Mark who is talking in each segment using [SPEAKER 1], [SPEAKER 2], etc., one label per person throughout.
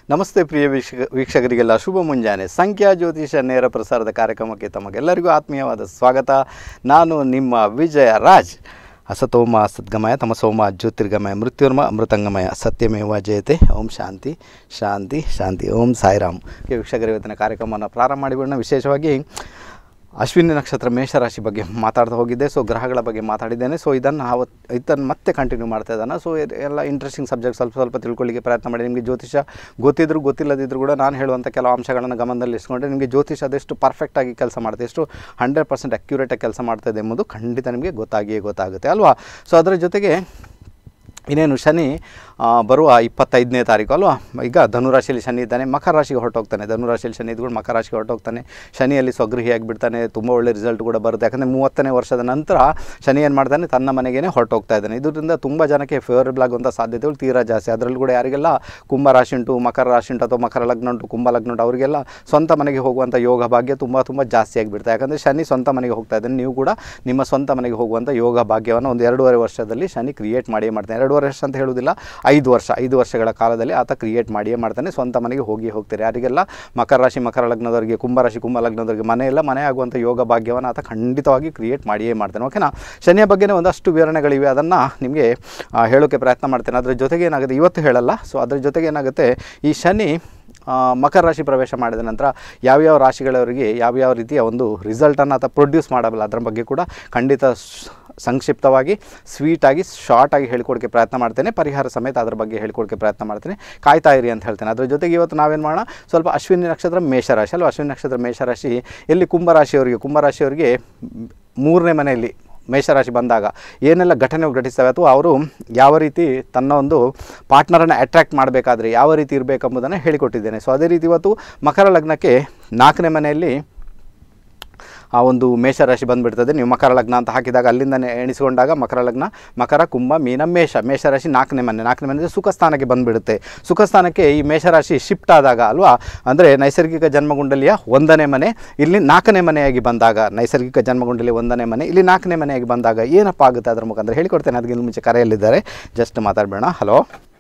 [SPEAKER 1] ನಮಸ್ತೆ ಪ್ರಿಯ ವೀಕ್ಷಕ ವೀಕ್ಷಕರಿಗೆಲ್ಲ ಶುಭ ಮುಂಜಾನೆ ಸಂಖ್ಯಾ ಜ್ಯೋತಿಷ ನೇರ ಪ್ರಸಾರದ ಕಾರ್ಯಕ್ರಮಕ್ಕೆ ತಮಗೆಲ್ಲರಿಗೂ ಆತ್ಮೀಯವಾದ ಸ್ವಾಗತ ನಾನು ನಿಮ್ಮ ವಿಜಯ ರಾಜ್ ಅಸತೋಮ ಸದ್ಗಮಯ ತಮಸೋಮ ಜ್ಯೋತಿರ್ಗಮಯ ಮೃತ್ಯುರ್ಮ ಅಮೃತಂಗಮಯ ಸತ್ಯಮೇವ ಜಯತೆ ಓಂ ಶಾಂತಿ ಶಾಂತಿ ಶಾಂತಿ ಓಂ ಸಾಯಿರಾಮ್ ಓಕೆ ವೀಕ್ಷಕರು ಇವತ್ತಿನ ಕಾರ್ಯಕ್ರಮವನ್ನು ಪ್ರಾರಂಭ ಮಾಡಿಬಿಡೋಣ ವಿಶೇಷವಾಗಿ ಅಶ್ವಿನಿ ನಕ್ಷತ್ರ ಮೇಷರಾಶಿ ಬಗ್ಗೆ ಮಾತಾಡ್ತಾ ಹೋಗಿದ್ದೆ ಸೊ ಗ್ರಹಗಳ ಬಗ್ಗೆ ಮಾತಾಡಿದ್ದೇನೆ ಸೊ ಇದನ್ನು ಅವತ್ತು ಇದನ್ನು ಮತ್ತೆ ಕಂಟಿನ್ಯೂ ಮಾಡ್ತಾ ಇದ್ದಾನೆ ಸೊ ಇದ್- ಎಲ್ಲ ಇಂಟ್ರೆಸ್ಟಿಂಗ್ ಸಬ್ಜೆಕ್ಟ್ ಸ್ವಲ್ಪ ಸ್ವಲ್ಪ ತಿಳ್ಕೊಳ್ಳಿಕ್ಕೆ ಪ್ರಯತ್ನ ಮಾಡಿ ನಿಮಗೆ ಜ್ಯೋತಿಷ ಗೊತ್ತಿದ್ರು ಗೊತ್ತಿಲ್ಲದಿದ್ದರೂ ಕೂಡ ನಾನು ಹೇಳುವಂಥ ಕೆಲವು ಅಂಶಗಳನ್ನು ಗಮನದಲ್ಲಿ ಇಸ್ಕೊಂಡ್ರೆ ನಿಮಗೆ ಜ್ಯೋತಿಷ ಅದೆಷ್ಟು ಪರ್ಫೆಕ್ಟಾಗಿ ಕೆಲಸ ಮಾಡುತ್ತೆ ಎಷ್ಟು ಹಂಡ್ರೆಡ್ ಪರ್ಸೆಂಟ್ ಅಕ್ಯುರೇಟಾಗಿ ಕೆಲಸ ಮಾಡ್ತಾಯಿದೆ ಎಂಬುದು ಖಂಡಿತ ನಿಮಗೆ ಗೊತ್ತಾಗಿಯೇ ಗೊತ್ತಾಗುತ್ತೆ ಅಲ್ವಾ ಸೊ ಅದರ ಜೊತೆಗೆ ಇನ್ನೇನು ಶನಿ ಆ, ಬರುವ ಇಪ್ಪತ್ತೈದನೇ ತಾರೀಕು ಅಲ್ವಾ ಈಗ ಧನುರಾಶಿಯಲ್ಲಿ ಶನಿ ಇದ್ದಾನೆ ಮಕರ ರಾಶಿಗೆ ಹೊರಟೋಗ್ತಾನೆ ಧನುರಾಶಿಯಲ್ಲಿ ಶನಿ ಇದ್ಕೊಂಡು ಮಕರ ರಾಶಿಗೆ ಹೊರಟೋಗ್ತಾನೆ ಶನಿಯಲ್ಲಿ ಸ್ವಗೃಹಿಯಾಗಿ ಬಿಡ್ತಾನೆ ತುಂಬ ಒಳ್ಳೆ ರಿಸಲ್ಟ್ ಕೂಡ ಬರುತ್ತೆ ಯಾಕಂದರೆ ಮೂವತ್ತನೇ ವರ್ಷದ ನಂತರ ಶನಿ ಏನು ಮಾಡ್ತಾನೆ ತನ್ನ ಮನೆಗೇ ಹೊರಟೋಗ್ತಾ ಇದ್ದಾನೆ ಇದರಿಂದ ತುಂಬ ಜನಕ್ಕೆ ಫೇವರೇಬಲ್ ಆಗುವಂಥ ಸಾಧ್ಯತೆಗಳು ತೀರಾ ಜಾಸ್ತಿ ಅದರಲ್ಲೂ ಕೂಡ ಯಾರಿಗೆಲ್ಲ ಕುಂಭ ರಾಶಿ ಉಂಟು ಮಕರ ರಾಶಿ ಉಂಟು ಅಥವಾ ಮಕರ ಲಗ್ನ ಉಂಟು ಕುಂಭ ಲಗ್ನ ಉಂಟು ಅವರಿಗೆಲ್ಲ ಸ್ವಂತ ಮನೆಗೆ ಹೋಗುವಂಥ ಯೋಗ ಭಾಗ್ಯ ತುಂಬ ತುಂಬ ಜಾಸ್ತಿ ಆಗಿಬಿಡ್ತಾ ಯಾಕಂದರೆ ಶನಿ ಸ್ವಂತ ಮನೆಗೆ ಹೋಗ್ತಾ ಇದ್ದಾನೆ ನೀವು ಕೂಡ ನಿಮ್ಮ ಸ್ವಂತ ಮನೆಗೆ ಹೋಗುವಂಥ ಯೋಗ ಭಾಗ್ಯವನ್ನು ಒಂದು ಎರಡೂವರೆ ವರ್ಷದಲ್ಲಿ ಶನಿ ಕ್ರಿಯೇಟ್ ಮಾಡಿಯೇ ಮಾಡ್ತಾನೆ ಎರಡೂವರೆ ವರ್ಷ ಅಂತ ಹೇಳುವುದಿಲ್ಲ ಐದು ವರ್ಷ ಐದು ವರ್ಷಗಳ ಕಾಲದಲ್ಲಿ ಆತ ಕ್ರಿಯೇಟ್ ಮಾಡಿಯೇ ಮಾಡ್ತಾನೆ ಸ್ವಂತ ಮನೆಗೆ ಹೋಗಿ ಹೋಗ್ತಾರೆ ಯಾರಿಗೆಲ್ಲ ಮಕರ ರಾಶಿ ಮಕರ ಲಗ್ನದವರಿಗೆ ಕುಂಭ ರಾಶಿ ಕುಂಭ ಲಗ್ನದವರಿಗೆ ಮನೆಯೆಲ್ಲ ಮನೆ ಆಗುವಂಥ ಯೋಗ ಭಾಗ್ಯವನ್ನು ಆತ ಖಂಡಿತವಾಗಿ ಕ್ರಿಯೇಟ್ ಮಾಡಿಯೇ ಮಾಡ್ತಾನೆ ಓಕೆನಾ ಶನಿಯ ಬಗ್ಗೆನೇ ಒಂದಷ್ಟು ವಿವರಣೆಗಳಿವೆ ಅದನ್ನು ನಿಮಗೆ ಆ, ಹೇಳೋಕ್ಕೆ ಪ್ರಯತ್ನ ಮಾಡ್ತೇನೆ ಅದ್ರ ಜೊತೆಗೆ ಏನಾಗುತ್ತೆ ಇವತ್ತು ಹೇಳಲ್ಲ ಸೊ ಅದ್ರ ಜೊತೆಗೆ ಏನಾಗುತ್ತೆ ಈ ಶನಿ ಆ, ಮಕರ ರಾಶಿ ಪ್ರವೇಶ ಮಾಡಿದ ನಂತರ ಯಾವ್ಯಾವ ರಾಶಿಗಳವರಿಗೆ ಯಾವ್ಯಾವ ರೀತಿಯ ಒಂದು ರಿಸಲ್ಟನ್ನು ಆತ ಪ್ರೊಡ್ಯೂಸ್ ಮಾಡಬಲ್ಲ ಅದರ ಬಗ್ಗೆ ಕೂಡ ಖಂಡಿತ ಸ್- ಸಂಕ್ಷಿಪ್ತವಾಗಿ ಸ್ವೀಟಾಗಿ ಶಾರ್ಟಾಗಿ ಹೇಳ್ಕೊಡೋಕ್ಕೆ ಪ್ರಯತ್ನ ಮಾಡ್ತೇನೆ ಪರಿಹಾರ ಸಮೇತ ಅದ್ರ ಬಗ್ಗೆ ಹೇಳ್ಕೊಡೋಕ್ಕೆ ಪ್ರಯತ್ನ ಮಾಡ್ತೇನೆ ಕಾಯ್ತಾ ಇರಿ ಅಂತ ಹೇಳ್ತೇನೆ ಅದ್ರ ಜೊತೆಗೆ ಇವತ್ತು ನಾವೇನು ಮಾಡೋಣ ಸ್ವಲ್ಪ ಅಶ್ವಿನಿ ನಕ್ಷತ್ರ ಮೇಷರಾಶಿ ಅಲ್ವಾ ಅಶ್ವಿನಿ ನಕ್ಷತ್ರ ಮೇಷರಾಶಿ ಎಲ್ಲಿ ಕುಂಭರಾಶಿಯವರಿಗೆ ಕುಂಭರಾಶಿಯವರಿಗೆ ಮ್, ಮೂರನೇ ಮನೆಯಲ್ಲಿ ಮೇಷರಾಶಿ ಬಂದಾಗ ಏನೆಲ್ಲ ಘಟನೆಗಳು ಘಟಿಸ್ತವೆ ಅಥವಾ ಅವರು ಯಾವ ರೀತಿ ತನ್ನ ಒಂದು ಪಾರ್ಟ್ನರನ್ನು ಅಟ್ರ್ಯಾಕ್ಟ್ ಮಾಡಬೇಕಾದ್ರೆ ಯಾವ ರೀತಿ ಇರಬೇಕೆಂಬುದನ್ನು ಹೇಳಿಕೊಟ್ಟಿದ್ದೇನೆ ಸೊ ಅದೇ ರೀತಿ ಇವತ್ತು ಮಕರ ಲಗ್ನಕ್ಕೆ ನಾಲ್ಕನೇ ಮನೆಯಲ್ಲಿ ಆ ಒಂದು ಮೇಷರಾಶಿ ಬಂದುಬಿಡ್ತದೆ ನೀವು ಮಕರ ಲಗ್ನ ಅಂತ ಹಾಕಿದಾಗ ಅಲ್ಲಿಂದನೇ ಎಣಿಸಿಕೊಂಡಾಗ ಮಕರ ಲಗ್ನ ಮಕರ ಕುಂಭ ಮೀನ ಮೇಷ ಮೇಷರಾಶಿ ನಾಲ್ಕನೇ ಮನೆ ನಾಲ್ಕನೇ ಮನೆ ಸುಖ ಸ್ಥಾನಕ್ಕೆ ಬಂದುಬಿಡುತ್ತೆ ಸುಖ ಸ್ಥಾನಕ್ಕೆ ಈ ಮೇಷರಾಶಿ ಶಿಫ್ಟ್ ಆದಾಗ ಅಲ್ವಾ ಅಂದರೆ ನೈಸರ್ಗಿಕ ಜನ್ಮಗುಂಡಲಿಯ ಒಂದನೇ ಮನೆ ಇಲ್ಲಿ ನಾಲ್ಕನೇ ಮನೆಯಾಗಿ ಬಂದಾಗ ನೈಸರ್ಗಿಕ ಜನ್ಮಗುಂಡಲಿ ಒಂದನೇ ಮನೆ ಇಲ್ಲಿ ನಾಲ್ಕನೇ ಮನೆಯಾಗಿ ಬಂದಾಗ ಏನಪ್ಪ ಆಗುತ್ತೆ ಅದ್ರ ಮುಖಾಂತರ ಹೇಳಿಕೊಡ್ತೇನೆ ಅದಕ್ಕಿಂತ ಮುಂಚೆ ಕರೆಯಲ್ಲಿದ್ದಾರೆ ಜಸ್ಟ್ ಮಾತಾಡಬೇಡ ಹಲೋ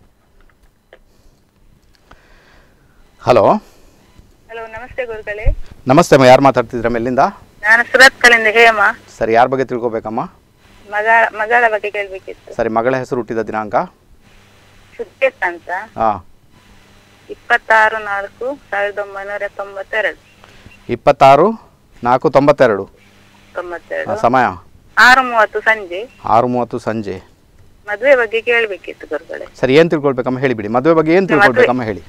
[SPEAKER 1] ಹಲೋ
[SPEAKER 2] ಹಲೋ ನಮಸ್ತೆ ಗುರುಗಳೇ
[SPEAKER 1] ನಮಸ್ತೆ ಅಮ್ಮ ಯಾರು ಮಾತಾಡ್ತಿದ್ರ ಮೇಲಿಂದ
[SPEAKER 2] ನಾನು ಸುರತ್ಕಲಿಂದ ಹೇಮ
[SPEAKER 1] ಸರಿ ಯಾರ ಬಗ್ಗೆ ತಿಳ್ಕೊಬೇಕಮ್ಮ
[SPEAKER 2] ಮಗ ಮಗಳ ಬಗ್ಗೆ ಕೇಳ್ಬೇಕಿತ್ತು
[SPEAKER 1] ಸರಿ ಮಗಳ ಹೆಸರು ಹುಟ್ಟಿದ ದಿನಾಂಕ
[SPEAKER 2] ಸುದ್ದೇಶ್ ಅಂತ
[SPEAKER 1] ಹಾಂ
[SPEAKER 2] ಇಪ್ಪತ್ತಾರು ನಾಲ್ಕು ಸಾವಿರದ ಒಂಬೈನೂರ ತೊಂಬತ್ತೆರಡು
[SPEAKER 1] ಇಪ್ಪತ್ತಾರು ನಾಲ್ಕು ತೊಂಬತ್ತೆರಡು
[SPEAKER 2] ತೊಂಬತ್ತೆರಡು
[SPEAKER 1] ಆ, ಸಮಯ
[SPEAKER 2] ಆರು ಮೂವತ್ತು ಸಂಜೆ
[SPEAKER 1] ಆರು ಮೂವತ್ತು ಸಂಜೆ
[SPEAKER 2] ಮದುವೆ ಬಗ್ಗೆ ಕೇಳ್ಬೇಕಿತ್ತು ಗುರುಗಳೇ
[SPEAKER 1] ಸರಿ ಏನು ತಿಳ್ಕೊಳ್ಬೇಕಮ್ಮ ಹೇಳಿಬಿಡಿ ಮದುವೆ ಬಗ್ಗೆ ಏನು ತಿಳ್ಕೊಳ್ಬೇಕಮ್ಮ ಹೇಳಿ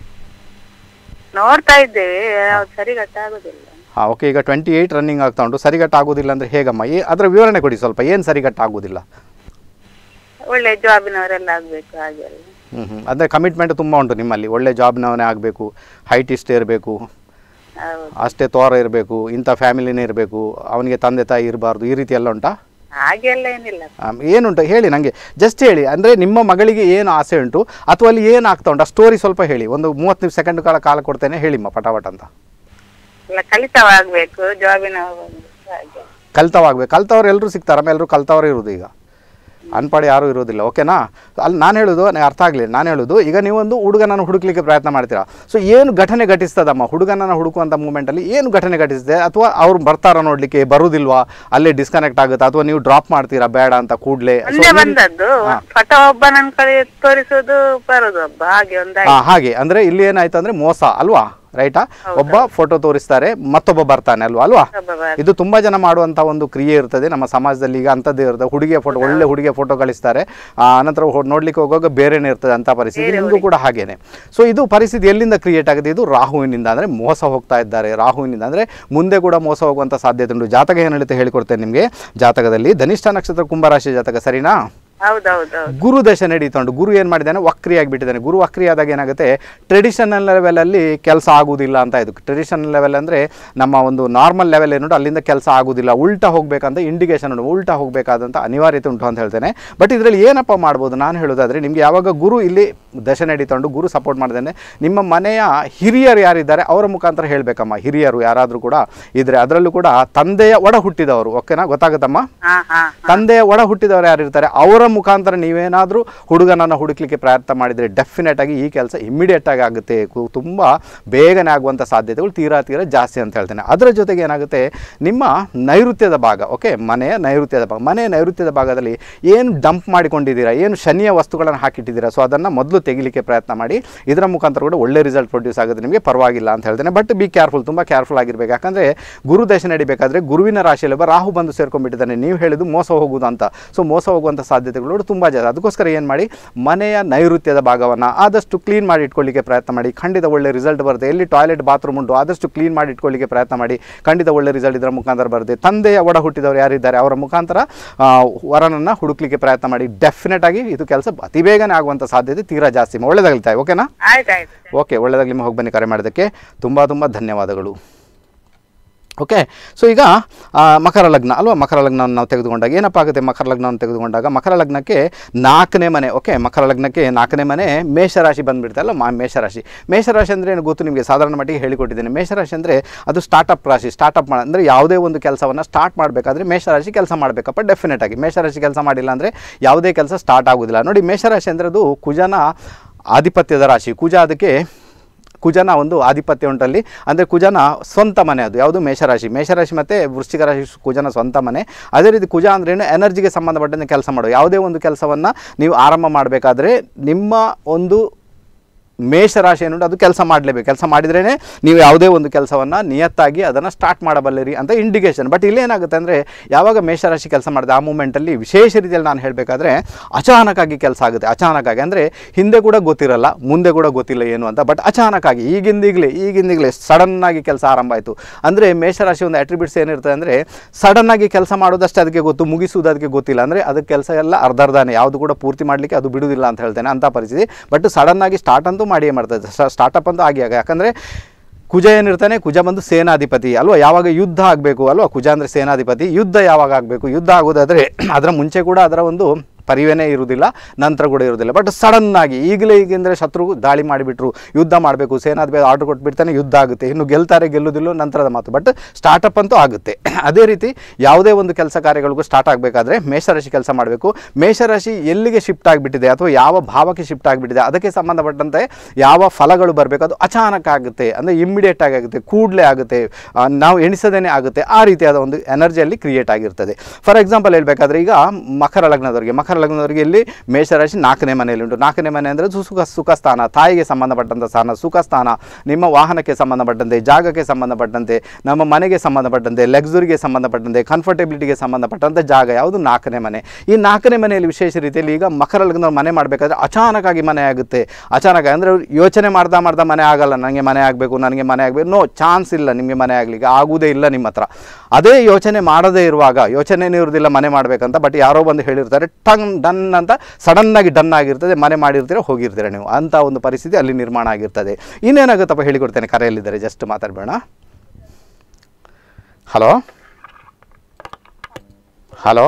[SPEAKER 2] ನೋಡ್ತಾ ಇದ್ದೇವೆ ಯಾವ್ದು ಸರಿಗಟ್ಟ ಆಗುದಿಲ್ಲ
[SPEAKER 1] ಹಾಂ ಓಕೆ ಈಗ ಟ್ವೆಂಟಿ ಏಯ್ಟ್ ರನ್ನಿಂಗ್ ಆಗ್ತಾ ಉಂಟು ಸರಿಗಟ್ಟ ಆಗೋದಿಲ್ಲ ಅಂದರೆ ಹೇಗಮ್ಮ ಏ ಅದರ ವಿವರಣೆ ಕೊಡಿ ಸ್ವಲ್ಪ ಏನು ಸರಿಗಟ್ಟ ಆಗೋದಿಲ್ಲ
[SPEAKER 2] ಒಳ್ಳೆ ಜಾಬಿನವರೆಲ್ಲ ಆಗ್ಬೇಕು ಹಾಗೆಲ್ಲ
[SPEAKER 1] ಹ್ಞೂ ಹ್ಞೂ ಅಂದರೆ ಕಮಿಟ್ಮೆಂಟ್ ತುಂಬ ಉಂಟು ನಿಮ್ಮಲ್ಲಿ ಒಳ್ಳೆ ಜಾಬ್ನವನೇ ಆಗಬೇಕು ಹೈಟ್ ಇಷ್ಟೇ ಇರಬೇಕು
[SPEAKER 2] ಹೌದು
[SPEAKER 1] ಅಷ್ಟೇ ತೋರ ಇರಬೇಕು ಇಂಥ ಫ್ಯಾಮಿಲಿನೇ ಇರಬೇಕು ಅವನಿಗೆ ತಂದೆ ತಾಯಿ ಇರಬಾರ್ದು ಈ ರೀತಿ ಎಲ್ಲ ಉಂಟಾ
[SPEAKER 2] ಹಾಗೆಲ್ಲ ಏನಿಲ್ಲ
[SPEAKER 1] ಆಮ್, ಏನುಂಟು ಹೇಳಿ ನನಗೆ ಜಸ್ಟ್ ಹೇಳಿ ಅಂದರೆ ನಿಮ್ಮ ಮಗಳಿಗೆ ಏನು ಆಸೆ ಉಂಟು ಅಥವಾ ಅಲ್ಲಿ ಏನು ಆಗ್ತಾ ಉಂಟು ಆ ಸ್ಟೋರಿ ಸ್ವಲ್ಪ ಹೇಳಿ ಒಂದು ಮೂವತ್ತು ಸೆಕೆಂಡ್ ಕಾಲ ಕಾಲ ಕೊಡ್ತೇನೆ ಹೇಳಿಮ್ಮ ಪಟಾಪಟ್ ಅಂತ
[SPEAKER 2] ಎಲ್ಲ ಕಲಿತವಾಗ್ಬೇಕು ಜಾಬಿನ ಒಂದು ಹಾಗೆ
[SPEAKER 1] ಕಲ್ತವಾಗಬೇಕು ಕಲ್ತವ್ರು ಎಲ್ಲರೂ ಸಿಗ್ತಾರಮ್ಮ ಎಲ್ಲರೂ ಕಲ್ತವ್ರು ಇರೋದು ಈಗ ಅನ್ಪಡೆ ಯಾರೂ ಇರೋದಿಲ್ಲ ಓಕೆನಾ ಅಲ್ಲಿ ನಾನು ಹೇಳೋದು ನನಗೆ ಅರ್ಥ ಆಗಲಿ ನಾನು ಹೇಳೋದು ಈಗ ನೀವೊಂದು ಹುಡುಗನನ್ನು ಹುಡುಕ್ಲಿಕ್ಕೆ ಪ್ರಯತ್ನ ಮಾಡ್ತೀರಾ ಸೊ ಏನು ಘಟನೆ ಘಟಿಸ್ತದಮ್ಮ ಹುಡುಗನನ್ನು ಹುಡುಕುವಂಥ ಮೂಮೆಂಟಲ್ಲಿ ಏನು ಘಟನೆ ಘಟಿಸ್ತದೆ ಅಥವಾ ಅವ್ರು ಬರ್ತಾರ ನೋಡಲಿಕ್ಕೆ ಬರುವುದಿಲ್ವಾ ಅಲ್ಲೇ ಡಿಸ್ಕನೆಕ್ಟ್ ಆಗುತ್ತಾ ಅಥವಾ ನೀವು ಡ್ರಾಪ್ ಮಾಡ್ತೀರಾ ಬೇಡ ಅಂತ ಕೂಡಲೇ
[SPEAKER 2] ಒಂದೇ ಬಂದದ್ದು ಫೋಟೋ ಒಬ್ಬ ನನ್ ಕಡೆ ತೋರಿಸೋದು ಬರೋದು ಒಬ್ಬ ಹಾಗೆ ಒಂದಾಗಿ
[SPEAKER 1] ಹಾ ಹಾಗೆ ಅಂದ್ರೆ ಇಲ್ಲಿ ಏನಾಯ್ತು ಅಂದ್ರೆ ಮೋಸ ಅಲ್ವಾ ರೈಟಾ ಒಬ್ಬ ಫೋಟೋ ತೋರಿಸ್ತಾರೆ ಮತ್ತೊಬ್ಬ ಬರ್ತಾನೆ ಅಲ್ವಾ ಅಲ್ವಾ
[SPEAKER 2] ಒಬ್ಬ ಬರ-
[SPEAKER 1] ಇದು ತುಂಬಾ ಜನ ಮಾಡುವಂತ ಒಂದು ಕ್ರಿಯೆ ಇರ್ತದೆ ನಮ್ಮ ಸಮಾಜದಲ್ಲಿ ಈಗ ಅಂಥದ್ದೇ ಇರ್ತದೆ ಹುಡುಗಿಯ ಫೋಟೋ ಒಳ್ಳೆ ಹುಡುಗಿಯ ಫೋಟೋ ಕಳಿಸ್ತಾರೆ ಆ ನಂತರ ಹೊ- ನೋಡ್ಲಿಕ್ಕೆ ಹೋಗುವಾಗ ಬೇರೆನೇ ಇರ್ತದೆ ಅಂತ ಪರಿಸ್ಥಿತಿ ನಿಮಗೂ ಕೂಡ ಹಾಗೇನೆ ಸೊ ಇದು ಪರಿಸ್ಥಿತಿ ಎಲ್ಲಿಂದ ಕ್ರಿಯೇಟ್ ಆಗಿದೆ ಇದು ರಾಹುವಿನಿಂದ ಅಂದ್ರೆ ಮೋಸ ಹೋಗ್ತಾ ಇದ್ದಾರೆ ರಾಹುವಿನಿಂದ ಅಂದ್ರೆ ಮುಂದೆ ಕೂಡ ಮೋಸ ಹೋಗುವಂತ ಸಾಧ್ಯತೆ ಉಂಟು ಜಾತಕ ಏನು ಹೇಳುತ್ತೆ ಹೇಳಿಕೊಡ್ತೇನೆ ನಿಮಗೆ ಜಾತಕದಲ್ಲಿ ಧನಿಷ್ಠ ನಕ್ಷತ್ರ ಕುಂಭರಾಶಿ ಜಾತಕ ಸರಿನಾ
[SPEAKER 2] ಹೌದೌದು
[SPEAKER 1] ಗುರು ದಶೆ ನಡೀತಾ ಉಂಟು ಗುರು ಏನು ಮಾಡಿದ್ದಾನೆ ವಕ್ರಿ ಆಗಿಬಿಟ್ಟಿದ್ದಾನೆ ಗುರು ವಕ್ರಿ ಆದಾಗ ಏನಾಗುತ್ತೆ ಟ್ರೆಡಿಷನಲ್ ಲೆವೆಲಲ್ಲಿ ಕೆಲಸ ಆಗುವುದಿಲ್ಲ ಅಂತ ಇದು ಟ್ರೆಡಿಷನಲ್ ಲೆವೆಲ್ ಅಂದರೆ ನಮ್ಮ ಒಂದು ನಾರ್ಮಲ್ ಲೆವೆಲ್ ಏನುಂಟು ಅಲ್ಲಿಂದ ಕೆಲಸ ಆಗುವುದಿಲ್ಲ ಉಲ್ಟಾ ಹೋಗಬೇಕಂತ ಇಂಡಿಕೇಶನ್ ಉಂಟು ಉಲ್ಟಾ ಹೋಗಬೇಕಾದಂಥ ಅನಿವಾರ್ಯತೆ ಉಂಟು ಅಂತ ಹೇಳ್ತೇನೆ ಬಟ್ ಇದರಲ್ಲಿ ಏನಪ್ಪ ಮಾಡ್ಬೋದು ನಾನು ಹೇಳೋದಾದರೆ ನಿಮಗೆ ಯಾವಾಗ ಗುರು ಇಲ್ಲಿ ದಶೆ ನಡೀತಂಡು ಗುರು ಸಪೋರ್ಟ್ ಮಾಡ್ದೇನೆ ನಿಮ್ಮ ಮನೆಯ ಹಿರಿಯರು ಯಾರಿದ್ದಾರೆ ಅವರ ಮುಖಾಂತರ ಹೇಳಬೇಕಮ್ಮ ಹಿರಿಯರು ಯಾರಾದರೂ ಕೂಡ ಇದ್ರೆ ಅದರಲ್ಲೂ ಕೂಡ ತಂದೆಯ ಒಡ ಹುಟ್ಟಿದವರು ಓಕೆನಾ ಗೊತ್ತಾಗುತ್ತಮ್ಮ
[SPEAKER 2] ಹಾ ಹಾ
[SPEAKER 1] ತಂದೆಯ ಒಡ ಹುಟ್ಟಿದವರು ಯಾರಿರ್ತಾರೆ ಅವರ ಮುಖಾಂತರ ನೀವೇನಾದರೂ ಹುಡುಗನನ್ನು ಹುಡುಕ್ಲಿಕ್ಕೆ ಪ್ರಯತ್ನ ಮಾಡಿದರೆ ಡೆಫಿನೆಟ್ ಆಗಿ ಈ ಕೆಲಸ ಇಮ್ಮಿಡಿಯೇಟ್ ಆಗಿ ಆಗುತ್ತೆ ಕು- ತುಂಬ ಬೇಗನೆ ಆಗುವಂಥ ಸಾಧ್ಯತೆಗಳು ತೀರಾ ತೀರಾ ಜಾಸ್ತಿ ಅಂತ ಹೇಳ್ತೇನೆ ಅದರ ಜೊತೆಗೆ ಏನಾಗುತ್ತೆ ನಿಮ್ಮ ನೈಋತ್ಯದ ಭಾಗ ಓಕೆ ಮನೆಯ ನೈಋತ್ಯದ ಭಾಗ ಮನೆಯ ನೈಋತ್ಯದ ಭಾಗದಲ್ಲಿ ಏನು ಡಂಪ್ ಮಾಡಿಕೊಂಡಿದ್ದೀರಾ ಏನು ಶನಿಯ ವಸ್ತುಗಳನ್ನು ಹಾಕಿಟ್ಟಿದ್ದೀರಾ ಸೊ ಅದನ್ನು ಮೊದಲು ತೆಗಿಲಿಕ್ಕೆ ಪ್ರಯತ್ನ ಮಾಡಿ ಇದರ ಮುಖಾಂತರ ಕೂಡ ಒಳ್ಳೆ ರಿಸಲ್ಟ್ ಪ್ರೊಡ್ಯೂಸ್ ಆಗುತ್ತೆ ನಿಮಗೆ ಪರವಾಗಿಲ್ಲ ಅಂತ ಹೇಳ್ತೇನೆ ಬಟ್ ಬಿ ಕೇರ್ಫುಲ್ ತುಂಬ ಕೇರ್ಫುಲ್ ಆಗಿರಬೇಕು ಯಾಕಂದರೆ ಗುರು ದಶೆ ನಡಿಬೇಕಾದ್ರೆ ಗುರುವಿನ ರಾಶಿಯಲ್ಲಿ ಒಬ್ಬ ರಾಹು ಬಂದು ಸೇರ್ಕೊಂಡ್ಬಿಟ್ಟಿದ್ದಾನೆ ನೀವು ಹೇಳಿದ್ದು ಮೋಸ ಹೋಗುವುದು ಅಂತ ಸೊ ಮೋಸ ಹೋಗುವಂಥ ಸಾಧ್ಯತೆಗಳು ತುಂಬ ಜಾಸ್ತಿ ಅದಕ್ಕೋಸ್ಕರ ಏನು ಮಾಡಿ ಮನೆಯ ನೈಋತ್ಯದ ಭಾಗವನ್ನು ಆದಷ್ಟು ಕ್ಲೀನ್ ಮಾಡಿ ಇಟ್ಕೊಳ್ಳಿಕ್ಕೆ ಪ್ರಯತ್ನ ಮಾಡಿ ಖಂಡಿತ ಒಳ್ಳೆ ರಿಸಲ್ಟ್ ಬರುತ್ತೆ ಎಲ್ಲಿ ಟಾಯ್ಲೆಟ್ ಬಾತ್ರೂಮ್ ಉಂಟು ಆದಷ್ಟು ಕ್ಲೀನ್ ಮಾಡಿ ಇಟ್ಕೊಳ್ಳಿಕ್ಕೆ ಪ್ರಯತ್ನ ಮಾಡಿ ಖಂಡಿತ ಒಳ್ಳೆ ರಿಸಲ್ಟ್ ಇದರ ಮುಖಾಂತರ ಬರುತ್ತೆ ತಂದೆಯ ಒಡ ಹುಟ್ಟಿದವರು ಯಾರಿದ್ದಾರೆ ಅವರ ಮುಖಾಂತರ ಆ, ವರನನ್ನು ಹುಡುಕ್ಲಿಕ್ಕೆ ಪ್ರಯತ್ನ ಮಾಡಿ ಡೆಫಿನೆಟ್ ಆಗಿ ಇದು ಕೆಲಸ ಅತಿ ಬೇಗನೆ ಆಗುವಂಥ ಸಾಧ್ಯತೆ ತೀರಾ ಜಾಸ್ತಿ ಒಳ್ಳೆದಾಗಲಿ ತಾಯಿ ಓಕೆನಾ
[SPEAKER 2] ಆಯ್ತು ಆಯ್ತು
[SPEAKER 1] ಓಕೆ ಒಳ್ಳೆದಾಗಲಿ ನಿಮ್ಮ ಹೋಗಿ ಬನ್ನಿ ಕರೆ ಮಾಡೋದಕ್ಕೆ ತುಂಬ ತುಂಬ ಧನ್ಯವಾದಗಳು ಓಕೆ ಸೊ ಈಗ ಆ, ಮಕರ ಲಗ್ನ ಅಲ್ವಾ ಮಕರ ಲಗ್ನವನ್ನು ನಾವು ತೆಗೆದುಕೊಂಡಾಗ ಏನಪ್ಪ ಆಗುತ್ತೆ ಮಕರ ಲಗ್ನವನ್ನು ತೆಗೆದುಕೊಂಡಾಗ ಮಕರ ಲಗ್ನಕ್ಕೆ ನಾಲ್ಕನೇ ಮನೆ ಓಕೆ ಮಕರ ಲಗ್ನಕ್ಕೆ ನಾಲ್ಕನೇ ಮನೆ ಮೇಷರಾಶಿ ಬಂದುಬಿಡುತ್ತೆ ಅಲ್ಲ ಮಾ ಮೇಷರಾಶಿ ಮೇಷರಾಶಿ ಅಂದರೆ ಏನು ಗೊತ್ತು ನಿಮಗೆ ಸಾಧಾರಣ ಮಟ್ಟಿಗೆ ಹೇಳಿಕೊಟ್ಟಿದ್ದೇನೆ ಮೇಷರಾಶಿ ಅಂದರೆ ಅದು ಸ್ಟಾರ್ಟಪ್ ರಾಶಿ ಸ್ಟಾರ್ಟಪ್ ಮಾಡಿ ಅಂದರೆ ಯಾವುದೇ ಒಂದು ಕೆಲಸವನ್ನು ಸ್ಟಾರ್ಟ್ ಮಾಡಬೇಕಾದ್ರೆ ಮೇಷರಾಶಿ ಕೆಲಸ ಮಾಡಬೇಕಪ್ಪ ಡೆಫಿನೆಟ್ ಆಗಿ ಮೇಷರಾಶಿ ಕೆಲಸ ಮಾಡಿಲ್ಲ ಅಂದರೆ ಯಾವುದೇ ಕೆಲಸ ಸ್ಟಾರ್ಟ್ ಆಗೋದಿಲ್ಲ ನೋಡಿ ಮೇಷರಾಶಿ ಅಂದರೆ ಅದು ಕುಜನ ಆಧಿಪತ್ಯದ ರಾಶಿ ಕುಜ ಅದಕ್ಕೆ ಕುಜನ ಒಂದು ಆಧಿಪತ್ಯ ಉಂಟಲ್ಲಿ ಅಂದರೆ ಕುಜನ ಸ್ವಂತ ಮನೆ ಅದು ಯಾವುದು ಮೇಷರಾಶಿ ಮೇಷರಾಶಿ ಮತ್ತು ವೃಶ್ಚಿಕ ರಾಶಿ ಕುಜನ ಸ್ವಂತ ಮನೆ ಅದೇ ರೀತಿ ಕುಜ ಅಂದ್ರೇನು ಎನರ್ಜಿಗೆ ಸಂಬಂಧಪಟ್ಟಂತೆ ಕೆಲಸ ಮಾಡೋ ಯಾವುದೇ ಒಂದು ಕೆಲಸವನ್ನು ನೀವು ಆರಂಭ ಮಾಡಬೇಕಾದ್ರೆ ನಿಮ್ಮ ಒಂದು ಮೇಷರಾಶಿ ಏನುಂಟು ಅದು ಕೆಲಸ ಮಾಡಲೇಬೇಕು ಕೆಲಸ ಮಾಡಿದ್ರೇ ನೀವು ಯಾವುದೇ ಒಂದು ಕೆಲಸವನ್ನು ನಿಯತ್ತಾಗಿ ಅದನ್ನು ಸ್ಟಾರ್ಟ್ ಮಾಡಬಲ್ಲಿರಿ ಅಂತ ಇಂಡಿಕೇಶನ್ ಬಟ್ ಇಲ್ಲೇನಾಗುತ್ತೆ ಅಂದರೆ ಯಾವಾಗ ಮೇಷರಾಶಿ ಕೆಲಸ ಮಾಡಿದೆ ಆ ಮೂಮೆಂಟಲ್ಲಿ ವಿಶೇಷ ರೀತಿಯಲ್ಲಿ ನಾನು ಹೇಳಬೇಕಾದ್ರೆ ಅಚಾನಕ್ಕಾಗಿ ಕೆಲಸ ಆಗುತ್ತೆ ಅಚಾನಕ್ಕಾಗಿ ಅಂದರೆ ಹಿಂದೆ ಕೂಡ ಗೊತ್ತಿರಲ್ಲ ಮುಂದೆ ಕೂಡ ಗೊತ್ತಿಲ್ಲ ಏನು ಅಂತ ಬಟ್ ಅಚಾನಕ್ಕಾಗಿ ಈಗಿಂದೀಗಲೇ ಈಗಿಂದೀಗಲೇ ಸಡನ್ನಾಗಿ ಕೆಲಸ ಆರಂಭ ಆಯಿತು ಅಂದರೆ ಮೇಷರಾಶಿ ಒಂದು ಅಟ್ರಿಬ್ಯೂಟ್ಸ್ ಏನಿರ್ತದೆ ಅಂದರೆ ಸಡನ್ನಾಗಿ ಕೆಲಸ ಮಾಡೋದಷ್ಟೇ ಅದಕ್ಕೆ ಗೊತ್ತು ಮುಗಿಸುವುದು ಅದಕ್ಕೆ ಗೊತ್ತಿಲ್ಲ ಅಂದರೆ ಅದಕ್ಕೆ ಕೆಲಸ ಎಲ್ಲ ಅರ್ಧ ಅರ್ಧನೇ ಯಾವುದು ಕೂಡ ಪೂರ್ತಿ ಮಾಡಲಿಕ್ಕೆ ಅದು ಬಿಡುವುದಿಲ್ಲ ಅಂತ ಹೇಳ್ತೇನೆ ಅಂಥ ಪರಿಸ್ಥಿತಿ ಬಟ್ ಸಡನ್ನಾಗಿ ಸ್ಟಾರ್ಟ್ ಅಂತೂ ಮಾಡಿಯೇ ಮಾಡ್ತದೆ ಸ್ಟಾರ್ಟಪ್ ಅಂತೂ ಆಗಿ ಆಗ ಯಾಕಂದರೆ ಕುಜ ಏನಿರ್ತಾನೆ ಕುಜ ಬಂದು ಸೇನಾಧಿಪತಿ ಅಲ್ವಾ ಯಾವಾಗ ಯುದ್ಧ ಆಗಬೇಕು ಅಲ್ವಾ ಕುಜ ಅಂದರೆ ಸೇನಾಧಿಪತಿ ಯುದ್ಧ ಯಾವಾಗ ಆಗಬೇಕು ಯುದ್ಧ ಆಗೋದಾದರೆ ಅದರ ಮುಂಚೆ ಕೂಡ ಅದರ ಒಂದು ಪರಿವೇನೇ ಇರುವುದಿಲ್ಲ ನಂತರ ಕೂಡ ಇರುವುದಿಲ್ಲ ಬಟ್ ಸಡನ್ನಾಗಿ ಈಗಲೇ ಈಗೆಂದರೆ ಶತ್ರು ದಾಳಿ ಮಾಡಿಬಿಟ್ರು ಯುದ್ಧ ಮಾಡಬೇಕು ಸೇನಾಧಿಪತಿ ಆರ್ಡರ್ ಕೊಟ್ಬಿಡ್ತಾನೆ ಯುದ್ಧ ಆಗುತ್ತೆ ಇನ್ನು ಗೆಲ್ತಾರೆ ಗೆಲ್ಲುವುದಿಲ್ಲ ನಂತರದ ಮಾತು ಬಟ್ ಸ್ಟಾರ್ಟಪ್ ಅಂತೂ ಆಗುತ್ತೆ ಅದೇ ರೀತಿ ಯಾವುದೇ ಒಂದು ಕೆಲಸ ಕಾರ್ಯಗಳಿಗೂ ಸ್ಟಾರ್ಟ್ ಆಗಬೇಕಾದ್ರೆ ಮೇಷರಾಶಿ ಕೆಲಸ ಮಾಡಬೇಕು ಮೇಷರಾಶಿ ಎಲ್ಲಿಗೆ ಶಿಫ್ಟ್ ಆಗಿಬಿಟ್ಟಿದೆ ಅಥವಾ ಯಾವ ಭಾವಕ್ಕೆ ಶಿಫ್ಟ್ ಆಗಿಬಿಟ್ಟಿದೆ ಅದಕ್ಕೆ ಸಂಬಂಧಪಟ್ಟಂತೆ ಯಾವ ಫಲಗಳು ಬರಬೇಕು ಅದು ಅಚಾನಕ್ ಆಗುತ್ತೆ ಅಂದರೆ ಇಮ್ಮಿಡಿಯೇಟ್ ಆಗಿ ಆಗುತ್ತೆ ಕೂಡಲೇ ಆಗುತ್ತೆ ಆ, ನಾವು ಎಣಿಸದೇನೆ ಆಗುತ್ತೆ ಆ ರೀತಿಯಾದ ಒಂದು ಎನರ್ಜಿಯಲ್ಲಿ ಕ್ರಿಯೇಟ್ ಆಗಿರ್ತದೆ ಫಾರ್ ಎಕ್ಸಾಂಪಲ್ ಹೇಳಬೇಕಾದ್ರೆ ಈಗ ಮಕರ ಲಗ್ನದವರಿಗೆ ಮಕರ ಲಗ್ನದವರಿಗೆ ಇಲ್ಲಿ ಮೇಷರಾಶಿ ನಾಲ್ಕನೇ ಮನೆಯಲ್ಲಿ ಉಂಟು ನಾಲ್ಕನೇ ಮನೆ ಅಂದರೆ ಸುಖ ಸುಖ ಸ್ಥಾನ ತಾಯಿಗೆ ಸಂಬಂಧಪಟ್ಟಂಥ ಸ್ಥಾನ ಸುಖ ಸ್ಥಾನ ನಿಮ್ಮ ವಾಹನಕ್ಕೆ ಸಂಬಂಧಪಟ್ಟಂತೆ ಜಾಗಕ್ಕೆ ಸಂಬಂಧಪಟ್ಟಂತೆ ನಮ್ಮ ಮನೆಗೆ ಸಂಬಂಧಪಟ್ಟಂತೆ ಲಕ್ಸುರಿಗೆ ಸಂಬಂಧಪಟ್ಟಂತೆ ಕಂಫರ್ಟಬಿಲಿಟಿಗೆ ಸಂಬಂಧಪಟ್ಟಂಥ ಜಾಗ ಯಾವುದು ನಾಲ್ಕನೇ ಮನೆ ಈ ನಾಲ್ಕನೇ ಮನೆಯಲ್ಲಿ ವಿಶೇಷ ರೀತಿಯಲ್ಲಿ ಈಗ ಮಕರ ಲಗ್ನವ್ರು ಮನೆ ಮಾಡಬೇಕಾದ್ರೆ ಅಚಾನಕ್ಕಾಗಿ ಮನೆ ಆಗುತ್ತೆ ಅಚಾನಕ್ ಅಂದರೆ ಯೋಚನೆ ಮಾಡ್ತಾ ಮಾಡ್ತಾ ಮನೆ ಆಗಲ್ಲ ನನಗೆ ಮನೆ ಆಗಬೇಕು ನನಗೆ ಮನೆ ಆಗಬೇಕು ನೋ ಚಾನ್ಸ್ ಇಲ್ಲ ನಿಮಗೆ ಮನೆ ಆಗಲಿಕ್ಕೆ ಆಗುವುದೇ ಇಲ್ಲ ನಿಮ್ಮ ಹತ್ರ ಅದೇ ಯೋಚನೆ ಮಾಡದೇ ಇರುವಾಗ ಯೋಚನೆನೇ ಇರೋದಿಲ್ಲ ಮನೆ ಮಾಡಬೇಕಂತ ಬಟ್ ಯಾರೋ ಬಂದು ಹೇಳಿರ್ತಾರೆ ಟಂಗ್ ಡನ್ ಅಂತ ಸಡನ್ನಾಗಿ ಡನ್ ಆಗಿರ್ತದೆ ಮನೆ ಮಾಡಿರ್ತೀರ ಹೋಗಿರ್ತೀರ ನೀವು ಅಂಥ ಒಂದು ಪರಿಸ್ಥಿತಿ ಅಲ್ಲಿ ನಿರ್ಮಾಣ ಆಗಿರ್ತದೆ ಇನ್ನೇನಾಗುತ್ತಪ್ಪ ಹೇಳಿಕೊಡ್ತೇನೆ ಕರೆಯಲ್ಲಿದ್ದಾರೆ ಜಸ್ಟ್ ಮಾತಾಡಬೇಡ hello hello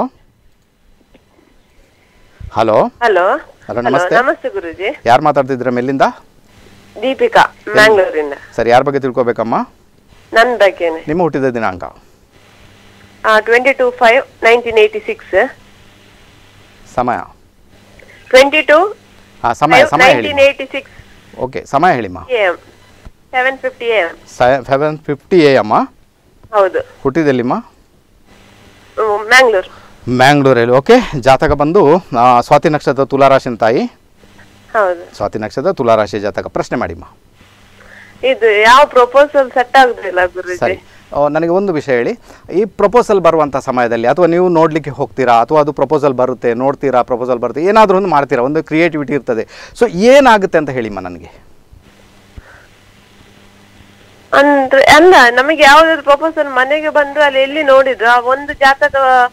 [SPEAKER 1] hello
[SPEAKER 2] hello
[SPEAKER 1] hello ನಮಸ್ತೆ
[SPEAKER 2] ನಮಸ್ತೆ ಗುರುಜಿ
[SPEAKER 1] ಯಾರು ಮಾತಾಡ್ತಿದ್ರ ಮೇಲಿಂದ
[SPEAKER 2] ದೀಪಿಕಾ ಮ್ಯಾಂಗ್ಳೂರಿಂದ
[SPEAKER 1] ಸರಿ ಯಾರ ಬಗ್ಗೆ ತಿಳ್ಕೊಬೇಕಮ್ಮ
[SPEAKER 2] ನನ್ ಬಗ್ಗೆನೆ
[SPEAKER 1] ನಿಮ್ಮ ಹುಟ್ಟಿದ ದಿನಾಂಕ
[SPEAKER 2] twenty two five nineteen eighty six
[SPEAKER 1] ಸಮಯ
[SPEAKER 2] ಟ್ವೆಂಟಿ ಟೂ
[SPEAKER 1] ಹಾಂ ಸಮಯ ಸಮಯ ಹೇಳಿ
[SPEAKER 2] ನೈನ್ಟೀನ್ ಏಯ್ಟಿ ಸಿಕ್ಸ್
[SPEAKER 1] ಓಕೆ ಸಮಯ ಹೇಳಿಮ್ಮ
[SPEAKER 2] M seven fifty M
[SPEAKER 1] seven fifty ಎ ಅಮ್ಮ
[SPEAKER 2] ಹೌದು
[SPEAKER 1] ಹುಟ್ಟಿದೆಲ್ಲಿಮ್ಮ
[SPEAKER 2] ಹ್ಮ್, ಮ್ಯಾಂಗ್ಳೂರ್
[SPEAKER 1] ಮ್ಯಾಂಗ್ಳೂರಲ್ಲಿ ಓಕೆ ಜಾತಕ ಬಂದು ಆ, ಸ್ವಾತಿ ನಕ್ಷತ್ರ ತುಲಾರಾಶಿನ ತಾಯಿ
[SPEAKER 2] ಹೌದು
[SPEAKER 1] ಸ್ವಾತಿ ನಕ್ಷತ್ರ ತುಲಾರಾಶಿ ಜಾತಕ ಪ್ರಶ್ನೆ ಮಾಡಿಮ್ಮ
[SPEAKER 2] ಇದು ಯಾವ ಪ್ರಪೋಸಲ್ ಸೆಟ್ ಆಗುದಿಲ್ಲ ಗುರುಜಿ
[SPEAKER 1] ಸರಿ ಆ, ನನಗೆ ಒಂದು ವಿಷಯ ಹೇಳಿ ಈ ಪ್ರಪೋಸಲ್ ಬರುವಂಥ ಸಮಯದಲ್ಲಿ ಅಥವಾ ನೀವು ನೋಡಲಿಕ್ಕೆ ಹೋಗ್ತೀರಾ ಅಥವಾ ಅದು ಪ್ರಪೋಸಲ್ ಬರುತ್ತೆ ನೋಡ್ತೀರಾ ಪ್ರಪೋಸಲ್ ಬರುತ್ತೆ ಏನಾದರೂ ಒಂದು ಮಾಡ್ತೀರಾ ಒಂದು ಕ್ರಿಯೇಟಿವಿಟಿ ಇರ್ತದೆ ಸೊ ಏನಾಗುತ್ತೆ ಅಂತ ಹೇಳಿಮ್ಮ ನನಗೆ
[SPEAKER 2] ಅಂದ್ರೆ ಅಲ್ಲ ನಮಗೆ ಯಾವ್ದಾದ್ರು ಪ್ರಪೋಸಲ್ ಮನೆಗೆ ಬಂದು ಅಲ್ಲಿ ಎಲ್ಲಿ ನೋಡಿದ್ರು ಆ ಒಂದು ಜಾತಕ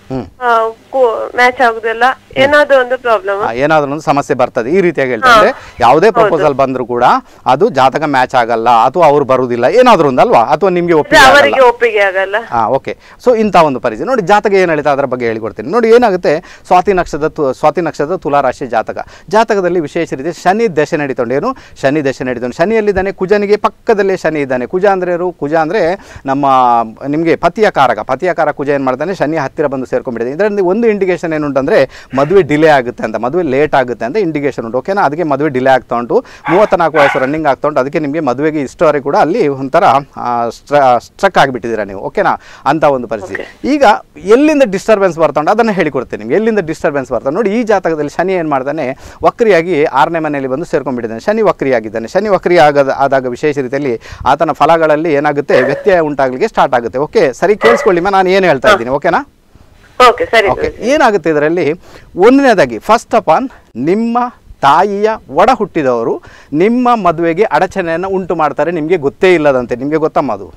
[SPEAKER 2] ಮ್ಯಾಚ್ ಆಗುದಿಲ್ಲ ಏನಾದ್ರು ಒಂದು ಪ್ರಾಬ್ಲಮ್
[SPEAKER 1] ಆ, ಏನಾದ್ರೂ ಒಂದು ಸಮಸ್ಯೆ ಬರ್ತದೆ ಈ ರೀತಿಯಾಗಿ ಹೇಳ್ತಾರೆ ಅಂದ್ರೆ ಯಾವುದೇ ಪ್ರಪೋಸಲ್ ಬಂದ್ರು ಕೂಡ ಅದು ಜಾತಕ ಮ್ಯಾಚ್ ಆಗಲ್ಲ ಅಥವಾ ಅವ್ರು ಬರುವುದಿಲ್ಲ ಏನಾದ್ರೂ ಒಂದು ಅಲ್ವಾ ಅಥವಾ ನಿಮ್ಗೆ ಒಪ್ಪಿಗೆ ಆಗಲ್ಲ
[SPEAKER 2] ಅವರಿಗೆ ಒಪ್ಪಿಗೆ ಆಗಲ್ಲ
[SPEAKER 1] ಹಾ ಓಕೆ ಸೊ ಇಂಥ ಒಂದು ಪರಿಸ್ಥಿತಿ ನೋಡಿ ಜಾತಕ ಏನು ಹೇಳ್ತಾ ಅದರ ಬಗ್ಗೆ ಹೇಳಿಕೊಡ್ತೀನಿ ನೋಡಿ ಏನಾಗುತ್ತೆ ಸ್ವಾತಿ ನಕ್ಷತ್ರದ ತು- ಸ್ವಾತಿ ನಕ್ಷತ್ರದ ತುಲಾರಾಶಿ ಜಾತಕ ಜಾತಕದಲ್ಲಿ ವಿಶೇಷ ರೀತಿ ಶನಿ ದಶೆ ನಡೀತೊಂಡು ಏನು ಶನಿ ದಶೆ ನಡೀತೊಂಡು ಶನಿಯಲ್ಲಿದ್ದಾನೆ ಕುಜನಿಗೆ ಪಕ್ಕದಲ್ಲೇ ಶನಿ ಇದ್ದಾನೆ ಕುಜ ಅಂದ್ರೆ ಯಾರು ಕುಜ ಅಂದರೆ ನಮ್ಮ ನಿಮಗೆ ಪತಿಯ ಕಾರಕ ಪತಿಯ ಕಾರ ಕುಜ ಏನು ಮಾಡ್ತಾನೆ ಶನಿ ಹತ್ತಿರ ಬಂದು ಸೇರ್ಕೊಂಡ್ಬಿಟ್ಟಿದೆ ಇದರಲ್ಲಿ ಒಂದು ಇಂಡಿಕೇಶನ್ ಏನುಂಟಂದರೆ ಮದುವೆ ಡಿಲೇ ಆಗುತ್ತೆ ಅಂತ ಮದುವೆ ಲೇಟ್ ಆಗುತ್ತೆ ಅಂತ ಇಂಡಿಕೇಶನ್ ಉಂಟು ಓಕೆನಾ ಅದಕ್ಕೆ ಮದುವೆ ಡಿಲೇ ಆಗ್ತಾ ಉಂಟು ಮೂವತ್ತ್ನಾಲ್ಕು ವಯಸ್ಸು ರನ್ನಿಂಗ್ ಆಗ್ತಾ ಉಂಟು ಅದಕ್ಕೆ ನಿಮಗೆ ಮದುವೆಗೆ ಇಷ್ಟವರೆಗೆ ಕೂಡ ಅಲ್ಲಿ ಒಂಥರ ಸ್ಟ್ರಕ್ ಆಗಿಬಿಟ್ಟಿದ್ದೀರಾ ನೀವು ಓಕೆನಾ ಅಂತ ಒಂದು ಪರಿಸ್ಥಿತಿ ಈಗ ಎಲ್ಲಿಂದ ಡಿಸ್ಟರ್ಬೆನ್ಸ್ ಬರ್ತಾ ಉಂಟು ಅದನ್ನು ಹೇಳಿಕೊಡ್ತೇನೆ ನಿಮಗೆ ಎಲ್ಲಿಂದ ಡಿಸ್ಟರ್ಬೆನ್ಸ್ ಬರ್ತಾ ನೋಡಿ ಈ ಜಾತಕದಲ್ಲಿ ಶನಿ ಏನು ಮಾಡ್ತಾನೆ ವಕ್ರಿಯಾಗಿ ಆರನೇ ಮನೆಯಲ್ಲಿ ಬಂದು ಸೇರ್ಕೊಂಡ್ಬಿಟ್ಟಿದ್ದಾನೆ ಶನಿ ವಕ್ರಿಯಾಗಿದ್ದಾನೆ ಶನಿ ವಕ್ರಿ ಆಗದ ಆದಾಗ ವಿಶೇಷ ರೀತಿಯಲ್ಲಿ ಆತನ ಫಲಗಳಲ್ಲಿ ಏನಾಗುತ್ತೆ ವ್ಯತ್ಯಯ ಉಂಟಾಗಲಿಕ್ಕೆ ಸ್ಟಾರ್ಟ್ ಆಗುತ್ತೆ ಓಕೆ ಸರಿ ಕೇಳಿಸ್ಕೊಳ್ಳಿ ನಾನು ಏನು ಹೇಳ್ತಾ ಇದ್ದೀನಿ ಓಕೆನಾ
[SPEAKER 2] ಓಕೆ ಸರಿ
[SPEAKER 1] ಓಕೆ ಏನಾಗುತ್ತೆ ಇದರಲ್ಲಿ ಒಂದನೇದಾಗಿ ಫಸ್ಟ್ ಆಫ್ ಆಲ್ ನಿಮ್ಮ ತಾಯಿಯ ಒಡ ಹುಟ್ಟಿದವರು ನಿಮ್ಮ ಮದುವೆಗೆ ಅಡಚಣೆಯನ್ನು ಉಂಟು ಮಾಡ್ತಾರೆ ನಿಮಗೆ ಗೊತ್ತೇ ಇಲ್ಲದಂತೆ ನಿಮಗೆ ಗೊತ್ತಮ್ಮ ಅದು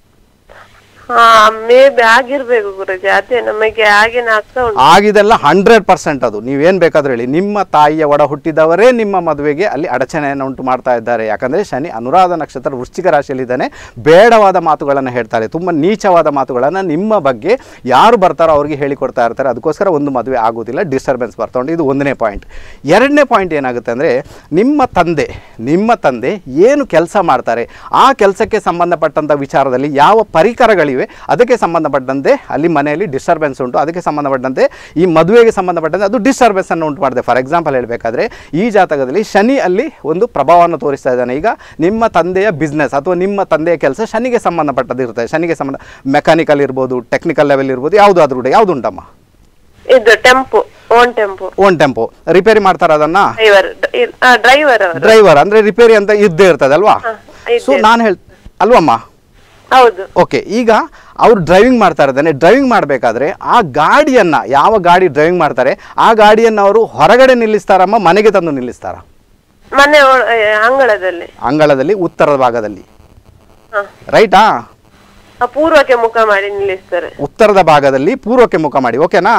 [SPEAKER 2] ಹಾ ಮೇ ಬಿ ಆಗಿರ್ಬೇಕು ಗುರುಜಿ ಅದೇ ನಮಗೆ ಆಗಿನ ಆಗ್ತಾ ಉಂಟು
[SPEAKER 1] ಆಗಿದೆಲ್ಲ ಹಂಡ್ರೆಡ್ ಪರ್ಸೆಂಟ್ ಅದು ನೀವೇನು ಬೇಕಾದ್ರೂ ಹೇಳಿ ನಿಮ್ಮ ತಾಯಿಯ ಒಡ ಹುಟ್ಟಿದವರೇ ನಿಮ್ಮ ಮದುವೆಗೆ ಅಲ್ಲಿ ಅಡಚಣೆಯನ್ನು ಉಂಟು ಮಾಡ್ತಾ ಇದ್ದಾರೆ ಯಾಕಂದರೆ ಶನಿ ಅನುರಾಧ ನಕ್ಷತ್ರ ವೃಶ್ಚಿಕ ರಾಶಿಯಲ್ಲಿದ್ದಾನೆ ಬೇಡವಾದ ಮಾತುಗಳನ್ನು ಹೇಳ್ತಾರೆ ತುಂಬ ನೀಚವಾದ ಮಾತುಗಳನ್ನು ನಿಮ್ಮ ಬಗ್ಗೆ ಯಾರು ಬರ್ತಾರೋ ಅವ್ರಿಗೆ ಹೇಳಿಕೊಡ್ತಾ ಇರ್ತಾರೆ ಅದಕ್ಕೋಸ್ಕರ ಒಂದು ಮದುವೆ ಆಗೋದಿಲ್ಲ ಡಿಸ್ಟರ್ಬೆನ್ಸ್ ಬರ್ತಾ ಉಂಟು ಇದು ಒಂದನೇ ಪಾಯಿಂಟ್ ಎರಡನೇ ಪಾಯಿಂಟ್ ಏನಾಗುತ್ತೆ ಅಂದರೆ ನಿಮ್ಮ ತಂದೆ ನಿಮ್ಮ ತಂದೆ ಏನು ಕೆಲಸ ಮಾಡ್ತಾರೆ ಆ ಕೆಲಸಕ್ಕೆ ಸಂಬಂಧಪಟ್ಟಂಥ ವಿಚಾರದಲ್ಲಿ ಯಾವ ಪರಿಕರಗಳಿವೆ ಅದಕ್ಕೆ ಸಂಬಂಧಪಟ್ಟಂತೆ ಅಲ್ಲಿ ಮನೆಯಲ್ಲಿ ಡಿಸ್ಟರ್ಬೆನ್ಸ್ ಉಂಟು ಅದಕ್ಕೆ ಸಂಬಂಧಪಟ್ಟಂತೆ ಈ ಮದುವೆಗೆ ಸಂಬಂಧಪಟ್ಟಂತೆ ಅದು ಡಿಸ್ಟರ್ಬೆನ್ಸ್ ಅನ್ನು ಉಂಟು ಮಾಡಿದೆ ಫಾರ್ ಎಕ್ಸಾಂಪಲ್ ಹೇಳಬೇಕಾದ್ರೆ ಈ ಜಾತಕದಲ್ಲಿ ಶನಿ ಅಲ್ಲಿ ಒಂದು ಪ್ರಭಾವವನ್ನು ತೋರಿಸ್ತಾ ಇದ್ದಾನೆ ಈಗ ನಿಮ್ಮ ತಂದೆಯ ಬಿಸ್ನೆಸ್ ಅಥವಾ ನಿಮ್ಮ ತಂದೆಯ ಕೆಲಸ ಶನಿಗೆ ಸಂಬಂಧಪಟ್ಟದ್ದು ಇರ್ತದೆ ಶನಿಗೆ ಸಂಬಂಧ ಮೆಕ್ಯಾನಿಕಲ್ ಇರ್ಬೋದು ಟೆಕ್ನಿಕಲ್ ಲೆವೆಲ್ ಇರ್ಬೋದು ಯಾವುದಾದ್ರೂ ಕೂಡ ಯಾವುದು ಉಂಟಮ್ಮ
[SPEAKER 2] ಇದು tempo own tempo
[SPEAKER 1] own tempo ರಿಪೇರಿ ಮಾಡ್ತಾರ ಅದನ್ನ
[SPEAKER 2] ಡ್ರೈವರ್ ಡ್ರೈವರ್ ಅವರು
[SPEAKER 1] ಡ್ರೈವರ್ ಅಂದ್ರೆ ರಿಪೇರಿ ಅಂತ ಇದ್ದೇ ಇರ್ತದೆ ಅಲ್ವಾ
[SPEAKER 2] ಹಾ, ಇದ್ದೇ
[SPEAKER 1] ಸೊ ನಾನು ಹೇಳ್ ಅಲ್ವಮ್ಮ
[SPEAKER 2] ಹೌದು
[SPEAKER 1] ಓಕೆ ಈಗ ಅವ್ರು ಡ್ರೈವಿಂಗ್ ಮಾಡ್ತಾ ಇದ್ದಾನೆ ಡ್ರೈವಿಂಗ್ ಮಾಡಬೇಕಾದ್ರೆ ಆ ಗಾಡಿಯನ್ನು ಯಾವ ಗಾಡಿ ಡ್ರೈವಿಂಗ್ ಮಾಡ್ತಾರೆ ಆ ಗಾಡಿಯನ್ನು ಅವರು ಹೊರಗಡೆ ನಿಲ್ಲಿಸ್ತಾರಮ್ಮ ಮನೆಗೆ ತಂದು ನಿಲ್ಲಿಸ್ತಾರ
[SPEAKER 2] ಮನೆ ಒಳ- ಏ, ಅಂಗಳದಲ್ಲಿ
[SPEAKER 1] ಅಂಗಳದಲ್ಲಿ ಉತ್ತರದ ಭಾಗದಲ್ಲಿ
[SPEAKER 2] ಹ.
[SPEAKER 1] ರೈಟಾ
[SPEAKER 2] ಆ, ಪೂರ್ವಕ್ಕೆ ಮುಖ ಮಾಡಿ ನಿಲ್ಲಿಸ್ತಾರೆ
[SPEAKER 1] ಉತ್ತರದ ಭಾಗದಲ್ಲಿ ಪೂರ್ವಕ್ಕೆ ಮುಖ ಮಾಡಿ ಓಕೆನಾ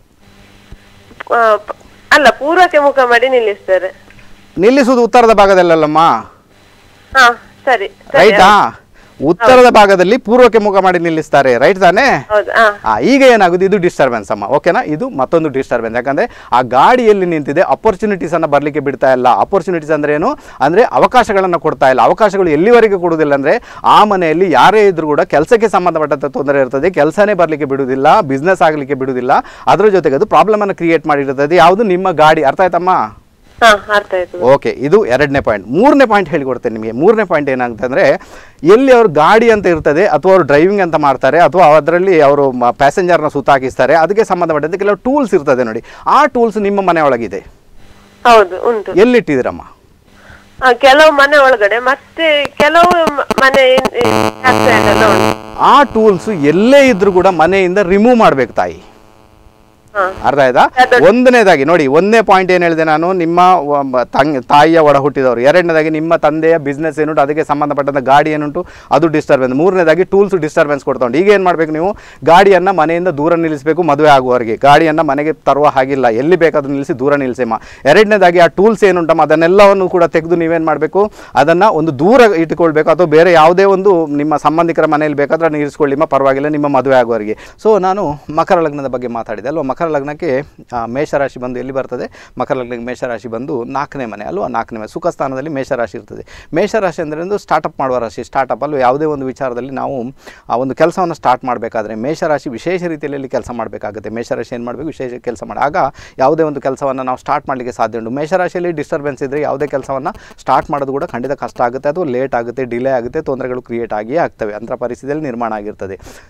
[SPEAKER 2] ಆ, ಪ- ಅಲ್ಲ ಪೂರ್ವಕ್ಕೆ ಮುಖ ಮಾಡಿ ನಿಲ್ಲಿಸ್ತಾರೆ
[SPEAKER 1] ನಿಲ್ಲಿಸುವುದು ಉತ್ತರದ ಭಾಗದಲ್ಲಲ್ಲಮ್ಮ
[SPEAKER 2] ಹಾ ಸರಿ ಸರಿ
[SPEAKER 1] ರೈಟಾ ಉತ್ತರದ ಭಾಗದಲ್ಲಿ ಪೂರ್ವಕ್ಕೆ ಮುಖ ಮಾಡಿ ನಿಲ್ಲಿಸ್ತಾರೆ ರೈಟ್ ತಾನೇ
[SPEAKER 2] ಹೌದು ಹಾ
[SPEAKER 1] ಆ, ಈಗ ಏನಾಗುತ್ತೆ ಇದು ಡಿಸ್ಟರ್ಬೆನ್ಸ್ ಅಮ್ಮ ಓಕೆನಾ ಇದು ಮತ್ತೊಂದು ಡಿಸ್ಟರ್ಬೆನ್ಸ್ ಯಾಕಂದ್ರೆ ಆ ಗಾಡಿ ಎಲ್ಲಿ ನಿಂತಿದೆ ಅಪರ್ಚುನಿಟೀಸ್ ಅನ್ನ ಬರ್ಲಿಕ್ಕೆ ಬಿಡ್ತಾ ಇಲ್ಲ ಅಪರ್ಚುನಿಟೀಸ್ ಅಂದ್ರೆ ಏನು ಅಂದ್ರೆ ಅವಕಾಶಗಳನ್ನು ಕೊಡ್ತಾ ಇಲ್ಲ ಅವಕಾಶಗಳು ಎಲ್ಲಿವರೆಗೆ ಕೊಡುವುದಿಲ್ಲ ಅಂದ್ರೆ ಆ ಮನೆಯಲ್ಲಿ ಯಾರೇ ಇದ್ರೂ ಕೂಡ ಕೆಲಸಕ್ಕೆ ಸಂಬಂಧಪಟ್ಟಂತ ತೊಂದರೆ ಇರ್ತದೆ ಕೆಲಸನೇ ಬರ್ಲಿಕ್ಕೆ ಬಿಡುವುದಿಲ್ಲ ಬಿಸ್ನೆಸ್ ಆಗ್ಲಿಕ್ಕೆ ಬಿಡುವುದಿಲ್ಲ ಅದ್ರ ಜೊತೆಗೆ ಅದು ಪ್ರಾಬ್ಲಮ್ ಅನ್ನು ಕ್ರಿಯೇಟ್ ಮಾಡಿರ್ತದೆ ಯಾವುದು ನಿಮ್ಮ ಗಾಡಿ ಅರ್ಥ ಆಯ್ತಮ್ಮ
[SPEAKER 2] ಹಾ ಅರ್ಥ ಆಯ್ತು
[SPEAKER 1] ಓಕೆ ಇದು ಎರಡನೇ ಪಾಯಿಂಟ್ ಮೂರನೇ ಪಾಯಿಂಟ್ ಹೇಳಿಕೊಡ್ತೇನೆ ನಿಮಗೆ ಮೂರನೇ ಪಾಯಿಂಟ್ ಏನಾಗುತ್ತೆ ಎಲ್ಲಿ ಅವ್ರ ಗಾಡಿ ಅಂತ ಇರ್ತದೆ ಅಥವಾ ಅವರು ಡ್ರೈವಿಂಗ್ ಅಂತ ಮಾಡ್ತಾರೆ ಅಥವಾ ಅದರಲ್ಲಿ ಅವರು ಪ್ಯಾಸೆಂಜರ್ನ ಸುತ್ತಾಕಿಸ್ತಾರೆ ಅದಕ್ಕೆ ಸಂಬಂಧಪಟ್ಟಂತೆ ಕೆಲವು ಟೂಲ್ಸ್ ಇರ್ತದೆ ನೋಡಿ ಆ ಟೂಲ್ಸ್ ನಿಮ್ಮ ಮನೆ ಒಳಗಿದೆ
[SPEAKER 2] ಹೌದು ಉಂಟು
[SPEAKER 1] ಎಲ್ಲಿಟ್ಟಿದ್ದೀರಮ್ಮ
[SPEAKER 2] ಆ, ಕೆಲವು ಮನೆ ಒಳಗಡೆ ಮತ್ತೆ ಕೆಲವು ಮ- ಮನೆ ಇನ್- ಇನ್ back side ಎಲ್ಲ ಉಂಟು
[SPEAKER 1] ಆ ಟೂಲ್ಸ್ ಎಲ್ಲೇ ಇದ್ರೂ ಕೂಡ ಮನೆಯಿಂದ ರಿಮೂವ್ ಮಾಡ್ಬೇಕು ತಾಯಿ
[SPEAKER 2] ಹಾ
[SPEAKER 1] ಅರ್ಥ ಆಯ್ತಾ ಒಂದನೇದಾಗಿ ನೋಡಿ ಒಂದನೇ ಪಾಯಿಂಟ್ ಏನು ಹೇಳಿದೆ ನಾನು ನಿಮ್ಮ ಒಬ್ಬ ತಂಗ್ ತಾಯಿಯ ಒಡ ಹುಟ್ಟಿದವರು ಎರಡನೇದಾಗಿ ನಿಮ್ಮ ತಂದೆಯ ಬಿಸ್ನೆಸ್ ಏನುಂಟು ಅದಕ್ಕೆ ಸಂಬಂಧಪಟ್ಟಂತ ಗಾಡಿ ಏನುಂಟು ಅದು ಡಿಸ್ಟರ್ಬೆನ್ಸ್ ಮೂರನೇದಾಗಿ ಟೂಲ್ಸ್ ಡಿಸ್ಟರ್ಬೆನ್ಸ್ ಕೊಡ್ತಾ ಉಂಟು ಈಗ ಏನು ಮಾಡಬೇಕು ನೀವು ಗಾಡಿಯನ್ನು ಮನೆಯಿಂದ ದೂರ ನಿಲ್ಲಿಸಬೇಕು ಮದುವೆ ಆಗುವವರೆಗೆ ಗಾಡಿಯನ್ನು ಮನೆಗೆ ತರುವ ಹಾಗಿಲ್ಲ ಎಲ್ಲಿ ಬೇಕಾದ್ರೂ ನಿಲ್ಲಿಸಿ ದೂರ ನಿಲ್ಲಿಸಮ್ಮ ಎರಡನೇದಾಗಿ ಆ ಟೂಲ್ಸ್ ಏನುಂಟಮ್ಮ ಅದನ್ನೆಲ್ಲವನ್ನು ಕೂಡ ತೆಗೆದು ನೀವೇನು ಮಾಡಬೇಕು ಅದನ್ನು ಒಂದು ದೂರ ಇಟ್ಟುಕೊಳ್ಬೇಕು ಅಥವಾ ಬೇರೆ ಯಾವುದೇ ಒಂದು ನಿಮ್ಮ ಸಂಬಂಧಿಕರ ಮನೆಯಲ್ಲಿ ಬೇಕಾದ್ರೆ ಅದನ್ನ ಇರಿಸ್ಕೊಳ್ಳಿಮ್ಮ ಪರವಾಗಿಲ್ಲ ನಿಮ್ಮ ಮದುವೆ ಆಗುವವರೆಗೆ ಸೊ ನಾನು ಮಕರ ಲಗ್ನದ ಬಗ್ಗೆ ಮಾತಾಡಿದೆ ಅಲ್ವಾ ಮಕರ ಲಗ್ನಕ್ಕೆ ಆ, ಮೇಷರಾಶಿ ಬಂದು ಎಲ್ಲಿ ಬರ್ತದೆ ಮಕರ ಲಗ್ನಕ್ಕೆ ಮೇಷರಾಶಿ ಬಂದು ನಾಲ್ಕನೇ ಮನೆ ಅಲ್ವಾ ನಾಲ್ಕನೇ ಮನೆ ಸುಖ ಸ್ಥಾನದಲ್ಲಿ ಮೇಷರಾಶಿ ಇರ್ತದೆ ಮೇಷರಾಶಿ ಅಂದರೆ ಒಂದು ಸ್ಟಾರ್ಟಪ್ ಮಾಡುವ ರಾಶಿ ಸ್ಟಾರ್ಟಪ್ ಅಲ್ಲೂ ಯಾವುದೇ ಒಂದು ವಿಚಾರದಲ್ಲಿ ನಾವು ಆ ಒಂದು ಕೆಲಸವನ್ನು ಸ್ಟಾರ್ಟ್ ಮಾಡಬೇಕಾದ್ರೆ ಮೇಷರಾಶಿ ವಿಶೇಷ ರೀತಿಯಲ್ಲಿ ಕೆಲಸ ಮಾಡಬೇಕಾಗುತ್ತೆ ಮೇಷರಾಶಿ ಏನು ಮಾಡಬೇಕು ವಿಶೇಷ ಕೆಲಸ ಮಾಡಿ ಆಗ ಯಾವುದೇ ಒಂದು ಕೆಲಸವನ್ನು ನಾವು ಸ್ಟಾರ್ಟ್ ಮಾಡಲಿಕ್ಕೆ ಸಾಧ್ಯ ಉಂಟು ಮೇಷರಾಶಿಯಲ್ಲಿ ಡಿಸ್ಟರ್ಬೆನ್ಸ್ ಇದ್ದರೆ ಯಾವುದೇ ಕೆಲಸವನ್ನು ಸ್ಟಾರ್ಟ್ ಮಾಡೋದು ಕೂಡ ಖಂಡಿತ ಕಷ್ಟ ಆಗುತ್ತೆ ಅಥವಾ ಲೇಟ್ ಆಗುತ್ತೆ ಡಿಲೇ ಆಗುತ್ತೆ ತೊಂದರೆಗಳು ಕ್ರಿಯೇಟ್ ಆಗಿಯೇ ಆಗ್ತವೆ ಅಂಥ ಪರಿಸ್ಥಿತಿಯಲ್ಲಿ ನಿರ್ಮಾಣ ಆಗಿರ್ತದೆ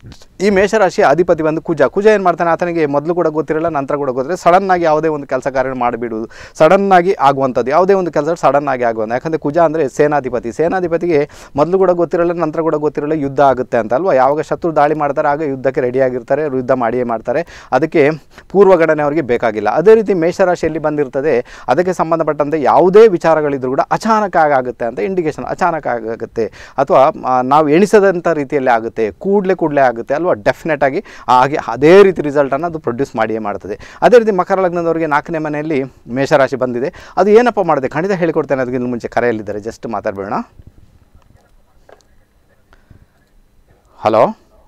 [SPEAKER 1] ಈ ಮೇಷರಾಶಿಯ ಅಧಿಪತಿ ಬಂದು ಕುಜ ಕುಜ ಏನು ಮಾಡ್ತಾನೆ ಆತನಿಗೆ ಮೊದಲು ಕೂಡ ಗೊತ್ತಿರಲ್ಲ ನಂತರ ಕೂಡ ಗೊತ್ತಿರಲ್ಲ ಸಡನ್ನಾಗಿ ಯಾವುದೇ ಒಂದು ಕೆಲಸ ಕಾರ್ಯ ಮಾಡಿಬಿಡುವುದು ಸಡನ್ನಾಗಿ ಆಗುವಂಥದ್ದು ಯಾವುದೇ ಒಂದು ಕೆಲಸ ಸಡನ್ನಾಗಿ ಆಗುವಂಥ ಯಾಕಂದರೆ ಕುಜ ಅಂದರೆ ಸೇನಾಧಿಪತಿ ಸೇನಾಧಿಪತಿಗೆ ಮೊದಲು ಕೂಡ ಗೊತ್ತಿರಲ್ಲ ನಂತರ ಕೂಡ ಗೊತ್ತಿರಲ್ಲ ಯುದ್ಧ ಆಗುತ್ತೆ ಅಂತ ಅಲ್ವಾ ಯಾವಾಗ ಶತ್ರು ದಾಳಿ ಮಾಡ್ತಾರೆ ಆಗ ಯುದ್ಧಕ್ಕೆ ರೆಡಿಯಾಗಿರ್ತಾರೆ ಯುದ್ಧ ಮಾಡಿಯೇ ಮಾಡ್ತಾರೆ ಅದಕ್ಕೆ ಪೂರ್ವಗಣನೆ ಅವರಿಗೆ ಬೇಕಾಗಿಲ್ಲ ಅದೇ ರೀತಿ ಮೇಷರಾಶಿಯಲ್ಲಿ ಬಂದಿರ್ತದೆ ಅದಕ್ಕೆ ಸಂಬಂಧಪಟ್ಟಂತೆ ಯಾವುದೇ ವಿಚಾರಗಳಿದ್ರೂ ಕೂಡ ಅಚಾನಕ ಆಗುತ್ತೆ ಅಂತ ಇಂಡಿಕೇಶನ್ ಅಚಾನಕ ಆಗುತ್ತೆ ಅಥವಾ ಆ, ನಾವು ಎಣಿಸದಂಥ ರೀತಿಯಲ್ಲಿ ಆಗುತ್ತೆ ಕೂಡಲೇ ಕೂಡಲೇ ಆಗುತ್ತೆ ಅಲ್ವಾ ಡೆಫಿನೆಟ್ ಆಗಿ ಹಾಗೆ ಅದೇ ರೀತಿ ರಿಸಲ್ಟನ್ನು ಅದು ಪ್ರೊಡ್ಯೂಸ್ ಮಾಡಿಯೇ ಮಾಡ್ತದೆ ಅದೇ ರೀತಿ ಮಕರ ಲಗ್ನದವರಿಗೆ ನಾಲ್ಕನೇ ಮನೆಯಲ್ಲಿ ಮೇಷರಾಶಿ ಬಂದಿದೆ ಅದು ಏನಪ್ಪ ಮಾಡಿದೆ ಖಂಡಿತ ಹೇಳಿಕೊಡ್ತೇನೆ ಅದಕ್ಕಿಂತ ಮುಂಚೆ ಕರೆಯಲ್ಲಿದ್ದಾರೆ ಜಸ್ಟ್ ಮಾತಾಡಬೇಡ ಹಲೋ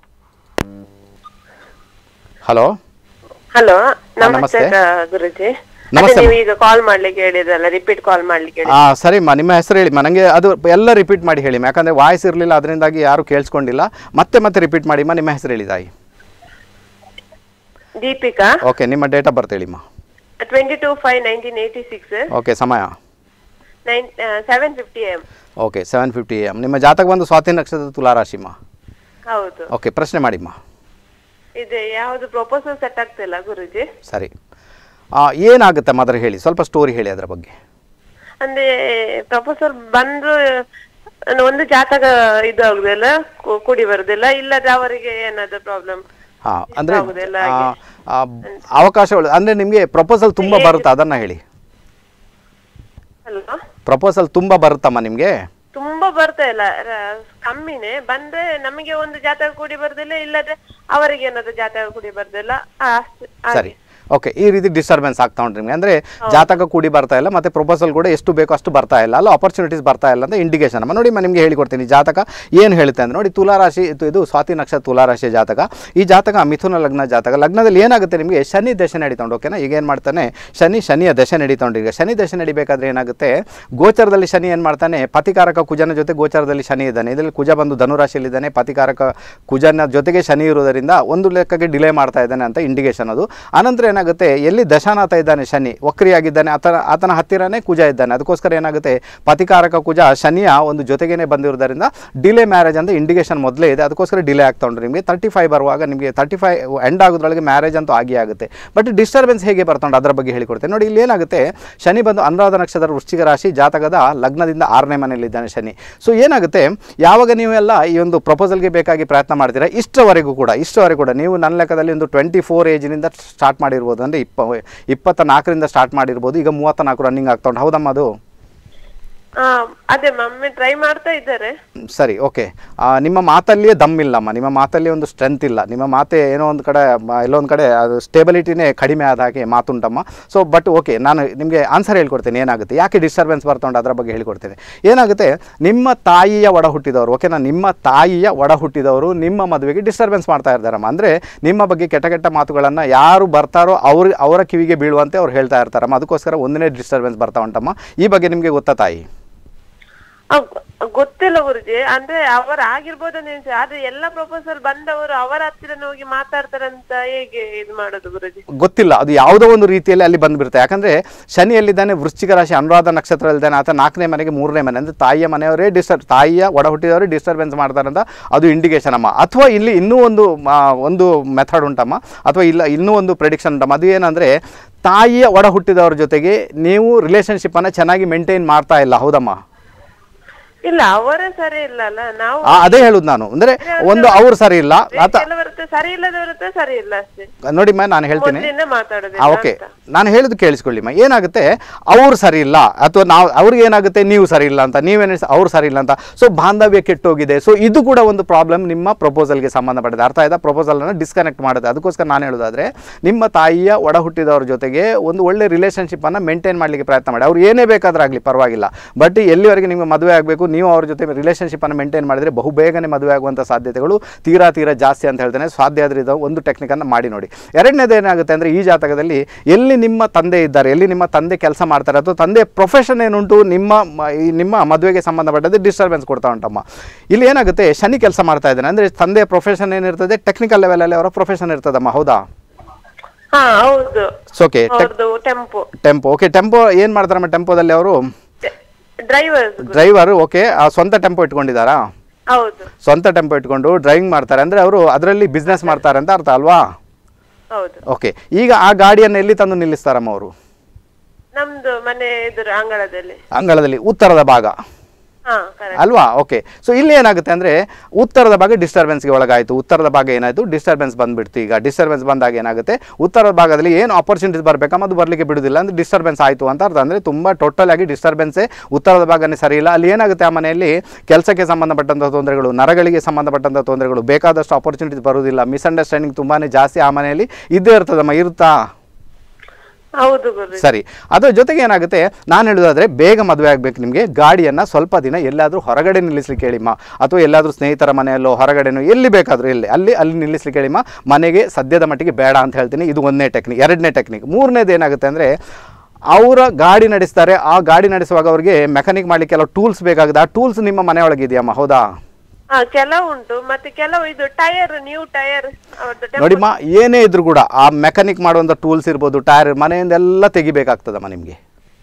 [SPEAKER 1] ಹಲೋ
[SPEAKER 2] ಹಲೋ
[SPEAKER 1] ನಮಸ್ತೆ.
[SPEAKER 2] ನಮಸ್ತೆ ಕ- ಗುರುಜಿ
[SPEAKER 1] ನಮಸ್ತೆ
[SPEAKER 2] ಅದೇ ನೀವು ಈಗ ಕಾಲ್ ಮಾಡ್ಲಿಕ್ಕೆ ಹೇಳಿದ್ರಲ್ಲ ರಿಪೀಟ್ ಕಾಲ್ ಮಾಡ್ಲಿಕ್ಕೆ ಹೇಳಿ
[SPEAKER 1] ಹಾಂ ಸರಿಮ್ಮ ನಿಮ್ಮ ಹೆಸರು ಹೇಳಿಮ್ಮ ನನಗೆ ಅದು ಎಲ್ಲ ರಿಪೀಟ್ ಮಾಡಿ ಹೇಳಿಮ್ಮ ಯಾಕಂದರೆ ವಾಯ್ಸ್ ಇರಲಿಲ್ಲ ಅದರಿಂದಾಗಿ ಯಾರು ಕೇಳಿಸ್ಕೊಂಡಿಲ್ಲ ಮತ್ತೆ ಮತ್ತೆ ರಿಪೀಟ್ ಮಾಡಿಮ್ಮ ನಿಮ್ಮ ಹೆಸರು ಹೇಳಿ ತಾಯಿ
[SPEAKER 2] ದೀಪಿಕಾ
[SPEAKER 1] ಓಕೆ ನಿಮ್ಮ ಡೇಟ್ ಆಫ್ ಬರ್ತ್ ಹೇಳಿಮ್ಮ
[SPEAKER 2] twenty two five nineteen eighty six
[SPEAKER 1] okay ಸಮಯ
[SPEAKER 2] nine seven fifty M
[SPEAKER 1] okay seven fifty M ನಿಮ್ಮ ಜಾತಕ ಬಂದು ಸ್ವಾತಿ ನಕ್ಷತ್ರದ ತುಲಾರಾಶಿಮ್ಮ
[SPEAKER 2] ಹೌದು
[SPEAKER 1] ಓಕೆ ಪ್ರಶ್ನೆ ಮಾಡಿಮ್ಮ
[SPEAKER 2] ಇದು ಯಾವುದು ಪ್ರಪೋಸಲ್ ಸೆಟ್ ಆಗ್ತಿಲ್ಲ ಗುರುಜಿ
[SPEAKER 1] ಸರಿ ಆ, ಏನಾಗುತ್ತೆ ಮದರ್ ಹೇಳಿ ಸ್ವಲ್ಪ ಸ್ಟೋರಿ ಹೇಳಿ ಅದರ ಬಗ್ಗೆ
[SPEAKER 2] ಅಂದ್ರೆ ಪ್ರಪೋಸಲ್ ಬಂದ್ರು ಅಂದ್ರೆ ಒಂದು ಜಾತಕ ಇದು ಆಗುದಿಲ್ಲ ಕು- ಕುಡಿ ಬರುದಿಲ್ಲ ಇಲ್ಲದ್ರೆ ಅವರಿಗೆ ಏನಾದ್ರು ಪ್ರಾಬ್ಲಮ್
[SPEAKER 1] ಹಾಂ ಅಂದರೆ
[SPEAKER 2] ಆಗುದಿಲ್ಲ
[SPEAKER 1] ಅವಕಾಶಗಳು ಅಂದರೆ ನಿಮಗೆ ಪ್ರಪೋಸಲ್ ತುಂಬ ಬರುತ್ತಾ ಅದನ್ನು ಹೇಳಿ
[SPEAKER 2] ಅಲ್ವಾ
[SPEAKER 1] ಪ್ರಪೋಸಲ್ ತುಂಬ ಬರುತ್ತಮ್ಮ ನಿಮಗೆ
[SPEAKER 2] ತುಂಬಾ ಬರ್ತಾ ಇಲ್ಲ ರ- ಕಮ್ಮಿನೇ ಬಂದ್ರೆ ನಮಗೆ ಒಂದು ಜಾತಕ ಕೂಡಿ ಬರುದಿಲ್ಲ ಇಲ್ಲದ್ರೆ ಅವರಿಗೆ ಏನಾದ್ರು ಜಾತಕ ಕೂಡಿ ಬರುದಿಲ್ಲ ಆ, ಅಷ್ಟೇ. ಹಾಗೆ.
[SPEAKER 1] ಸರಿ ಓಕೆ ಈ ರೀತಿ ಡಿಸ್ಟರ್ಬೆನ್ಸ್ ಆಗ್ತಾ ಉಂಟು ನಿಮಗೆ ಅಂದರೆ ಜಾತಕ ಕೂಡಿ ಬರ್ತಾ ಇಲ್ಲ ಮತ್ತು ಪ್ರಪೋಸಲ್ ಕೂಡ ಎಷ್ಟು ಬೇಕೋ ಅಷ್ಟು ಬರ್ತಾ ಇಲ್ಲ ಅಲ್ಲ ಆಪರ್ಚುನಿಟೀಸ್ ಬರ್ತಾ ಇಲ್ಲ ಅಂತ ಇಂಡಿಕೇಶನ್ ಅಮ್ಮ ನೋಡಿ ನಿಮಗೆ ಹೇಳಿಕೊಡ್ತೀನಿ ಜಾತಕ ಏನು ಹೇಳುತ್ತೆ ಅಂದರೆ ನೋಡಿ ತುಲಾರಾಶಿ ಇದು ಇದು ಸ್ವಾತಿ ನಕ್ಷತ್ರ ತುಲಾರಾಶಿಯ ಜಾತಕ ಈ ಜಾತಕ ಮಿಥುನ ಲಗ್ನ ಜಾತಕ ಲಗ್ನದಲ್ಲಿ ಏನಾಗುತ್ತೆ ನಿಮಗೆ ಶನಿ ದಶೆ ನಡೀತಾ ಉಂಟು ಓಕೆನಾ ಈಗ ಏನು ಮಾಡ್ತಾನೆ ಶನಿ ಶನಿಯ ದಶೆ ನಡೀತಾ ಉಂಟು ಈಗ ಶನಿ ದಶೆ ನಡಿಬೇಕಾದ್ರೆ ಏನಾಗುತ್ತೆ ಗೋಚರದಲ್ಲಿ ಶನಿ ಏನು ಮಾಡ್ತಾನೆ ಪತಿಕಾರಕ ಕುಜನ ಜೊತೆ ಗೋಚರದಲ್ಲಿ ಶನಿ ಇದ್ದಾನೆ ಇದರಲ್ಲಿ ಕುಜ ಬಂದು ಧನುರಾಶಿಯಲ್ಲಿದ್ದಾನೆ ಪತಿಕಾರಕ ಕುಜನ ಜೊತೆಗೆ ಶನಿ ಇರುವುದರಿಂದ ಒಂದು ಲೆಕ್ಕಕ್ಕೆ ಡಿಲೇ ಮಾಡ್ತಾ ಇದ್ದಾನೆ ಅಂತ ಇಂಡಿಕೇಶನ್ ಅದು ಆನಂತರ ಏನಾಗುತ್ತೆ ಎಲ್ಲಿ ದಶಾನಾಥ ಇದ್ದಾನೆ ಶನಿ ವಕ್ರಿಯಾಗಿದ್ದಾನೆ ಆತನ ಆತನ ಹತ್ತಿರನೇ ಕುಜ ಇದ್ದಾನೆ ಅದಕ್ಕೋಸ್ಕರ ಏನಾಗುತ್ತೆ ಪತಿಕಾರಕ ಕುಜ ಶನಿಯ ಒಂದು ಜೊತೆಗೇನೆ ಬಂದಿರೋದರಿಂದ ಡಿಲೇ ಮ್ಯಾರೇಜ್ ಅಂತ ಇಂಡಿಕೇಶನ್ ಮೊದಲೇ ಇದೆ ಅದಕ್ಕೋಸ್ಕರ ಡಿಲೇ ಆಗ್ತಾ ಉಂಟು ನಿಮಗೆ ತರ್ಟಿ ಫೈವ್ ಬರುವಾಗ ನಿಮಗೆ ತರ್ಟಿ ಫೈವ್ ಎಂಡ್ ಆಗೋದ್ರೊಳಗೆ ಮ್ಯಾರೇಜ್ ಅಂತೂ ಆಗಿ ಆಗುತ್ತೆ ಬಟ್ ಡಿಸ್ಟರ್ಬೆನ್ಸ್ ಹೇಗೆ ಬರ್ತಾ ಉಂಟು ಅದರ ಬಗ್ಗೆ ಹೇಳಿಕೊಡ್ತೇನೆ ನೋಡಿ ಇಲ್ಲಿ ಏನಾಗುತ್ತೆ ಶನಿ ಬಂದು ಅನುರಾಧ ನಕ್ಷತ್ರ ವೃಶ್ಚಿಕ ರಾಶಿ ಜಾತಕದ ಲಗ್ನದಿಂದ ಆರನೇ ಮನೆಯಲ್ಲಿದ್ದಾನೆ ಶನಿ ಸೊ ಏನಾಗುತ್ತೆ ಯಾವಾಗ ನೀವೆಲ್ಲ ಈ ಒಂದು ಪ್ರಪೋಸಲ್ಗೆ ಬೇಕಾಗಿ ಪ್ರಯತ್ನ ಮಾಡ್ತೀರಾ ಇಷ್ಟವರೆಗೂ ಕೂಡ ಇಷ್ಟವರೆಗೂ ಕೂಡ ನೀವು ನನ್ನ ಲೆಕ್ಕದಲ್ಲಿ ಒಂದು ಟ್ವೆಂಟಿ ಫೋರ್ ಏಜಿನಿಂದ ಸ್ಟಾರ್ಟ್ ಮಾಡಿರ್ಬೋದು ಅಂದರೆ ಇಪ್ಪ ಇಪ್ಪತ್ತ ನಾಲ್ಕರಿಂದ ಸ್ಟಾರ್ಟ್ ಮಾಡಿರ್ಬೋದು ಈಗ ಮೂವತ್ತ ನಾಲ್ಕು ರನ್ನಿಂಗ್ ಆಗ್ತಾ ಉಂಟು ಹೌದಮ್ಮ ಅದು
[SPEAKER 2] ಆ, ಅದೇ ಮಮ್ಮಿ ಟ್ರೈ ಮಾಡ್ತಾ ಇದ್ದಾರೆ
[SPEAKER 1] ಹ್ಮ್, ಸರಿ ಓಕೆ ನಿಮ್ಮ ಮಾತಲ್ಲಿಯೇ ದಮ್ ಇಲ್ಲಮ್ಮ ನಿಮ್ಮ ಮಾತಲ್ಲಿ ಒಂದು ಸ್ಟ್ರೆಂತ್ ಇಲ್ಲ ನಿಮ್ಮ ಮಾತೆ ಏನೋ ಒಂದು ಕಡೆ ಮ- ಎಲ್ಲೋ ಒಂದು ಕಡೆ ಅದು ಸ್ಟೇಬಿಲಿಟಿನೇ ಕಡಿಮೆ ಆದ ಹಾಗೆ ಮಾತುಂಟಮ್ಮ ಸೊ ಬಟ್ ಓಕೆ ನಾನು ನಿಮಗೆ ಆನ್ಸರ್ ಹೇಳ್ಕೊಡ್ತೇನೆ ಏನಾಗುತ್ತೆ ಯಾಕೆ ಡಿಸ್ಟರ್ಬೆನ್ಸ್ ಬರ್ತಾ ಉಂಟು ಅದರ ಬಗ್ಗೆ ಹೇಳ್ಕೊಡ್ತೇನೆ ಏನಾಗುತ್ತೆ ನಿಮ್ಮ ತಾಯಿಯ ಒಡ ಹುಟ್ಟಿದವರು ಓಕೆನಾ ನಿಮ್ಮ ತಾಯಿಯ ಒಡ ಹುಟ್ಟಿದವರು ನಿಮ್ಮ ಮದುವೆಗೆ ಡಿಸ್ಟರ್ಬೆನ್ಸ್ ಮಾಡ್ತಾ ಇರ್ತಾರಮ್ಮ ಅಂದರೆ ನಿಮ್ಮ ಬಗ್ಗೆ ಕೆಟ್ಟ ಕೆಟ್ಟ ಮಾತುಗಳನ್ನು ಯಾರು ಬರ್ತಾರೋ ಅವ್ರ ಅವರ ಕಿವಿಗೆ ಬೀಳುವಂತೆ ಅವ್ರು ಹೇಳ್ತಾ ಇರ್ತಾರಮ್ಮ ಅದಕ್ಕೋಸ್ಕರ ಒಂದನೇ ಡಿಸ್ಟರ್ಬೆನ್ಸ್ ಬರ್ತಾ ಉಂಟಮ್ಮ ಈ ಬಗ್ಗೆ ನಿಮಗೆ ಗೊತ್ತಾ ತಾಯಿ
[SPEAKER 2] ಆ, ಗೊ- ಗೊತ್ತಿಲ್ಲ ಗುರುಜಿ ಅಂದ್ರೆ ಅವರ ಆಗಿರ್ಬೋದು ಅಂತ ಆದ್ರೆ ಎಲ್ಲ ಪ್ರಪೋಸಲ್ ಬಂದವರು ಅವರ ಹತ್ತಿರನೇ ಹೋಗಿ ಮಾತಾಡ್ತಾರಂತ ಹೇಗೆ ಇದು ಮಾಡೋದು ಗುರುಜಿ
[SPEAKER 1] ಗೊತ್ತಿಲ್ಲ ಅದು ಯಾವುದೋ ಒಂದು ರೀತಿಯಲ್ಲಿ ಅಲ್ಲಿ ಬಂದ್ಬಿಡುತ್ತೆ ಯಾಕಂದ್ರೆ ಶನಿ ಎಲ್ಲಿದ್ದಾನೆ ವೃಶ್ಚಿಕ ರಾಶಿ ಅನುರಾಧ ನಕ್ಷತ್ರದಲ್ಲಿದ್ದಾನೆ ಆತ ನಾಲ್ಕನೇ ಮನೆಗೆ ಮೂರನೇ ಮನೆ ಅಂದರೆ ತಾಯಿಯ ಮನೆಯವರೇ ಡಿಸ್ಟರ್ಬ್ ತಾಯಿಯ ಒಡ ಹುಟ್ಟಿದವರೇ ಡಿಸ್ಟರ್ಬೆನ್ಸ್ ಮಾಡ್ತಾರಂತ ಅದು ಇಂಡಿಕೇಶನ್ ಅಮ್ಮ ಅಥವಾ ಇಲ್ಲಿ ಇನ್ನೂ ಒಂದು ಆ, ಒಂದು ಮೆಥಡ್ ಉಂಟಮ್ಮ ಅಥವಾ ಇಲ್ಲ ಇನ್ನೂ ಒಂದು ಪ್ರೆಡಿಕ್ಷನ್ ಉಂಟಮ್ಮ ಅದು ಏನಂದರೆ ತಾಯಿಯ ಒಡ ಹುಟ್ಟಿದವರ ಜೊತೆಗೆ ನೀವು ರಿಲೇಷನ್ಶಿಪ್ಪನ್ನು ಚೆನ್ನಾಗಿ ಮೇಂಟೈನ್ ಮಾಡ್ತಾ ಇಲ್ಲ ಹೌದಮ್ಮ
[SPEAKER 2] ಇಲ್ಲ ಅವರೇ ಸರಿ ಇಲ್ಲ ಅಲ್ಲ ನಾವು
[SPEAKER 1] ಆ, ಅದೇ ಹೇಳುದು ನಾನು ಅಂದರೆ ಒಂದು ಅವ್ರು ಸರಿ ಇಲ್ಲ ಆತ
[SPEAKER 2] ಕೆಲವರತ್ತೆ ಸರಿ ಇಲ್ಲದವರತ್ತೆ ಸರಿ ಇಲ್ಲ ಅಷ್ಟೇ
[SPEAKER 1] ನೋಡಿಮ್ಮ ನಾನು ಹೇಳ್ತೀನಿ
[SPEAKER 2] ಮೊದ್ಲಿಂದ ಮಾತಾಡೋದಿಲ್ಲ
[SPEAKER 1] ಓಕೆ
[SPEAKER 2] ಅಂತ.
[SPEAKER 1] ನಾನು ಹೇಳುದು ಕೇಳಿಸ್ಕೊಳ್ಳಿಮ್ಮ ಏನಾಗುತ್ತೆ ಅವ್ರು ಸರಿ ಇಲ್ಲ ಅಥವಾ ನಾವು ಅವ್ರಿಗೆ ಏನಾಗುತ್ತೆ ನೀವು ಸರಿ ಇಲ್ಲ ಅಂತ ನೀವೇನು ಅವ್ರು ಸರಿ ಇಲ್ಲ ಅಂತ ಸೊ ಬಾಂಧವ್ಯ ಕೆಟ್ಟೋಗಿದೆ ಸೊ ಇದು ಕೂಡ ಒಂದು ಪ್ರಾಬ್ಲಮ್ ನಿಮ್ಮ ಪ್ರಪೋಸಲ್ಗೆ ಸಂಬಂಧಪಟ್ಟಿದೆ ಅರ್ಥ ಆಯ್ತಾ ಪ್ರಪೋಸಲನ್ನು ಡಿಸ್ಕನೆಕ್ಟ್ ಮಾಡುತ್ತೆ ಅದಕ್ಕೋಸ್ಕರ ನಾನು ಹೇಳೋದಾದ್ರೆ ನಿಮ್ಮ ತಾಯಿಯ ಒಡ ಹುಟ್ಟಿದವ್ರ ಜೊತೆಗೆ ಒಂದು ಒಳ್ಳೆ ರಿಲೇಷನ್ಶಿಪ್ಪನ್ನು ಮೇಂಟೈನ್ ಮಾಡಲಿಕ್ಕೆ ಪ್ರಯತ್ನ ಮಾಡಿ ಅವ್ರು ಏನೇ ಬೇಕಾದ್ರೂ ಆಗಲಿ ಪರವಾಗಿಲ್ಲ ಬಟ್ ಎಲ್ಲಿವರೆಗೆ ನಿಮಗೆ ಮದುವೆ ಆಗಬೇಕು ನೀವು ಅವ್ರ ಜೊತೆ ರಿಲೇಷನ್ಶಿಪ್ಪನ್ನು ಮೇಂಟೈನ್ ಮಾಡಿದರೆ ಬಹುಬೇಗನೆ ಮದುವೆ ಆಗುವಂಥ ಸಾಧ್ಯತೆಗಳು ತೀರಾ ತೀರಾ ಜಾಸ್ತಿ ಅಂತ ಹೇಳ್ತೇನೆ ಸಾಧ್ಯ ಆದರೆ ಇದು ಒಂದು ಟೆಕ್ನಿಕನ್ನು ಮಾಡಿ ನೋಡಿ ಎರಡನೇದು ಏನಾಗುತ್ತೆ ಅಂದರೆ ಈ ಜಾತಕದಲ್ಲಿ ಎಲ್ಲಿ ನಿಮ್ಮ ತಂದೆ ಇದ್ದಾರೆ ಎಲ್ಲಿ ನಿಮ್ಮ ತಂದೆ ಕೆಲಸ ಮಾಡ್ತಾರೆ ಅಥವಾ ತಂದೆ ಪ್ರೊಫೆಷನ್ ಏನುಂಟು ನಿಮ್ಮ ಮ- ಈ ನಿಮ್ಮ ಮದುವೆಗೆ ಸಂಬಂಧಪಟ್ಟದ್ದು ಡಿಸ್ಟರ್ಬೆನ್ಸ್ ಕೊಡ್ತಾ ಉಂಟಮ್ಮ ಇಲ್ಲಿ ಏನಾಗುತ್ತೆ ಶನಿ ಕೆಲಸ ಮಾಡ್ತಾ ಇದ್ದಾನೆ ಅಂದರೆ ತಂದೆ ಪ್ರೊಫೆಷನ್ ಏನಿರ್ತದೆ ಟೆಕ್ನಿಕಲ್ ಲೆವೆಲಲ್ಲಿ ಅವರ ಪ್ರೊಫೆಷನ್ ಇರ್ತದಮ್ಮ ಹೌದಾ
[SPEAKER 2] ಹಾ ಹೌದು
[SPEAKER 1] ಓಕೆ
[SPEAKER 2] ಅವ್ರದ್ದು ಟೆಂಪೋ
[SPEAKER 1] ಟೆಂಪೋ ಓಕೆ ಟೆಂಪೋ ಏನು ಮಾಡ್ತಾರಮ್ಮ ಟೆಂಪೋದಲ್ಲಿ ಅವರು
[SPEAKER 2] ಡ್ರೈವರ್ಸ್
[SPEAKER 1] ಡ್ರೈವರ್ ಓಕೆ ಸ್ವಂತ ಟೆಂಪೋ ಇಟ್ಕೊಂಡಿದ್ದಾರಾ
[SPEAKER 2] ಹೌದು
[SPEAKER 1] ಸ್ವಂತ ಟೆಂಪೋ ಇಟ್ಕೊಂಡು ಡ್ರೈವಿಂಗ್ ಮಾಡ್ತಾರೆ ಅಂದರೆ ಅವರು ಅದರಲ್ಲಿ ಬಿಸ್ನೆಸ್ ಮಾಡ್ತಾರೆ ಅಂತ ಅರ್ಥ ಅಲ್ವಾ
[SPEAKER 2] ಹೌದು
[SPEAKER 1] ಓಕೆ ಈಗ ಆ ಗಾಡಿಯನ್ನು ಎಲ್ಲಿ ತಂದು ನಿಲ್ಲಿಸ್ತಾರಮ್ಮ ಅವರು
[SPEAKER 2] ನಮ್ದು ಮನೆ ಎದುರು ಅಂಗಳದಲ್ಲಿ
[SPEAKER 1] ಅಂಗಳದಲ್ಲಿ ಉತ್ತರದ ಭಾಗ
[SPEAKER 2] ಹಾ ಕರೆಕ್ಟ್
[SPEAKER 1] ಅಲ್ವಾ ಓಕೆ ಸೊ ಇಲ್ಲಿ ಏನಾಗುತ್ತೆ ಅಂದರೆ ಉತ್ತರದ ಭಾಗ ಡಿಸ್ಟರ್ಬೆನ್ಸ್ಗೆ ಒಳಗಾಯಿತು ಉತ್ತರದ ಭಾಗ ಏನಾಯಿತು ಡಿಸ್ಟರ್ಬೆನ್ಸ್ ಬಂದ್ಬಿಡ್ತು ಈಗ ಡಿಸ್ಟರ್ಬೆನ್ಸ್ ಬಂದಾಗ ಏನಾಗುತ್ತೆ ಉತ್ತರದ ಭಾಗದಲ್ಲಿ ಏನು ಆಪರ್ಚುನಿಟೀಸ್ ಬರಬೇಕಮ್ಮ ಅದು ಬರಲಿಕ್ಕೆ ಬಿಡುದಿಲ್ಲ ಅಂದರೆ ಡಿಸ್ಟರ್ಬೆನ್ಸ್ ಆಯಿತು ಅಂತ ಅರ್ಥ ಅಂದರೆ ತುಂಬ ಟೋಟಲ್ ಆಗಿ ಡಿಸ್ಟರ್ಬೆನ್ಸೇ ಉತ್ತರದ ಭಾಗನೇ ಸರಿ ಇಲ್ಲ ಅಲ್ಲಿ ಏನಾಗುತ್ತೆ ಆ ಮನೆಯಲ್ಲಿ ಕೆಲಸಕ್ಕೆ ಸಂಬಂಧಪಟ್ಟಂಥ ತೊಂದರೆಗಳು ನರಗಳಿಗೆ ಸಂಬಂಧಪಟ್ಟಂಥ ತೊಂದರೆಗಳು ಬೇಕಾದಷ್ಟು ಆಪರ್ಚುನಿಟೀಸ್ ಬರುವುದಿಲ್ಲ ಮಿಸ್ಅಂಡರ್ಸ್ಟ್ಯಾಂಡಿಂಗ್ ತುಂಬಾ ಜಾಸ್ತಿ ಆ ಮನೆಯಲ್ಲಿ ಇದ್ದೇ ಇರ್ತದಮ್ಮ ಇರುತ್ತಾ
[SPEAKER 2] ಹೌದು ಗುರುಜಿ
[SPEAKER 1] ಸರಿ ಅದರ ಜೊತೆಗೆ ಏನಾಗುತ್ತೆ ನಾನು ಹೇಳೋದಾದ್ರೆ ಬೇಗ ಮದುವೆ ಆಗಬೇಕು ನಿಮಗೆ ಗಾಡಿಯನ್ನು ಸ್ವಲ್ಪ ದಿನ ಎಲ್ಲಾದರೂ ಹೊರಗಡೆ ನಿಲ್ಲಿಸ್ಲಿಕ್ಕೆ ಹೇಳಿಮ್ಮ ಅಥವಾ ಎಲ್ಲಾದರೂ ಸ್ನೇಹಿತರ ಮನೆಯಲ್ಲೋ ಹೊರಗಡೆನೋ ಎಲ್ಲಿ ಬೇಕಾದರೂ ಎಲ್ಲಿ ಅಲ್ಲಿ ಅಲ್ಲಿ ನಿಲ್ಲಿಸ್ಲಿಕ್ಕೆ ಹೇಳಿಮ್ಮ ಮನೆಗೆ ಸದ್ಯದ ಮಟ್ಟಿಗೆ ಬೇಡ ಅಂತ ಹೇಳ್ತೀನಿ ಇದು ಒಂದನೇ ಟೆಕ್ನಿಕ್ ಎರಡನೇ ಟೆಕ್ನಿಕ್ ಮೂರನೇದು ಏನಾಗುತ್ತೆ ಅಂದರೆ ಅವರ ಗಾಡಿ ನಡೆಸ್ತಾರೆ ಆ ಗಾಡಿ ನಡೆಸುವಾಗ ಅವರಿಗೆ ಮೆಕ್ಯಾನಿಕ್ ಮಾಡಲಿಕ್ಕೆ ಕೆಲವು ಟೂಲ್ಸ್ ಬೇಕಾಗುತ್ತೆ ಆ ಟೂಲ್ಸ್ ನಿಮ್ಮ ಮನೆಯೊಳಗೆ ಇದೆಯಮ್ಮ ಹೌದಾ
[SPEAKER 2] ಹಾ ಕೆಲವು ಉಂಟು ಮತ್ತೆ ಕೆಲವು ಇದು ಟೈರ್ ನ್ಯೂ ಟೈರ್ ಅವ್ರದ್ದು tempo-
[SPEAKER 1] ನೋಡಿಮ್ಮ ಏನೇ ಇದ್ರೂ ಕೂಡ ಆ ಮೆಕ್ಯಾನಿಕ್ ಮಾಡುವಂಥ ಟೂಲ್ಸ್ ಇರ್ಬೋದು ಟೈರ್ ಮನೆಯಿಂದ ಎಲ್ಲ ತೆಗಿಬೇಕಾಗ್ತದಮ್ಮ ನಿಮಗೆ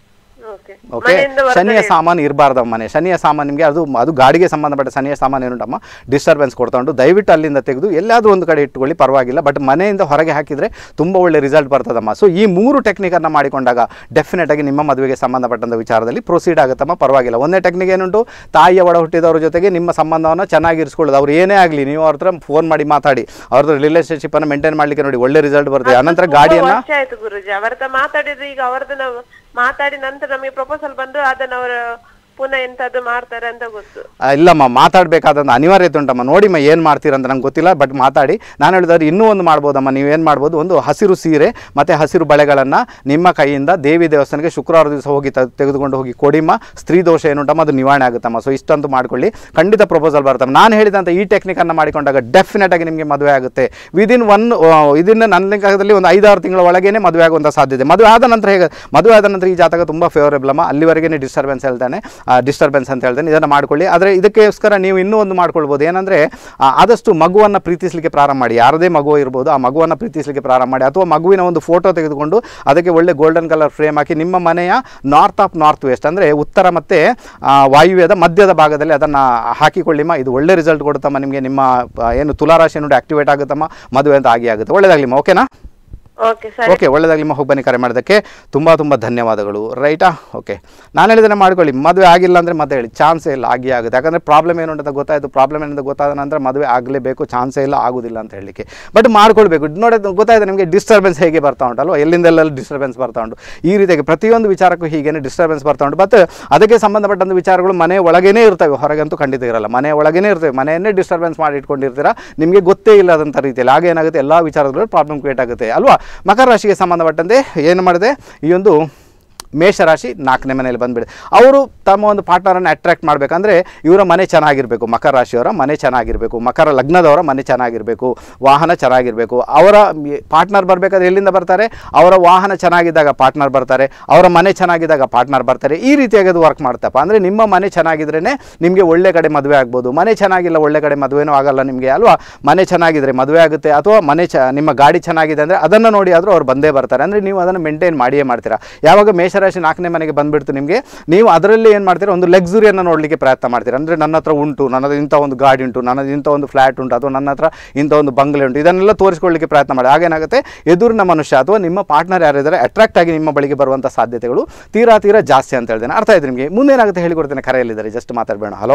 [SPEAKER 2] Okay.
[SPEAKER 1] ಓಕೆ
[SPEAKER 2] ಮನೆಯಿಂದ ಹೊರಗಡೆ
[SPEAKER 1] ಶನಿಯ ಸಾಮಾನು ಇರಬಾರ್ದು ಮನೆ ಶನಿಯ ಸಾಮಾನು ನಿಮಗೆ ಅದು ಅದು ಗಾಡಿಗೆ ಸಂಬಂಧಪಟ್ಟ ಶನಿಯ ಸಾಮಾನು ಏನುಂಟಮ್ಮ ಡಿಸ್ಟರ್ಬೆನ್ಸ್ ಕೊಡ್ಕೊಂಡು ದಯವಿಟ್ಟು ಅಲ್ಲಿಂದ ತೆಗೆದು ಎಲ್ಲಾದರೂ ಒಂದು ಕಡೆ ಇಟ್ಕೊಳ್ಳಿ ಪರವಾಗಿಲ್ಲ ಬಟ್ ಮನೆಯಿಂದ ಹೊರಗೆ ಹಾಕಿದರೆ ತುಂಬ ಒಳ್ಳೆ ರಿಸಲ್ಟ್ ಬರ್ತದಮ್ಮ ಸೊ ಈ ಮೂರು ಟೆಕ್ನಿಕನ್ನು ಮಾಡಿಕೊಂಡಾಗ ಡೆಫಿನೆಟ್ ಆಗಿ ನಿಮ್ಮ ಮದುವೆಗೆ ಸಂಬಂಧಪಟ್ಟಂಥ ವಿಚಾರದಲ್ಲಿ ಪ್ರೊಸೀಡ್ ಆಗುತ್ತಮ್ಮ ಪರವಾಗಿಲ್ಲ ಒಂದೇ ಟೆಕ್ನಿಕ್ ಏನುಂಟು ತಾಯಿಯ ಒಡ ಹುಟ್ಟಿದವ್ರ ಜೊತೆಗೆ ನಿಮ್ಮ ಸಂಬಂಧವನ್ನು ಚೆನ್ನಾಗಿ ಇರಿಸ್ಕೊಳ್ಳೋದು ಅವ್ರು ಏನೇ ಆಗಲಿ ನೀವು ಅವ್ರ ಹತ್ರ ಫೋನ್ ಮಾಡಿ ಮಾತಾಡಿ ಅವ್ರದ್ದು ರಿಲೇಷನ್ಶಿಪ್ಪನ್ನು ಮೇಂಟೈನ್ ಮಾಡಲಿಕ್ಕೆ ನೋಡಿ ಒಳ್ಳೆ ರಿಸಲ್ಟ್ ಬರುತ್ತೆ ಅನಂತರ
[SPEAKER 2] ತುಂಬಾ
[SPEAKER 1] ಗಾಡಿಯನ್ನು
[SPEAKER 2] ವರ್ಷ ಆಯ್ತು ಗುರುಜಿ ಅವರ ಹತ್ರ ಮಾತಾಡಿದ್ರೆ ಈಗ ಅವರದ್ದು ನಾವು ಮಾತಾಡಿ ನಂತರ ನಮಗೆ ಪ್ರಪೋಸಲ್ ಬಂದು ಅದನ್ನ ಅವರು ಪುನಃ ಎಂತದ್ದು ಮಾಡ್ತಾರೆ ಅಂತ ಗೊತ್ತು
[SPEAKER 1] ಆ, ಇಲ್ಲಮ್ಮ ಮಾತಾಡಬೇಕಾದಂಥ ಅನಿವಾರ್ಯತೆ ಉಂಟಮ್ಮ ನೋಡಿಮ್ಮ ಏನು ಮಾಡ್ತೀರಂತ ನಂಗೆ ಗೊತ್ತಿಲ್ಲ ಬಟ್ ಮಾತಾಡಿ ನಾನು ಹೇಳಿದ್ರೆ ಇನ್ನೂ ಒಂದು ಮಾಡ್ಬೋದಮ್ಮ ನೀವೇನು ಮಾಡ್ಬೋದು ಒಂದು ಹಸಿರು ಸೀರೆ ಮತ್ತು ಹಸಿರು ಬಳೆಗಳನ್ನು ನಿಮ್ಮ ಕೈಯಿಂದ ದೇವಿ ದೇವಸ್ಥಾನಕ್ಕೆ ಶುಕ್ರವಾರ ದಿವಸ ಹೋಗಿ ತ- ತೆಗೆದುಕೊಂಡು ಹೋಗಿ ಕೊಡಿಮ್ಮ ಸ್ತ್ರೀ ದೋಷ ಏನುಂಟಮ್ಮ ಅದು ನಿವಾರಣೆ ಆಗುತ್ತಮ್ಮ ಸೊ ಇಷ್ಟಂತೂ ಮಾಡ್ಕೊಳ್ಳಿ ಖಂಡಿತ ಪ್ರಪೋಸಲ್ ಬರ್ತಮ್ಮ ನಾನು ಹೇಳಿದಂಥ ಈ ಟೆಕ್ನಿಕನ್ನು ಮಾಡಿಕೊಂಡಾಗ ಡೆಫಿನೆಟ್ ಆಗಿ ನಿಮಗೆ ಮದುವೆ ಆಗುತ್ತೆ ವಿದಿನ್ ಒನ್ ಇದನ್ನು ನನ್ನ ಲೆಕ್ಕದಲ್ಲಿ ಒಂದು ಐದಾರು ತಿಂಗಳ ಒಳಗೇನೆ ಮದುವೆ ಆಗುವಂಥ ಸಾಧ್ಯತೆ ಮದುವೆ ಆದ ನಂತರ ಹೇಗೆ ಮದುವೆ ಆದ ನಂತರ ಈ ಜಾತಕ ತುಂಬ ಫೇವರೇಬಲ್ ಅಮ್ಮ ಅಲ್ಲಿವರೆಗೆ ಡಿಸ್ಟರ್ಬೆನ್ಸ್ ಹೇಳ್ತಾನೆ ಡಿಸ್ಟರ್ಬೆನ್ಸ್ ಅಂತ ಹೇಳ್ತೇನೆ ಇದನ್ನು ಮಾಡ್ಕೊಳ್ಳಿ ಆದರೆ ಇದಕ್ಕೋಸ್ಕರ ನೀವು ಇನ್ನೂ ಒಂದು ಮಾಡ್ಕೊಳ್ಬೋದು ಏನಂದರೆ ಆದಷ್ಟು ಮಗುವನ್ನು ಪ್ರೀತಿಸಲಿಕ್ಕೆ ಪ್ರಾರಂಭ ಮಾಡಿ ಯಾರದೇ ಮಗು ಇರ್ಬೋದು ಆ ಮಗುವನ್ನು ಪ್ರೀತಿಸಲಿಕ್ಕೆ ಪ್ರಾರಂಭ ಮಾಡಿ ಅಥವಾ ಮಗುವಿನ ಒಂದು ಫೋಟೋ ತೆಗೆದುಕೊಂಡು ಅದಕ್ಕೆ ಒಳ್ಳೆ ಗೋಲ್ಡನ್ ಕಲರ್ ಫ್ರೇಮ್ ಹಾಕಿ ನಿಮ್ಮ ಮನೆಯ ನಾರ್ತ್ ಆಫ್ ನಾರ್ತ್ ವೆಸ್ಟ್ ಅಂದರೆ ಉತ್ತರ ಮತ್ತು ವಾಯುವ್ಯದ ಮಧ್ಯದ ಭಾಗದಲ್ಲಿ ಅದನ್ನು ಹಾಕಿಕೊಳ್ಳಿಮ್ಮ ಇದು ಒಳ್ಳೆ ರಿಸಲ್ಟ್ ಕೊಡುತ್ತಮ್ಮ ನಿಮಗೆ ನಿಮ್ಮ ಆ, ಏನು ತುಲಾರಾಶಿ ನೋಡಿ ಆಕ್ಟಿವೇಟ್ ಆಗುತ್ತಮ್ಮ ಮದುವೆ ಅಂತ ಆಗಿ ಆಗುತ್ತೆ ಒಳ್ಳೆಯದಾಗಲಿಮ್ಮ ಓಕೆನಾ
[SPEAKER 2] ಓಕೆ ಸರಿ
[SPEAKER 1] ಓಕೆ ಒಳ್ಳೆದಾಗಲಿ ಹೋಗಿ ಬನ್ನಿ ಕರೆ ಮಾಡೋದಕ್ಕೆ ತುಂಬ ತುಂಬ ಧನ್ಯವಾದಗಳು ರೈಟಾ ಓಕೆ ನಾನು ಹೇಳಿದ್ರೆ ಮಾಡ್ಕೊಳ್ಳಿ ಮದುವೆ ಆಗಿಲ್ಲ ಅಂದರೆ ಮತ್ತೆ ಹೇಳಿ ಚಾನ್ಸೇ ಇಲ್ಲ ಆಗಿ ಆಗುತ್ತೆ ಯಾಕಂದರೆ ಪ್ರಾಬ್ಲಮ್ ಏನು ಅಂತ ಗೊತ್ತಾಯಿತು ಪ್ರಾಬ್ಲಮ್ ಏನಂತ ಗೊತ್ತಾದ ನಂತರ ಮದುವೆ ಆಗಲೇಬೇಕು ಚಾನ್ಸೇ ಇಲ್ಲ ಆಗೋದಿಲ್ಲ ಅಂತ ಹೇಳಲಿಕ್ಕೆ ಬಟ್ ಮಾಡ್ಕೊಳ್ಬೇಕು ನೋಡಿ ಗೊತ್ತಾಯ್ತು ನಿಮಗೆ ಡಿಸ್ಟರ್ಬೆನ್ಸ್ ಹೇಗೆ ಬರ್ತಾ ಉಂಟಲ್ವ ಎಲ್ಲಿಂದೆಲ್ಲ ಡಿಸ್ಟರ್ಬೆನ್ಸ್ ಬರ್ತಾ ಉಂಟು ಈ ರೀತಿಯಾಗಿ ಪ್ರತಿಯೊಂದು ವಿಚಾರಕ್ಕೂ ಹೀಗೇನೆ ಡಿಸ್ಟರ್ಬೆನ್ಸ್ ಬರ್ತಾ ಉಂಟು ಬಟ್ ಅದಕ್ಕೆ ಸಂಬಂಧಪಟ್ಟಂಥ ವಿಚಾರಗಳು ಮನೆ ಒಳಗೇನೇ ಇರ್ತವೆ ಹೊರಗಂತೂ ಖಂಡಿತ ಇರಲ್ಲ ಮನೆ ಒಳಗೇನೇ ಇರ್ತವೆ ಮನೆಯನ್ನೇ ಡಿಸ್ಟರ್ಬೆನ್ಸ್ ಮಾಡಿ ಇಟ್ಕೊಂಡಿರ್ತೀರಾ ನಿಮಗೆ ಗೊತ್ತೇ ಇಲ್ಲದಂಥ ರೀತಿಯಲ್ಲಿ ಆಗ ಏನಾಗುತ್ತೆ ಎಲ್ಲ ವಿಚಾರದಲ್ಲೂ ಪ್ರಾಬ್ಲಮ್ ಕ್ರಿಯೇಟ್ ಆಗುತ್ತೆ ಅಲ್ವಾ ಮಕರ ರಾಶಿಗೆ ಸಂಬಂಧಪಟ್ಟಂತೆ ಏನು ಮಾಡಿದೆ ಈ ಒಂದು ಮೇಷರಾಶಿ ನಾಲ್ಕನೇ ಮನೆಯಲ್ಲಿ ಬಂದ್ಬಿಡಿ ಅವರು ತಮ್ಮ ಒಂದು ಪಾರ್ಟ್ನರನ್ನು ಅಟ್ರಾಕ್ಟ್ ಮಾಡಬೇಕಂದ್ರೆ ಇವರ ಮನೆ ಚೆನ್ನಾಗಿರಬೇಕು ಮಕರ ರಾಶಿಯವರ ಮನೆ ಚೆನ್ನಾಗಿರಬೇಕು ಮಕರ ಲಗ್ನದವರ ಮನೆ ಚೆನ್ನಾಗಿರಬೇಕು ವಾಹನ ಚೆನ್ನಾಗಿರಬೇಕು ಅವರ ಪಾರ್ಟ್ನರ್ ಬರಬೇಕಾದ್ರೆ ಎಲ್ಲಿಂದ ಬರ್ತಾರೆ ಅವರ ವಾಹನ ಚೆನ್ನಾಗಿದ್ದಾಗ ಪಾರ್ಟ್ನರ್ ಬರ್ತಾರೆ ಅವರ ಮನೆ ಚೆನ್ನಾಗಿದ್ದಾಗ ಪಾರ್ಟ್ನರ್ ಬರ್ತಾರೆ ಈ ರೀತಿಯಾಗಿ ಅದು ವರ್ಕ್ ಮಾಡ್ತಪ್ಪ ಅಂದರೆ ನಿಮ್ಮ ಮನೆ ಚೆನ್ನಾಗಿದ್ರೇ ನಿಮಗೆ ಒಳ್ಳೆ ಕಡೆ ಮದುವೆ ಆಗ್ಬೋದು ಮನೆ ಚೆನ್ನಾಗಿಲ್ಲ ಒಳ್ಳೆ ಕಡೆ ಮದುವೆನೂ ಆಗಲ್ಲ ನಿಮಗೆ ಅಲ್ವಾ ಮನೆ ಚೆನ್ನಾಗಿದ್ರೆ ಮದುವೆ ಆಗುತ್ತೆ ಅಥವಾ ಮನೆ ಚ ನಿಮ್ಮ ಗಾಡಿ ಚೆನ್ನಾಗಿದೆ ಅಂದರೆ ಅದನ್ನು ನೋಡಿ ಆದರೂ ಅವ್ರು ಬಂದೇ ಬರ್ತಾರೆ ಅಂದರೆ ನೀವು ಅದನ್ನು ಮೇಂಟೈನ್ ಮಾಡಿಯೇ ಮಾಡ್ತೀರಾ ಯಾವಾಗ ಮೇಷರಾಶಿ ನಾಲ್ಕನೇ ಮನೆಗೆ ಬಂದುಬಿಡ್ತು ನಿಮಗೆ ನೀವು ಅದರಲ್ಲಿ ಏನು ಮಾಡ್ತೀರಾ ಒಂದು ಲಕ್ಸುರಿಯನ್ನು ನೋಡಲಿಕ್ಕೆ ಪ್ರಯತ್ನ ಮಾಡ್ತೀರಾ ಅಂದರೆ ನನ್ನ ಹತ್ರ ಉಂಟು ನನ್ನದು ಇಂಥ ಒಂದು ಗಾಡಿ ಉಂಟು ನನ್ನದು ಇಂಥ ಒಂದು ಫ್ಲ್ಯಾಟ್ ಉಂಟು ಅಥವಾ ನನ್ನ ಹತ್ರ ಇಂಥ ಒಂದು ಬಂಗ್ಲೆ ಉಂಟು ಇದನ್ನೆಲ್ಲ ತೋರಿಸ್ಕೊಳ್ಳಿಕ್ಕೆ ಪ್ರಯತ್ನ ಮಾಡಿ ಆಗೇನಾಗುತ್ತೆ ಎದುರಿನ ಮನುಷ್ಯ ಅಥವಾ ನಿಮ್ಮ ಪಾರ್ಟ್ನರ್ ಯಾರಿದ್ದಾರೆ ಅಟ್ರಾಕ್ಟ್ ಆಗಿ ನಿಮ್ಮ ಬಳಿಗೆ ಬರುವಂಥ ಸಾಧ್ಯತೆಗಳು ತೀರಾ ತೀರಾ ಜಾಸ್ತಿ ಅಂತ ಹೇಳ್ತೇನೆ ಅರ್ಥ ಆಯ್ತು ನಿಮಗೆ ಮುಂದೇನಾಗುತ್ತೆ ಹೇಳಿಕೊಡ್ತೇನೆ ಕರೆಯಲ್ಲಿದ್ದಾರೆ ಜಸ್ಟ್ ಮಾತಾಡಬೇಡ ಹಲೋ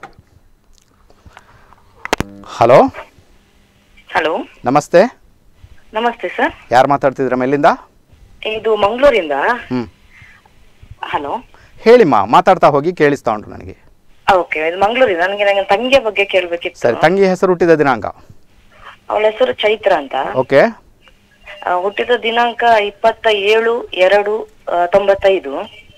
[SPEAKER 1] ಹಲೋ
[SPEAKER 3] ಹಲೋ
[SPEAKER 1] ನಮಸ್ತೆ
[SPEAKER 3] ನಮಸ್ತೆ ಸರ್
[SPEAKER 1] ಯಾರು ಮಾತಾಡ್ತಿದ್ರಮ್ಮ ಎಲ್ಲಿಂದ
[SPEAKER 3] ಇದು ಮಂಗಳೂರಿಂದ
[SPEAKER 1] ಹ್ಞೂ
[SPEAKER 3] ಹಲೋ
[SPEAKER 1] ಹೇಳಿಮ್ಮ ಮಾತಾಡ್ತಾ ಹೋಗಿ ಕೇಳಿಸ್ತಾ ಉಂಟು ನನಗೆ
[SPEAKER 3] ಓಕೆ ಇದು ಮಂಗಳೂರಿಂದ ನನಗೆ ನನ್ನ ತಂಗಿಯ ಬಗ್ಗೆ ಕೇಳಬೇಕಿತ್ತು
[SPEAKER 1] ಸರಿ ತಂಗಿ ಹೆಸರು ಹುಟ್ಟಿದ ದಿನಾಂಕ
[SPEAKER 3] ಅವಳ ಹೆಸರು ಚೈತ್ರ ಅಂತ
[SPEAKER 1] ಓಕೆ
[SPEAKER 3] ಆ, ಹುಟ್ಟಿದ ದಿನಾಂಕ ಇಪ್ಪತ್ತ ಏಳು ಎರಡು ಆ, ತೊಂಬತ್ತೈದು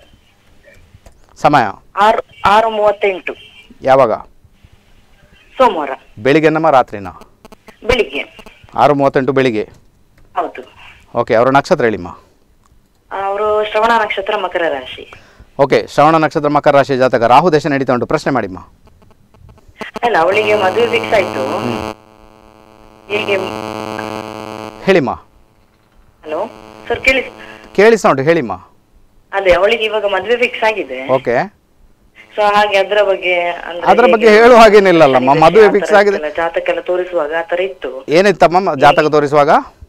[SPEAKER 1] ಸಮಯ
[SPEAKER 3] ಆರು ಆರು ಮೂವತ್ತೆಂಟು
[SPEAKER 1] ಯಾವಾಗ
[SPEAKER 3] ಸೋಮವಾರ
[SPEAKER 1] ಬೆಳಿಗ್ಗೆನಮ್ಮ ರಾತ್ರಿನ
[SPEAKER 3] ಬೆಳಿಗ್ಗೆ
[SPEAKER 1] ಆರು ಮೂವತ್ತೆಂಟು ಬೆಳಿಗ್ಗೆ
[SPEAKER 3] ಹೌದು
[SPEAKER 1] ಓಕೆ ಅವರ ನಕ್ಷತ್ರ ಹೇಳಿಮ್ಮ
[SPEAKER 3] ಅವರು ಶ್ರವಣ ನಕ್ಷತ್ರ ಮಕರ ರಾಶಿ
[SPEAKER 1] ಓಕೆ ಶ್ರವಣ ನಕ್ಷತ್ರ ಮಕರ ರಾಶಿ ಜಾತಕ ರಾಹು ದೇಶ ನಡೀತಾ ಉಂಟು ಪ್ರಶ್ನೆ ಮಾಡಿಮ್ಮ
[SPEAKER 3] ಅಲ್ಲ ಅವಳಿಗೆ ಮದುವೆ ಫಿಕ್ಸ್ ಆಯ್ತು ಹೀಗೆ
[SPEAKER 1] ಹೇಳಿಮ್ಮ
[SPEAKER 3] ಹಲೋ ಸರ್ ಕೇಳಿ
[SPEAKER 1] ಕೇಳಿಸ್ತಾ ಉಂಟು ಹೇಳಿಮ್ಮ
[SPEAKER 3] ಅದೇ ಅವಳಿಗೆ ಇವಾಗ ಮದುವೆ ಫಿಕ್ಸ್ ಆಗಿದೆ
[SPEAKER 1] ಓಕೆ
[SPEAKER 3] ಸೊ ಹಾಗೆ ಅದ್ರ ಬಗ್ಗೆ ಅಂದ್ರೆ
[SPEAKER 1] ಅದ್ರ ಬಗ್ಗೆ
[SPEAKER 3] ಹೇಗೆ
[SPEAKER 1] ಹೇಳುವ ಹಾಗೇನಿಲ್ಲಲ್ಲಮ್ಮ
[SPEAKER 3] ಶನಿ
[SPEAKER 1] ಮದುವೆ
[SPEAKER 3] ದಶೆ ಆ
[SPEAKER 1] ಫಿಕ್ಸ್
[SPEAKER 3] ತರ
[SPEAKER 1] ಆಗಿದೆ
[SPEAKER 3] ಇತ್ತಲ್ಲ, ಜಾತಕ ಎಲ್ಲ ತೋರಿಸುವಾಗ ಆತರ ಇತ್ತು
[SPEAKER 1] ಏನಿತ್ತಮ್ಮ ಮ- ಜಾತಕ ತೋರಿಸುವಾಗ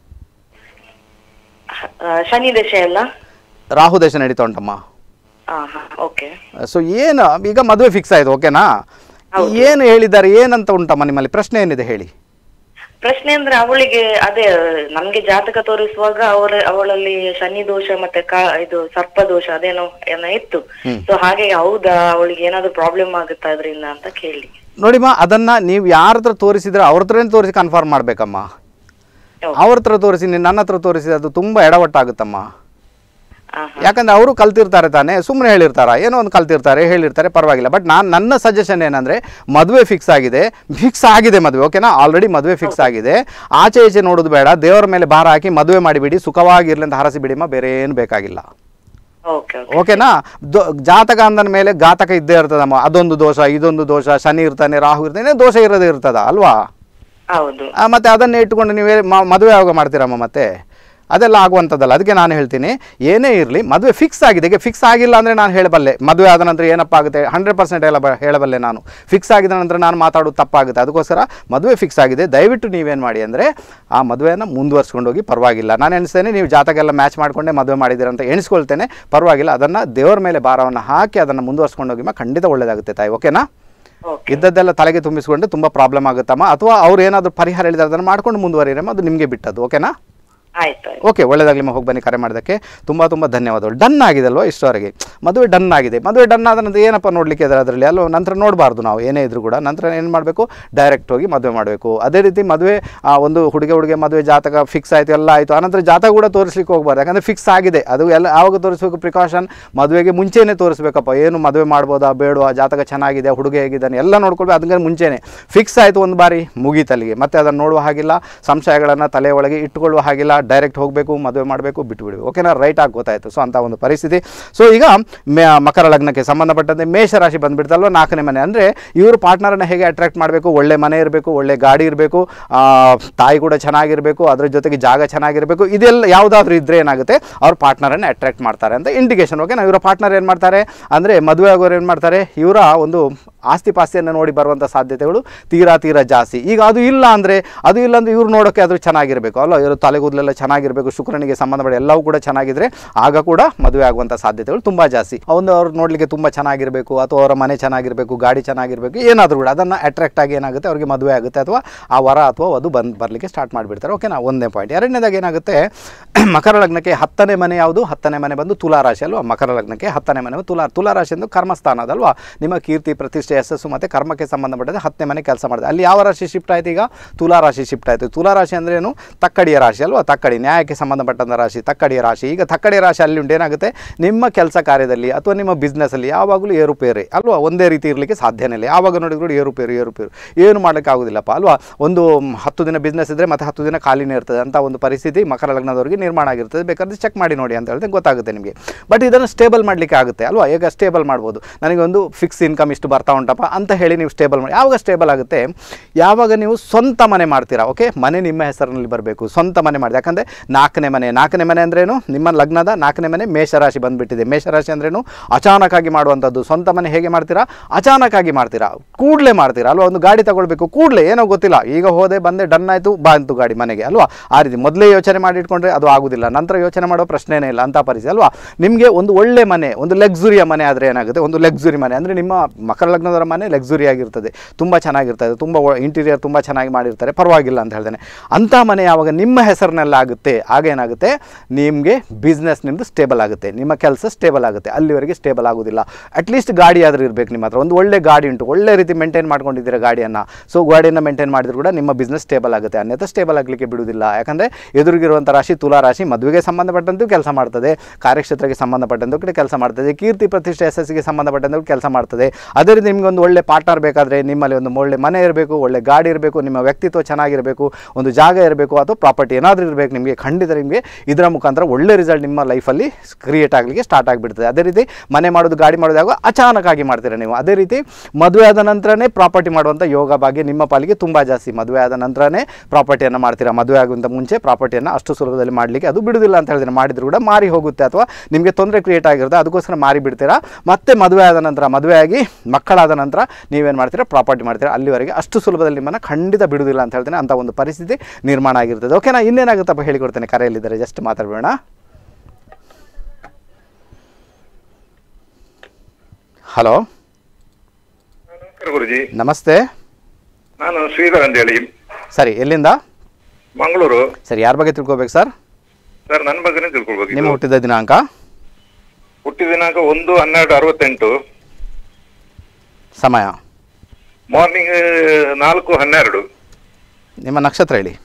[SPEAKER 3] ಆ, ಶನಿ ದಶೆ ಎಲ್ಲ
[SPEAKER 1] ರಾಹು ದೇಶ ನಡೀತಾ ಉಂಟಮ್ಮ
[SPEAKER 3] ಹಾ ಹಾ ಓಕೆ
[SPEAKER 1] ಸೊ ಏನು ಈಗ ಮದುವೆ ಫಿಕ್ಸ್ ಆಯ್ತು ಓಕೆನಾ ಏನು ಹೇಳಿದ್ದಾರೆ ಏನಂತ ಉಂಟಮ್ಮ ನಿಮ್ಮಲ್ಲಿ ಪ್ರಶ್ನೆ ಏನಿದೆ ಹೇಳಿ
[SPEAKER 3] ಪ್ರಶ್ನೆ ಅಂದ್ರೆ ಅವಳಿಗೆ ಅದೇ ನಮ್ಗೆ ಜಾತಕ ತೋರಿಸುವಾಗ ಅವಳ ಅವಳಲ್ಲಿ ಶನಿ ದೋಷ ಮತ್ತೆ ಕಾ- ಇದು ಸರ್ಪ ದೋಷ ಅದೇನೋ ಏನೋ ಇತ್ತು ಸೊ ಹಾಗೆ ಹೌದಾ ಅವಳಿಗೆ ಏನಾದ್ರು ಪ್ರಾಬ್ಲಮ್ ಆಗುತ್ತಾ ಅದರಿಂದ ಅಂತ ಕೇಳಿ
[SPEAKER 1] ನೋಡಿಮ್ಮ ಅದನ್ನ ನೀವು ಯಾರ ಹತ್ರ ತೋರಿಸಿದ್ರೆ ಅವ್ರ ಹತ್ರನೇ ತೋರಿಸಿ ಕನ್ಫರ್ಮ್ ಮಾಡ್ಬೇಕಮ್ಮ
[SPEAKER 3] ಹೌದು.
[SPEAKER 1] ಅವ್ರ ಹತ್ರ ತೋರಿಸಿ ನೀನು ನನ್ನ ಹತ್ರ ತೋರಿಸಿದ್ರೆ ಅದು ತುಂಬ ಎಡವಟ್ಟಾಗುತ್ತಮ್ಮ
[SPEAKER 3] ಹಾ ಹಾ
[SPEAKER 1] ಯಾಕಂದ್ರೆ ಅವರು ಕಲ್ತಿರ್ತಾರೆ ತಾನೇ ಸುಮ್ಮನೆ ಹೇಳಿರ್ತಾರ ಏನೋ ಒಂದು ಕಲ್ತಿರ್ತಾರೆ ಹೇಳಿರ್ತಾರೆ ಪರವಾಗಿಲ್ಲ ಬಟ್ ನಾನು ನನ್ನ ಸಜೆಷನ್ ಏನಂದರೆ ಮದುವೆ ಫಿಕ್ಸ್ ಆಗಿದೆ ಫಿಕ್ಸ್ ಆಗಿದೆ ಮದುವೆ ಓಕೆನಾ ಆಲ್ರೆಡಿ ಮದುವೆ ಫಿಕ್ಸ್ ಆಗಿದೆ ಆಚೆ ಈಚೆ ನೋಡೋದು ಬೇಡ ದೇವರ ಮೇಲೆ ಭಾರ ಹಾಕಿ ಮದುವೆ ಮಾಡಿಬಿಡಿ ಸುಖವಾಗಿರ್ಲಿ ಅಂತ ಹರಸಿ ಬಿಡಿಮ್ಮ ಬೇರೆ ಏನು ಬೇಕಾಗಿಲ್ಲ
[SPEAKER 3] ಓಕೆ ಓಕೆ
[SPEAKER 1] ಓಕೆನಾ ದೊ- ಜಾತಕ ಅಂದನ ಮೇಲೆ ಘಾತಕ ಇದ್ದೇ ಇರ್ತದಮ್ಮ ಅದೊಂದು ದೋಷ ಇದೊಂದು ದೋಷ ಶನಿ ಇರ್ತಾನೆ ರಾಹು ಇರ್ತಾನೆ ದೋಷ ಇರೋದೇ ಇರ್ತದ ಅಲ್ವಾ
[SPEAKER 3] ಹೌದು
[SPEAKER 1] ಆ, ಮತ್ತೆ ಅದನ್ನೇ ಇಟ್ಕೊಂಡು ನೀವೇ ಮ- ಮದುವೆ ಯಾವಾಗ ಮಾಡ್ತೀರಮ್ಮ ಮತ್ತೆ ಅದೆಲ್ಲ ಆಗುವಂಥದ್ದಲ್ಲ ಅದಕ್ಕೆ ನಾನು ಹೇಳ್ತೀನಿ ಏನೇ ಇರಲಿ ಮದುವೆ ಫಿಕ್ಸ್ ಆಗಿದೆ ಈಗ ಫಿಕ್ಸ್ ಆಗಿಲ್ಲ ಅಂದರೆ ನಾನು ಹೇಳಬಲ್ಲೆ ಮದುವೆ ಆದ ನಂತರ ಏನಪ್ಪ ಆಗುತ್ತೆ ಹಂಡ್ರೆಡ್ ಪರ್ಸೆಂಟ್ ಹೇಳ ಹೇಳಬಲ್ಲೆ ನಾನು ಫಿಕ್ಸ್ ಆಗಿದ ನಂತರ ನಾನು ಮಾತಾಡೋದು ತಪ್ಪಾಗುತ್ತೆ ಅದಕ್ಕೋಸ್ಕರ ಮದುವೆ ಫಿಕ್ಸ್ ಆಗಿದೆ ದಯವಿಟ್ಟು ನೀವೇನು ಮಾಡಿ ಅಂದರೆ ಆ ಮದುವೆಯನ್ನು ಮುಂದುವರ್ಸ್ಕೊಂಡು ಹೋಗಿ ಪರವಾಗಿಲ್ಲ ನಾನು ಎಣಿಸ್ತೇನೆ ನೀವು ಜಾತಕ ಎಲ್ಲ ಮ್ಯಾಚ್ ಮಾಡಿಕೊಂಡೇ ಮದುವೆ ಮಾಡಿದ್ದೀರ ಅಂತ ಎಣಿಸ್ಕೊಳ್ತೇನೆ ಪರವಾಗಿಲ್ಲ ಅದನ್ನು ದೇವರ ಮೇಲೆ ಭಾರವನ್ನು ಹಾಕಿ ಅದನ್ನು ಮುಂದುವರ್ಸ್ಕೊಂಡು ಹೋಗಿ ಖಂಡಿತ ಒಳ್ಳೆಯದಾಗುತ್ತೆ ತಾಯಿ ಓಕೆನಾ
[SPEAKER 3] ಓಕೆ
[SPEAKER 1] ಇದ್ದದ್ದೆಲ್ಲ ತಲೆಗೆ ತುಂಬಿಸ್ಕೊಂಡು ತುಂಬ ಪ್ರಾಬ್ಲಮ್ ಆಗುತ್ತಮ್ಮ ಅಥವಾ ಅವ್ರು ಏನಾದರೂ ಪರಿಹಾರ ಹೇಳಿದ್ರೆ ಅದನ್ನು ಮಾಡ್ಕೊಂಡು ಮುಂದುವರಿರಮ್ಮ ಅದು ನಿಮಗೆ ಬಿಟ್ಟದ್ದು ಓಕೆನಾ
[SPEAKER 3] ಆಯ್ತು ಆಯ್ತು
[SPEAKER 1] ಓಕೆ ಒಳ್ಳೆದಾಗಲಿ ಹೋಗಿ ಬನ್ನಿ ಕರೆ ಮಾಡೋದಕ್ಕೆ ತುಂಬ ತುಂಬ ಧನ್ಯವಾದಗಳು ಡನ್ ಆಗಿದೆ ಅಲ್ವಾ ಇಷ್ಟವರೆಗೆ ಮದುವೆ ಡನ್ ಆಗಿದೆ ಮದುವೆ ಡನ್ ಆದ ನಂತರ ಏನಪ್ಪ ನೋಡಲಿಕ್ಕೆ ಇದ್ದಾರೆ ಅದರಲ್ಲಿ ಅಲ್ಲೋ ನಂತರ ನೋಡಬಾರ್ದು ನಾವು ಏನೇ ಇದ್ರೂ ಕೂಡ ನಂತರ ಏನು ಮಾಡಬೇಕು ಡೈರೆಕ್ಟ್ ಹೋಗಿ ಮದುವೆ ಮಾಡಬೇಕು ಅದೇ ರೀತಿ ಮದುವೆ ಆ, ಒಂದು ಹುಡುಗ ಹುಡುಗಿ ಮದುವೆ ಜಾತಕ ಫಿಕ್ಸ್ ಆಯಿತು ಎಲ್ಲ ಆಯಿತು ಆನಂತರ ಜಾತಕ ಕೂಡ ತೋರಿಸ್ಲಿಕ್ಕೆ ಹೋಗ್ಬಾರ್ದು ಯಾಕಂದರೆ ಫಿಕ್ಸ್ ಆಗಿದೆ ಅದು ಎಲ್ಲ ಯಾವಾಗ ತೋರಿಸ್ಬೇಕು ಪ್ರಿಕಾಷನ್ ಮದುವೆಗೆ ಮುಂಚೆನೇ ತೋರಿಸ್ಬೇಕಪ್ಪ ಏನು ಮದುವೆ ಮಾಡ್ಬೋದಾ ಬೇಡವಾ ಜಾತಕ ಚೆನ್ನಾಗಿದೆ ಹುಡುಗ ಹೇಗಿದ್ದಾನೆ ಎಲ್ಲ ನೋಡ್ಕೊಳ್ಬೇಕು ಅದಕ್ಕೆ ಮುಂಚೆನೇ ಫಿಕ್ಸ್ ಆಯಿತು ಒಂದು ಬಾರಿ ಮುಗೀತಲ್ಲಿಗೆ ಮತ್ತೆ ಅದನ್ನು ನೋಡುವ ಹಾಗಿಲ್ಲ ಸಂಶಯಗಳನ್ನು ತಲೆ ಒಳಗೆ ಇಟ್ಟುಕೊಳ್ಳುವ ಹಾಗಿಲ್ಲ ಡೈರೆಕ್ಟ್ ಹೋಗಬೇಕು ಮದುವೆ ಮಾಡಬೇಕು ಬಿಟ್ಟುಬಿಡಿ ಓಕೆನಾ ರೈಟ್ ಆಗಿ ಗೊತ್ತಾಯಿತು ಸೊ ಅಂಥ ಒಂದು ಪರಿಸ್ಥಿತಿ ಸೊ ಈಗ ಮೇ- ಮಕರ ಲಗ್ನಕ್ಕೆ ಸಂಬಂಧಪಟ್ಟಂತೆ ಮೇಷರಾಶಿ ಬಂದುಬಿಡ್ತಲ್ವ ನಾಲ್ಕನೇ ಮನೆ ಅಂದರೆ ಇವರು ಪಾರ್ಟ್ನರನ್ನು ಹೇಗೆ ಅಟ್ರಾಕ್ಟ್ ಮಾಡಬೇಕು ಒಳ್ಳೆ ಮನೆ ಇರಬೇಕು ಒಳ್ಳೆ ಗಾಡಿ ಇರಬೇಕು ತಾಯಿ ಕೂಡ ಚೆನ್ನಾಗಿರಬೇಕು ಅದ್ರ ಜೊತೆಗೆ ಜಾಗ ಚೆನ್ನಾಗಿರಬೇಕು ಇದೆಲ್ಲ ಯಾವುದಾದ್ರೂ ಇದ್ದರೆ ಏನಾಗುತ್ತೆ ಅವ್ರ ಪಾರ್ಟ್ನರನ್ನು ಅಟ್ರಾಕ್ಟ್ ಮಾಡ್ತಾರೆ ಅಂತ ಇಂಡಿಕೇಶನ್ ಓಕೆನಾ ಇವರ ಪಾರ್ಟ್ನರ್ ಏನು ಮಾಡ್ತಾರೆ ಅಂದರೆ ಮದುವೆ ಆಗೋರು ಏನು ಮಾಡ್ತಾರೆ ಇವರ ಒಂದು ಆಸ್ತಿ ಪಾಸ್ತಿಯನ್ನು ನೋಡಿ ಬರುವಂಥ ಸಾಧ್ಯತೆಗಳು ತೀರಾ ತೀರಾ ಜಾಸ್ತಿ ಈಗ ಅದು ಇಲ್ಲ ಅಂದರೆ ಅದು ಇಲ್ಲ ಅಂದರೆ ಇವ್ರು ನೋಡೋಕ್ಕೆ ಅದು ಚೆನ್ನಾಗಿರಬೇಕು ಅಲ್ಲ ಇವರು ತಲೆಗೂದಲೆಲ್ಲ ಚೆನ್ನಾಗಿರಬೇಕು ಶುಕ್ರನಿಗೆ ಸಂಬಂಧಪಟ್ಟ ಎಲ್ಲವೂ ಕೂಡ ಚೆನ್ನಾಗಿದ್ರೆ ಆಗ ಕೂಡ ಮದುವೆ ಆಗುವಂಥ ಸಾಧ್ಯತೆಗಳು ತುಂಬ ಜಾಸ್ತಿ ಒಂದು ಅವ್ರು ನೋಡಲಿಕ್ಕೆ ತುಂಬ ಚೆನ್ನಾಗಿರಬೇಕು ಅಥವಾ ಅವರ ಮನೆ ಚೆನ್ನಾಗಿರಬೇಕು ಗಾಡಿ ಚೆನ್ನಾಗಿರಬೇಕು ಏನಾದರೂ ಕೂಡ ಅದನ್ನು ಅಟ್ರಾಕ್ಟ್ ಆಗಿ ಏನಾಗುತ್ತೆ ಅವ್ರಿಗೆ ಮದುವೆ ಆಗುತ್ತೆ ಅಥವಾ ಆ ವರ ಅಥವಾ ಅದು ಬಂದು ಬರಲಿಕ್ಕೆ ಸ್ಟಾರ್ಟ್ ಮಾಡಿಬಿಡ್ತಾರೆ ಓಕೆನಾ ಒಂದನೇ ಪಾಯಿಂಟ್ ಎರಡನೇದಾಗಿ ಏನಾಗುತ್ತೆ ಮಕರ ಲಗ್ನಕ್ಕೆ ಹತ್ತನೇ ಮನೆ ಯಾವುದು ಹತ್ತನೇ ಮನೆ ಬಂದು ತುಲಾ ರಾಶಿ ಅಲ್ವಾ ಮಕರ ಲಗ್ನಕ್ಕೆ ಹತ್ತನೇ ಮನೆ ತುಲಾ ತುಲಾ ರಾಶಿ ಎಂದು ಕರ್ಮಸ್ಥಾನ ಅದಲ್ವಾ ನಿಮ್ಮ ಕೀರ್ತಿ ಪ್ರತಿಷ್ಠೆ ಯಶಸ್ಸು ಮತ್ತು ಕರ್ಮಕ್ಕೆ ಸಂಬಂಧಪಟ್ಟಂತೆ ಹತ್ತನೇ ಮನೆ ಕೆಲಸ ಮಾಡಿದೆ ಅಲ್ಲಿ ಯಾವ ರಾಶಿ ಶಿಫ್ಟ್ ಆಯ್ತು ಈಗ ತುಲಾ ರಾಶಿ ಶಿಫ್ಟ್ ಆಯಿತು ತುಲಾ ರಾಶಿ ಅಂದ್ರೆ ಏನು ತಕ್ಕಡಿಯ ರಾಶಿ ಅಲ್ವಾ ತಕ್ಕಡಿ ನ್ಯಾಯಕ್ಕೆ ಸಂಬಂಧಪಟ್ಟಂಥ ರಾಶಿ ತಕ್ಕಡಿಯ ರಾಶಿ ಈಗ ತಕ್ಕಡಿಯ ರಾಶಿ ಅಲ್ಲಿ ಉಂಟು ಏನಾಗುತ್ತೆ ನಿಮ್ಮ ಕೆಲಸ ಕಾರ್ಯದಲ್ಲಿ ಅಥವಾ ನಿಮ್ಮ ಬಿಸ್ನೆಸ್ಸಲ್ಲಿ ಯಾವಾಗಲೂ ಏರುಪೇರೆ ಅಲ್ವಾ ಒಂದೇ ರೀತಿ ಇರಲಿಕ್ಕೆ ಸಾಧ್ಯನೇ ಇಲ್ಲ ಯಾವಾಗ ನೋಡಿದ್ರು ಏರುಪೇರು ಏರುಪೇರು ಏನು ಮಾಡಲಿಕ್ಕೆ ಆಗೋದಿಲ್ಲಪ್ಪ ಅಲ್ವಾ ಒಂದು ಮ್, ಹತ್ತು ದಿನ ಬಿಸ್ನೆಸ್ ಇದ್ದರೆ ಮತ್ತೆ ಹತ್ತು ದಿನ ಖಾಲಿನೇ ಇರ್ತದೆ ಅಂತ ಒಂದು ಪರಿಸ್ಥಿತಿ ಮಕರ ಲಗ್ನದವರಿಗೆ ನಿರ್ಮಾಣ ಆಗಿರ್ತದೆ ಬೇಕಾದ್ರೆ ಚೆಕ್ ಮಾಡಿ ನೋಡಿ ಅಂತ ಹೇಳಿದ್ರೆ ಗೊತ್ತಾಗುತ್ತೆ ನಿಮಗೆ ಬಟ್ ಇದನ್ನು ಸ್ಟೇಬಲ್ ಮಾಡಲಿಕ್ಕೆ ಆಗುತ್ತೆ ಅಲ್ವಾ ಈಗ ಸ್ಟೇಬಲ್ ಮಾಡ್ಬೋದು ನನಗೆ ಒಂದು ಫಿಕ್ಸ್ ಇನ್ಕಮ್ ಇಷ್ಟು ಬರ್ತಾ ಉಂಟಪ್ಪ ಅಂತ ಹೇಳಿ ನೀವು ಸ್ಟೇಬಲ್ ಮಾಡಿ ಯಾವಾಗ ಸ್ಟೇಬಲ್ ಆಗುತ್ತೆ ಯಾವಾಗ ನೀವು ಸ್ವಂತ ಮನೆ ಮಾಡ್ತೀರಾ ಓಕೆ ಮನೆ ನಿಮ್ಮ ಹೆಸರಿನಲ್ಲಿ ಬರಬೇಕು ಸ್ವಂತ ಮನೆ ಮಾಡಿ ಯಾಕಂದರೆ ನಾಲ್ಕನೇ ಮನೆ ನಾಲ್ಕನೇ ಮನೆ ಅಂದ್ರೇನು ನಿಮ್ಮ ಲಗ್ನದ ನಾಲ್ಕನೇ ಮನೆ ಮೇಷರಾಶಿ ಬಂದುಬಿಟ್ಟಿದೆ ಮೇಷರಾಶಿ ಅಂದ್ರೇನು ಅಚಾನಕ್ಕಾಗಿ ಮಾಡುವಂಥದ್ದು ಸ್ವಂತ ಮನೆ ಹೇಗೆ ಮಾಡ್ತೀರಾ ಅಚಾನಕ್ಕಾಗಿ ಮಾಡ್ತೀರಾ ಕೂಡಲೇ ಮಾಡ್ತೀರಾ ಅಲ್ವಾ ಒಂದು ಗಾಡಿ ತಗೊಳ್ಬೇಕು ಕೂಡಲೇ ಏನೋ ಗೊತ್ತಿಲ್ಲ ಈಗ ಹೋದೆ ಬಂದೆ ಡನ್ ಆಯಿತು ಬಂತು ಗಾಡಿ ಮನೆಗೆ ಅಲ್ವಾ ಆ ರೀತಿ ಮೊದಲೇ ಯೋಚನೆ ಮಾಡಿ ಇಟ್ಕೊಂಡ್ರೆ ಅದು ಆಗೋದಿಲ್ಲ ನಂತರ ಯೋಚನೆ ಮಾಡೋ ಪ್ರಶ್ನೆನೇ ಇಲ್ಲ ಅಂತ ಪರಿಸ್ಥಿತಿ ಅಲ್ವಾ ನಿಮಗೆ ಒಂದು ಒಳ್ಳೆ ಮನೆ ಒಂದು ಲಕ್ಸುರಿಯ ಮನೆ ಆದರೆ ಏನಾಗುತ್ತೆ ಒಂದು ಲಕ್ಸುರಿ ಮನೆ ಅಂದರೆ ನಿಮ್ಮ ಮಕರ ಲಗ್ನದವರ ಮನೆ ಲಕ್ಸುರಿ ಆಗಿರ್ತದೆ ತುಂಬ ಚೆನ್ನಾಗಿರ್ತದೆ ತುಂಬ ಇಂಟೀರಿಯರ್ ತುಂಬ ಚೆನ್ನಾಗಿ ಮಾಡಿರ್ತಾರೆ ಪರವಾಗಿಲ್ಲ ಅಂತ ಹೇಳ್ತೇನೆ ಅಂಥ ಮನೆ ಯಾವಾಗ ನಿಮ್ಮ ಹೆಸರಿನಲ್ಲಿ ಆಗುತ್ತೆ ಆಗ ಏನಾಗುತ್ತೆ ನಿಮಗೆ ಬಿಸ್ನೆಸ್ ನಿಮ್ಮದು ಸ್ಟೇಬಲ್ ಆಗುತ್ತೆ ನಿಮ್ಮ ಕೆಲಸ ಸ್ಟೇಬಲ್ ಆಗುತ್ತೆ ಅಲ್ಲಿವರೆಗೆ ಸ್ಟೇಬಲ್ ಆಗೋದಿಲ್ಲ ಅಟ್ಲೀಸ್ಟ್ ಗಾಡಿ ಆದರೂ ಇರಬೇಕು ನಿಮ್ಮ ಹತ್ರ ಒಂದು ಒಳ್ಳೆ ಗಾಡಿ ಉಂಟು ಒಳ್ಳೆ ರೀತಿ ಮೇಂಟೈನ್ ಮಾಡ್ಕೊಂಡಿದ್ದೀರಾ ಗಾಡಿಯನ್ನು ಸೊ ಗಾಡಿಯನ್ನು ಮೇಂಟೈನ್ ಮಾಡಿದ್ರು ಕೂಡ ನಿಮ್ಮ ಬಿಸ್ನೆಸ್ ಸ್ಟೇಬಲ್ ಆಗುತ್ತೆ ಅನ್ಯथा ಸ್ಟೇಬಲ್ ಆಗಲಿಕ್ಕೆ ಬಿಡುವುದಿಲ್ಲ ಯಾಕಂದರೆ ಎದುರಿಗಿರುವಂಥ ರಾಶಿ ತುಲಾ ರಾಶಿ ಮದುವೆಗೆ ಸಂಬಂಧಪಟ್ಟಂತೂ ಕೆಲಸ ಮಾಡ್ತದೆ ಕಾರ್ಯಕ್ಷೇತ್ರಕ್ಕೆ ಸಂಬಂಧಪಟ್ಟಂತೂ ಕಡೆ ಕೆಲಸ ಮಾಡ್ತದೆ ಕೀರ್ತಿ ಪ್ರತಿಷ್ಠೆ ಯಶಸ್ಸಿಗೆ ಸಂಬಂಧಪಟ್ಟಂತೂ ಕೆಲಸ ಮಾಡ್ತದೆ ಅದೇ ರೀತಿ ನಿಮಗೆ ಒಂದು ಒಳ್ಳೆ ಪಾರ್ಟ್ನರ್ ಬೇಕಾದರೆ ನಿಮ್ಮಲ್ಲಿ ಒಂದು ಒಳ್ಳೆ ಮನೆ ಇರಬೇಕು ಒಳ್ಳೆ ಗಾಡಿ ಇರಬೇಕು ನಿಮ್ಮ ವ್ಯಕ್ತಿತ್ವ ಚೆನ್ನಾಗಿರಬೇಕು ಒಂದು ಜಾಗ ಇರಬೇಕು ಅಥವಾ ಪ್ರಾಪರ್ಟಿ ಏನಾದರೂ ಇರಬೇಕು ನಿಮಗೆ ಖಂಡಿತ ನಿಮಗೆ ಇದರ ಮುಖಾಂತರ ಒಳ್ಳೆ ರಿಸಲ್ಟ್ ನಿಮ್ಮ ಲೈಫಲ್ಲಿ ಕ್ರಿಯೇಟ್ ಆಗಲಿಕ್ಕೆ ಸ್ಟಾರ್ಟ್ ಆಗಿಬಿಡ್ತದೆ ಅದೇ ರೀತಿ ಮನೆ ಮಾಡೋದು ಗಾಡಿ ಮಾಡೋದು ಯಾವಾಗ ಅಚಾನಕ್ಕಾಗಿ ಮಾಡ್ತೀರಾ ನೀವು ಅದೇ ರೀತಿ ಮದುವೆ ಆದ ನಂತರನೇ ಪ್ರಾಪರ್ಟಿ ಮಾಡುವಂಥ ಯೋಗ ಭಾಗ್ಯ ನಿಮ್ಮ ಪಾಲಿಗೆ ತುಂಬ ಜಾಸ್ತಿ ಮದುವೆ ಆದ ನಂತರನೇ ಪ್ರಾಪರ್ಟಿಯನ್ನು ಮಾಡ್ತೀರಾ ಮದುವೆ ಆಗುವಂಥ ಮುಂಚೆ ಪ್ರಾಪರ್ಟಿಯನ್ನು ಅಷ್ಟು ಸುಲಭದಲ್ಲಿ ಮಾಡಲಿಕ್ಕೆ ಅದು ಬಿಡುವುದಿಲ್ಲ ಅಂತ ಹೇಳಿದ್ರೆ ಮಾಡಿದ್ರು ಕೂಡ ಮಾರಿ ಹೋಗುತ್ತೆ ಅಥವಾ ನಿಮಗೆ ತೊಂದರೆ ಕ್ರಿಯೇಟ್ ಆಗಿರುತ್ತೆ ಅದಕ್ಕೋಸ್ಕರ ಮಾರಿ ಬಿಡ್ತೀರಾ ಮತ್ತೆ ಮದುವೆ ಆದ ನಂತರ ಮದುವೆ ಆಗಿ ಮಕ್ಕಳಾದ ನಂತರ ನೀವೇನು ಮಾಡ್ತೀರಾ ಪ್ರಾಪರ್ಟಿ ಮಾಡ್ತೀರಾ ಅಲ್ಲಿವರೆಗೆ ಅಷ್ಟು ಸುಲಭದಲ್ಲಿ ನಿಮ್ಮನ್ನು ಖಂಡಿತ ಬಿಡುವುದಿಲ್ಲ ಅಂತ ಹೇಳ್ತೇನೆ ಅಂಥ ಒಂದು ಪರಿಸ್ಥಿತಿ ನಿರ್ಮಾಣ ಆಗಿರ್ತದೆ ಓಕೆನಾ ಇನ್ನೇನಾಗುತ್ತಪ್ಪ ಹೇಳಿಕೊಡ್ತೇನೆ ಕರೆಯಲ್ಲಿದ್ದಾರೆ ಜಸ್ಟ್ ಮಾತಾಡಬೇಡ ಹಲೋ
[SPEAKER 4] ನಮಸ್ಕಾರ ಗುರುಜಿ
[SPEAKER 1] ನಮಸ್ತೆ
[SPEAKER 4] ನಾನು ಶ್ರೀಧರ್ ಅಂತ ಹೇಳಿ
[SPEAKER 1] ಸರಿ ಎಲ್ಲಿಂದ
[SPEAKER 4] ಮಂಗಳೂರು
[SPEAKER 1] ಸರಿ ಯಾರ ಬಗ್ಗೆ ತಿಳ್ಕೊಬೇಕು ಸರ್
[SPEAKER 4] ಸರ್ ನನ್ನ ಬಗ್ಗೆನೇ ತಿಳ್ಕೊಳ್ಬೇಕು
[SPEAKER 1] ನಿಮ್ಮ ಹುಟ್ಟಿದ ದಿನಾಂಕ
[SPEAKER 4] ಹುಟ್ಟಿದ ದಿನಾಂಕ ಒಂದು ಹನ್ನೆರಡು ಅರವತ್ತೆಂಟು
[SPEAKER 1] ಸಮಯ
[SPEAKER 4] ಮಾರ್ನಿಂಗ್ ನಾಲ್ಕು ಹನ್ನೆರಡು
[SPEAKER 1] ನಿಮ್ಮ ನಕ್ಷತ್ರ ಹೇಳಿ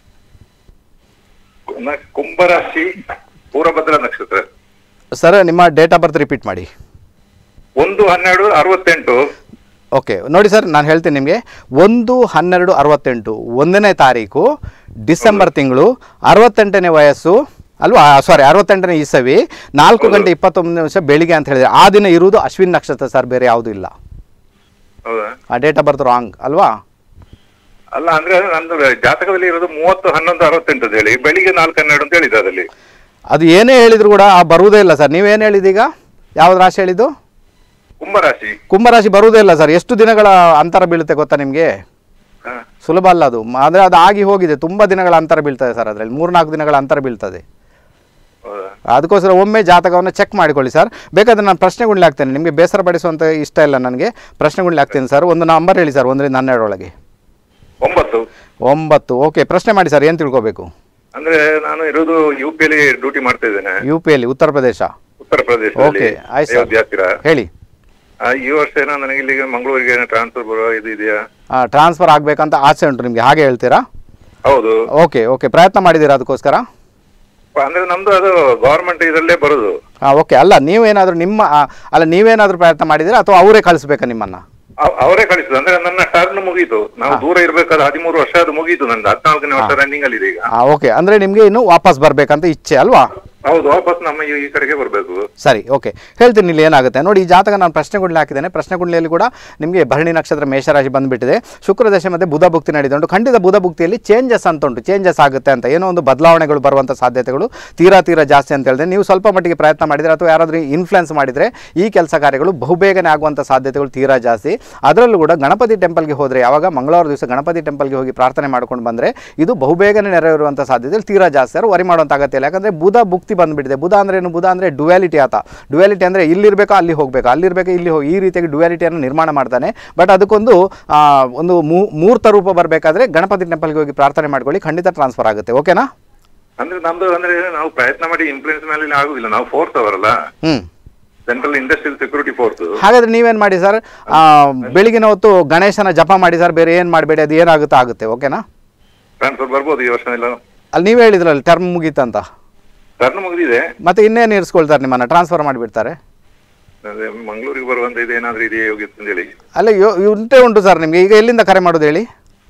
[SPEAKER 4] ನ- ಕುಂಭರಾಶಿ ಪೂರ್ವಭದ್ರ ನಕ್ಷತ್ರ
[SPEAKER 1] ಸರ್ ನಿಮ್ಮ ಡೇಟ್ ಆಫ್ ಬರ್ತ್ ರಿಪೀಟ್ ಮಾಡಿ
[SPEAKER 4] ಒಂದು ಹನ್ನೆರಡು ಅರವತ್ತೆಂಟು
[SPEAKER 1] ಓಕೆ ನೋಡಿ ಸರ್ ನಾನು ಹೇಳ್ತೀನಿ ನಿಮಗೆ ಒಂದು ಹನ್ನೆರಡು ಅರವತ್ತೆಂಟು ಒಂದನೇ ತಾರೀಕು ಡಿಸೆಂಬರ್ ತಿಂಗಳು ಅರವತ್ತೆಂಟನೇ ವಯಸ್ಸು ಅಲ್ವಾ ಸಾರಿ ಅರವತ್ತೆಂಟನೇ ಇಸವಿ ನಾಲ್ಕು ಗಂಟೆ ಇಪ್ಪತ್ತೊಂದು ನಿಮಿಷ ಬೆಳಿಗ್ಗೆ ಅಂತ ಹೇಳಿದ್ರೆ ಆ ದಿನ ಇರುವುದು ಅಶ್ವಿನ್ ನಕ್ಷತ್ರ ಸರ್ ಬೇರೆ ಯಾವುದೂ ಇಲ್ಲ
[SPEAKER 4] ಹೌದಾ
[SPEAKER 1] ಆ ಡೇಟ್ ಆಫ್ ಬರ್ತ್ ರಾಂಗ್ ಅಲ್ವಾ
[SPEAKER 4] ಅಲ್ಲ ಅಂದ್ರೆ ನಂದು ಜಾತಕದಲ್ಲಿ ಇರೋದು ಮೂವತ್ತು ಹನ್ನೊಂದು ಅರವತ್ತೆಂಟು ಅಂತ ಹೇಳಿ ಬೆಳಿಗ್ಗೆ ನಾಲ್ಕು ಹನ್ನೆರಡು ಅಂತ ಹೇಳಿದ್ದು ಅದರಲ್ಲಿ
[SPEAKER 1] ಅದು ಏನೇ ಹೇಳಿದ್ರು ಕೂಡ ಆ ಬರುವುದೇ ಇಲ್ಲ ಸರ್ ನೀವೇನು ಹೇಳಿದೀಗ ಯಾವ್ದು ರಾಶಿ ಹೇಳಿದ್ದು
[SPEAKER 4] ಕುಂಭರಾಶಿ
[SPEAKER 1] ಕುಂಭರಾಶಿ ಬರುವುದೇ ಇಲ್ಲ ಸರ್ ಎಷ್ಟು ದಿನಗಳ ಅಂತರ ಬೀಳುತ್ತೆ ಗೊತ್ತಾ ನಿಮಗೆ
[SPEAKER 4] ಹಾ.
[SPEAKER 1] ಸುಲಭ ಅಲ್ಲ ಅದು ಆದರೆ ಅದು ಆಗಿ ಹೋಗಿದೆ ತುಂಬ ದಿನಗಳ ಅಂತರ ಬೀಳ್ತದೆ ಸರ್ ಅದರಲ್ಲಿ ಮೂರ್ನಾಲ್ಕು ದಿನಗಳ ಅಂತರ ಬೀಳ್ತದೆ
[SPEAKER 4] ಹೌದಾ
[SPEAKER 1] ಅದಕ್ಕೋಸ್ಕರ ಒಮ್ಮೆ ಜಾತಕವನ್ನು ಚೆಕ್ ಮಾಡಿಕೊಳ್ಳಿ ಸರ್ ಬೇಕಾದ್ರೆ ನಾನು ಪ್ರಶ್ನೆಗುಂಡ್ಲಿ ಹಾಕ್ತೇನೆ ನಿಮಗೆ ಬೇಸರ ಪಡಿಸುವಂಥ ಇಷ್ಟ ಇಲ್ಲ ನನಗೆ ಪ್ರಶ್ನೆಗುಂಡ್ಲಿ ಹಾಕ್ತೀನಿ ಸರ್ ಒಂದು ನಂಬರ್ ಹೇಳಿ ಸರ್ ಒಂದರಿಂದ ಹನ್ನೆರಡರೊಳಗೆ
[SPEAKER 4] ಒಂಬತ್ತು
[SPEAKER 1] ಒಂಬತ್ತು ಓಕೆ ಪ್ರಶ್ನೆ ಮಾಡಿ ಸರ್ ಏನು ತಿಳ್ಕೊಬೇಕು
[SPEAKER 4] ಅಂದ್ರೆ ನಾನು ಇರೋದು ಯು ಪಿ ಅಲ್ಲಿ ಡ್ಯೂಟಿ ಮಾಡ್ತಾ ಇದ್ದೇನೆ
[SPEAKER 1] ಯು ಪಿಯಲ್ಲಿ ಉತ್ತರ ಪ್ರದೇಶ
[SPEAKER 4] ಉತ್ತರ ಪ್ರದೇಶದಲ್ಲಿ
[SPEAKER 1] ಓಕೆ ಆಯ್ತು ಸರ್
[SPEAKER 4] ಅಯೋಧ್ಯೆ ಹತ್ತಿರ
[SPEAKER 1] ಹೇಳಿ
[SPEAKER 4] ಆ, ಈ ವರ್ಷ ಏನೋ ನನಗೆ ಇಲ್ಲಿಗೆ ಮಂಗಳೂರಿಗೆ ಟ್ರಾನ್ಸ್ಫರ್ ಬರೋ ಇದು ಇದೆಯಾ
[SPEAKER 1] ಟ್ರಾನ್ಸ್ಫರ್ ಆಗಬೇಕಂತ ಆಸೆ ಉಂಟು ನಿಮಗೆ ಹಾಗೆ ಹೇಳ್ತೀರಾ
[SPEAKER 4] ಹೌದು
[SPEAKER 1] ಓಕೆ ಓಕೆ ಪ್ರಯತ್ನ ಮಾಡಿದ್ದೀರಾ ಅದಕ್ಕೋಸ್ಕರ
[SPEAKER 4] ಅಂದ್ರೆ ನಮ್ದು ಅದು ಗವರ್ಮೆಂಟ್ ಇದರಲ್ಲೇ ಬರುದು
[SPEAKER 1] ಹಾಂ ಓಕೆ ಅಲ್ಲ ನೀವೇನಾದರೂ ನಿಮ್ಮ ಆ, ಅಲ್ಲ ನೀವೇನಾದರೂ ಪ್ರಯತ್ನ ಮಾಡಿದ್ದೀರಾ ಅಥವಾ ಅವರೇ ಕಳಿಸ್ಬೇಕಾ ನಿಮ್ಮನ್ನು
[SPEAKER 4] ಅವ್- ಅವರೇ ಕಳಿಸುದು ಅಂದ್ರೆ ನನ್ನ ಟರ್ನ್ ಮುಗೀತು ನಾವು ದೂರ ಇರ್ಬೇಕಾದ ಹದಿಮೂರು ವರ್ಷ ಅದು ಮುಗೀತು ನಂದು ಹದಿನಾಲ್ಕನೇ ವರ್ಷ ರನ್ನಿಂಗ್ ಅಲ್ಲಿ ಇದೆ ಈಗ
[SPEAKER 1] ಹಾಂ ಓಕೆ ಅಂದರೆ ನಿಮಗೆ ಇನ್ನು ವಾಪಸ್ ಬರಬೇಕಂತ ಇಚ್ಛೆ ಅಲ್ವಾ
[SPEAKER 4] ಹೌದು ವಾಪಸ್ ನಮ್ಮ ಈ ಈ ಕಡೆಗೆ ಬರ್ಬೇಕು
[SPEAKER 1] ಸರಿ ಓಕೆ ಹೇಳ್ತೀನಿ ಇಲ್ಲಿ ಏನಾಗುತ್ತೆ ನೋಡಿ ಈ ಜಾತಕ ನಾನು ಪ್ರಶ್ನೆಗುಂಡ್ಲಿ ಹಾಕಿದ್ದೇನೆ ಪ್ರಶ್ನೆಗುಂಡ್ಲಿಯಲ್ಲಿ ಕೂಡ ನಿಮಗೆ ಭರಣಿ ನಕ್ಷತ್ರ ಮೇಷರಾಶಿ ಬಂದುಬಿಟ್ಟಿದೆ ಶುಕ್ರ ದಶೆ ಮತ್ತು ಬುಧ ಭುಕ್ತಿ ನಡೀತಾ ಉಂಟು ಖಂಡಿತ ಬುಧ ಭುಕ್ತಿಯಲ್ಲಿ ಚೇಂಜಸ್ ಅಂತ ಉಂಟು ಚೇಂಜಸ್ ಆಗುತ್ತೆ ಅಂತ ಏನೋ ಒಂದು ಬದಲಾವಣೆಗಳು ಬರುವಂಥ ಸಾಧ್ಯತೆಗಳು ತೀರಾ ತೀರಾ ಜಾಸ್ತಿ ಅಂತ ಹೇಳಿದೆ ನೀವು ಸ್ವಲ್ಪ ಮಟ್ಟಿಗೆ ಪ್ರಯತ್ನ ಮಾಡಿದರೆ ಅಥವಾ ಯಾರಾದರೂ ಇನ್ಫ್ಲುಯೆನ್ಸ್ ಮಾಡಿದರೆ ಈ ಕೆಲಸ ಕಾರ್ಯಗಳು ಬಹುಬೇಗನೆ ಆಗುವಂಥ ಸಾಧ್ಯತೆಗಳು ತೀರಾ ಜಾಸ್ತಿ ಅದರಲ್ಲೂ ಕೂಡ ಗಣಪತಿ ಟೆಂಪಲ್ಗೆ ಹೋದರೆ ಯಾವಾಗ ಮಂಗಳವಾರ ದಿವಸ ಗಣಪತಿ ಟೆಂಪಲ್ಗೆ ಹೋಗಿ ಪ್ರಾರ್ಥನೆ ಮಾಡ್ಕೊಂಡು ಬಂದರೆ ಇದು ಬಹುಬೇಗನೆ ನೆರವೇರುವಂಥ ಸಾಧ್ಯತೆಗಳು ತೀರಾ ಜಾಸ್ತಿ ಯಾರು ವರಿ ಮಾಡುವಂಥ ಅಗತ್ಯ ಇಲ್ಲ ಯಾಕಂದರೆ ಬುಧ ಭುಕ್ತಿ ಬಂದುಬಿಟ್ಟಿದೆ ಬುಧ ಅಂದ್ರೆ ಏನು ಬುಧ ಅಂದರೆ ಡುವ್ಯಾಲಿಟಿ ಆತ ಡುವ್ಯಾಲಿಟಿ ಅಂದರೆ ಇಲ್ಲಿರಬೇಕಾ ಅಲ್ಲಿ ಹೋಗಬೇಕು ಅಲ್ಲಿರಬೇಕು ಇಲ್ಲಿ ಹೋಗಿ ಈ ರೀತಿಯಾಗಿ ಡುವ್ಯಾಲಿಟಿಯನ್ನು ನಿರ್ಮಾಣ ಮಾಡ್ತಾನೆ ಬಟ್ ಅದಕ್ಕೊಂದು ಆ, ಒಂದು ಮೂ- ಮೂರ್ತ ರೂಪ ಬರಬೇಕಾದ್ರೆ ಗಣಪತಿ ಟೆಂಪಲ್ಗೆ ಹೋಗಿ ಪ್ರಾರ್ಥನೆ ಮಾಡ್ಕೊಳ್ಳಿ ಖಂಡಿತ ಟ್ರಾನ್ಸ್ಫರ್ ಆಗುತ್ತೆ ಓಕೆನಾ
[SPEAKER 4] ಅಂದ್ರೆ ನಮ್ದು ಅಂದ್ರೆ ನಾವು ಪ್ರಯತ್ನ ಮಾಡಿ ಇನ್ಫ್ಲೂಯೆನ್ಸ್ ಮೇಲೆ ಆಗುದಿಲ್ಲ ನಾವು ಫೋರ್ತ್ ಅವರಲ್ಲ
[SPEAKER 1] ಹ್ಞೂ
[SPEAKER 4] ಸೆಂಟ್ರಲ್ ಇಂಡಸ್ಟ್ರಿಯಲ್ ಸೆಕ್ಯೂರಿಟಿ ಫೋರ್ಸ್
[SPEAKER 1] ಹಾಗಾದ್ರೆ ನೀವೇನು ಮಾಡಿ ಸರ್ ಆ, ಬೆಳಗಿನ ಹೊತ್ತು ಗಣೇಶನ ಜಪ ಮಾಡಿ ಸರ್ ಬೇರೆ ಏನು ಮಾಡಬೇಡಿ ಅದು ಏನಾಗುತ್ತೋ ಆಗುತ್ತೆ ಓಕೆನಾ
[SPEAKER 4] ಟ್ರಾನ್ಸ್ಫರ್ ಬರ್ಬೋದು ಈ ವರ್ಷ ಎಲ್ಲ
[SPEAKER 1] ಅಲ್ಲಿ ನೀವೇ ಹೇಳಿದ್ರಲ್ಲ ಟರ್ಮ್ ಮುಗೀತಂತ
[SPEAKER 4] ಟರ್ನ್ ಮುಗಿದಿದೆ
[SPEAKER 1] ಮತ್ತೆ ಇನ್ನೇನು ಇರಿಸ್ಕೊಳ್ತಾರೆ ನಿಮ್ಮನ್ನು ಟ್ರಾನ್ಸ್ಫರ್ ಮಾಡಿಬಿಡ್ತಾರೆ
[SPEAKER 4] ಅದೇ ಮಂಗಳೂರಿಗೆ ಬರುವಂತ ಇದು ಏನಾದ್ರೂ ಇದೆಯಾ ಯೋಗಿತ್ ಅಂತ ಹೇಳಿ
[SPEAKER 1] ಅಲ್ಲ ಯೋ ಉಂಟೇ ಉಂಟು ಸರ್ ನಿಮಗೆ ಈಗ ಎಲ್ಲಿಂದ ಕರೆ ಮಾಡೋದು ಹೇಳಿ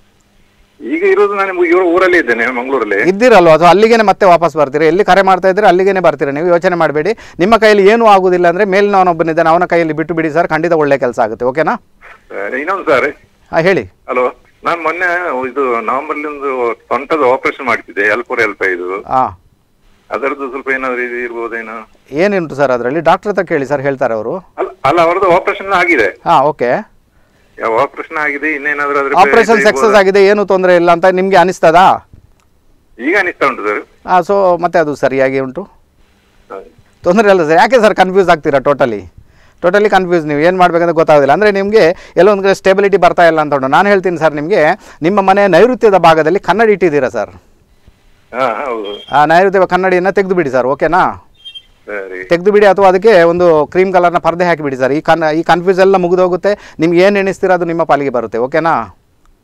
[SPEAKER 4] ಈಗ ಇರೋದು ನಾನು ಇವ್ರ ಊರಲ್ಲಿ ಇದ್ದೇನೆ ಮಂಗಳೂರಲ್ಲಿ
[SPEAKER 1] ಇದ್ದೀರಲ್ವ ಅಥವಾ ಅಲ್ಲಿಗೇನೆ ಮತ್ತೆ ವಾಪಸ್ ಬರ್ತೀರಾ ಎಲ್ಲಿ ಕರೆ ಮಾಡ್ತಾ ಇದ್ರೆ ಅಲ್ಲಿಗೇನೆ ಬರ್ತೀರಾ ನೀವು ಯೋಚನೆ ಮಾಡಬೇಡಿ ನಿಮ್ಮ ಕೈಯಲ್ಲಿ ಏನೂ ಆಗುದಿಲ್ಲ ಅಂದರೆ ಮೇಲಿನವನೊಬ್ಬನಿದ್ದಾನೆ ಅವನ ಕೈಯಲ್ಲಿ ಬಿಟ್ಟು ಬಿಡಿ ಸರ್ ಖಂಡಿತ ಒಳ್ಳೆ ಕೆಲಸ ಆಗುತ್ತೆ ಓಕೆನಾ
[SPEAKER 4] ಸರಿ, ಇನ್ನೊಂದು ಸರ್
[SPEAKER 1] ಹಾಂ ಹೇಳಿ
[SPEAKER 4] ಹಲೋ ನಾನು ಮೊನ್ನೆ ಇದು ನವೆಂಬರ್ ಒಂದು ಸೊಂಟದ ಆಪರೇಷನ್ ಮಾಡ್ತಿದ್ದೆ ಎಲ್ ಫೋರ್ ಎಲ್ ಫೈವ್ ಇದು
[SPEAKER 1] ಹಾಂ
[SPEAKER 4] ಅದರದ್ದು ಸ್ವಲ್ಪ ಏನಾದ್ರು ಇದು ಇರ್ಬೋದೇನೋ
[SPEAKER 1] ಏನುಂಟು ಸರ್ ಅದರಲ್ಲಿ ಡಾಕ್ಟರ್ ಹತ್ರ ಕೇಳಿ ಸರ್ ಹೇಳ್ತಾರೆ ಅವರು
[SPEAKER 4] ಅಲ್ಲ ಅಲ್ಲ ಅವ್ರದ್ದು ಆಪರೇಷನ್ ಆಗಿದೆ
[SPEAKER 1] ಹಾಂ ಓಕೆ
[SPEAKER 4] ಯಾವ ಆಪರೇಷನ್ ಆಗಿದೆ ಇನ್ನೇನಾದ್ರೂ ಅದ್ರ
[SPEAKER 1] ಆಪರೇಷನ್ ಸಕ್ಸಸ್ ಆಗಿದೆ ಏನು ತೊಂದರೆ ಇಲ್ಲ ಅಂತ ನಿಮಗೆ ಅನಿಸ್ತದಾ
[SPEAKER 4] ಈಗ ಅನಿಸ್ತಾ ಉಂಟು ಸರ್
[SPEAKER 1] ಹಾಂ ಸೊ ಮತ್ತೆ ಅದು ಸರಿಯಾಗಿ ಉಂಟು ತೊಂದರೆ ಇಲ್ಲ ಸರ್ ಯಾಕೆ ಸರ್ ಕನ್ಫ್ಯೂಸ್ ಆಗ್ತೀರಾ ಟೋಟಲಿ ಟೋಟಲಿ ಕನ್ಫ್ಯೂಸ್ ನೀವು ಏನು ಮಾಡಬೇಕಂತ ಗೊತ್ತಾಗೋದಿಲ್ಲ ಅಂದರೆ ನಿಮಗೆ ಎಲ್ಲೊಂದು ಕಡೆ ಸ್ಟೆಬಿಲಿಟಿ ಬರ್ತಾ ಇಲ್ಲ ಅಂತ ಉಂಟು ನಾನು ಹೇಳ್ತೀನಿ ಸರ್ ನಿಮಗೆ ನಿಮ್ಮ ಮನೆ ನೈಋತ್ಯದ ಭಾಗದಲ್ಲಿ ಕನ್ನಡಿ ಇಟ್ಟಿದ್ದೀರಾ ಸರ್
[SPEAKER 4] ಹಾ ಹೌದು
[SPEAKER 1] ಆ ನೈಋತ್ಯ ಕನ್ನಡಿಯನ್ನು ತೆಗೆದು ಬಿಡಿ ಸರ್ ಓಕೆನಾ
[SPEAKER 4] ಸರಿ
[SPEAKER 1] ತೆಗೆದು ಬಿಡಿ ಅಥವಾ ಅದಕ್ಕೆ ಒಂದು ಕ್ರೀಮ್ ಕಲರ್ನ ಪರ್ದೆ ಹಾಕಿಬಿಡಿ ಸರ್ ಈ ಕನ್ ಈ ಕನ್ಫ್ಯೂಸ್ ಎಲ್ಲ ಮುಗಿದೋಗುತ್ತೆ ನಿಮ್ಗೆ ಏನು ಎಣಿಸ್ತೀರ ಅದು ನಿಮ್ಮ ಪಾಲಿಗೆ ಬರುತ್ತೆ ಓಕೆನಾ
[SPEAKER 4] ಓಕೆ ಓಕೆ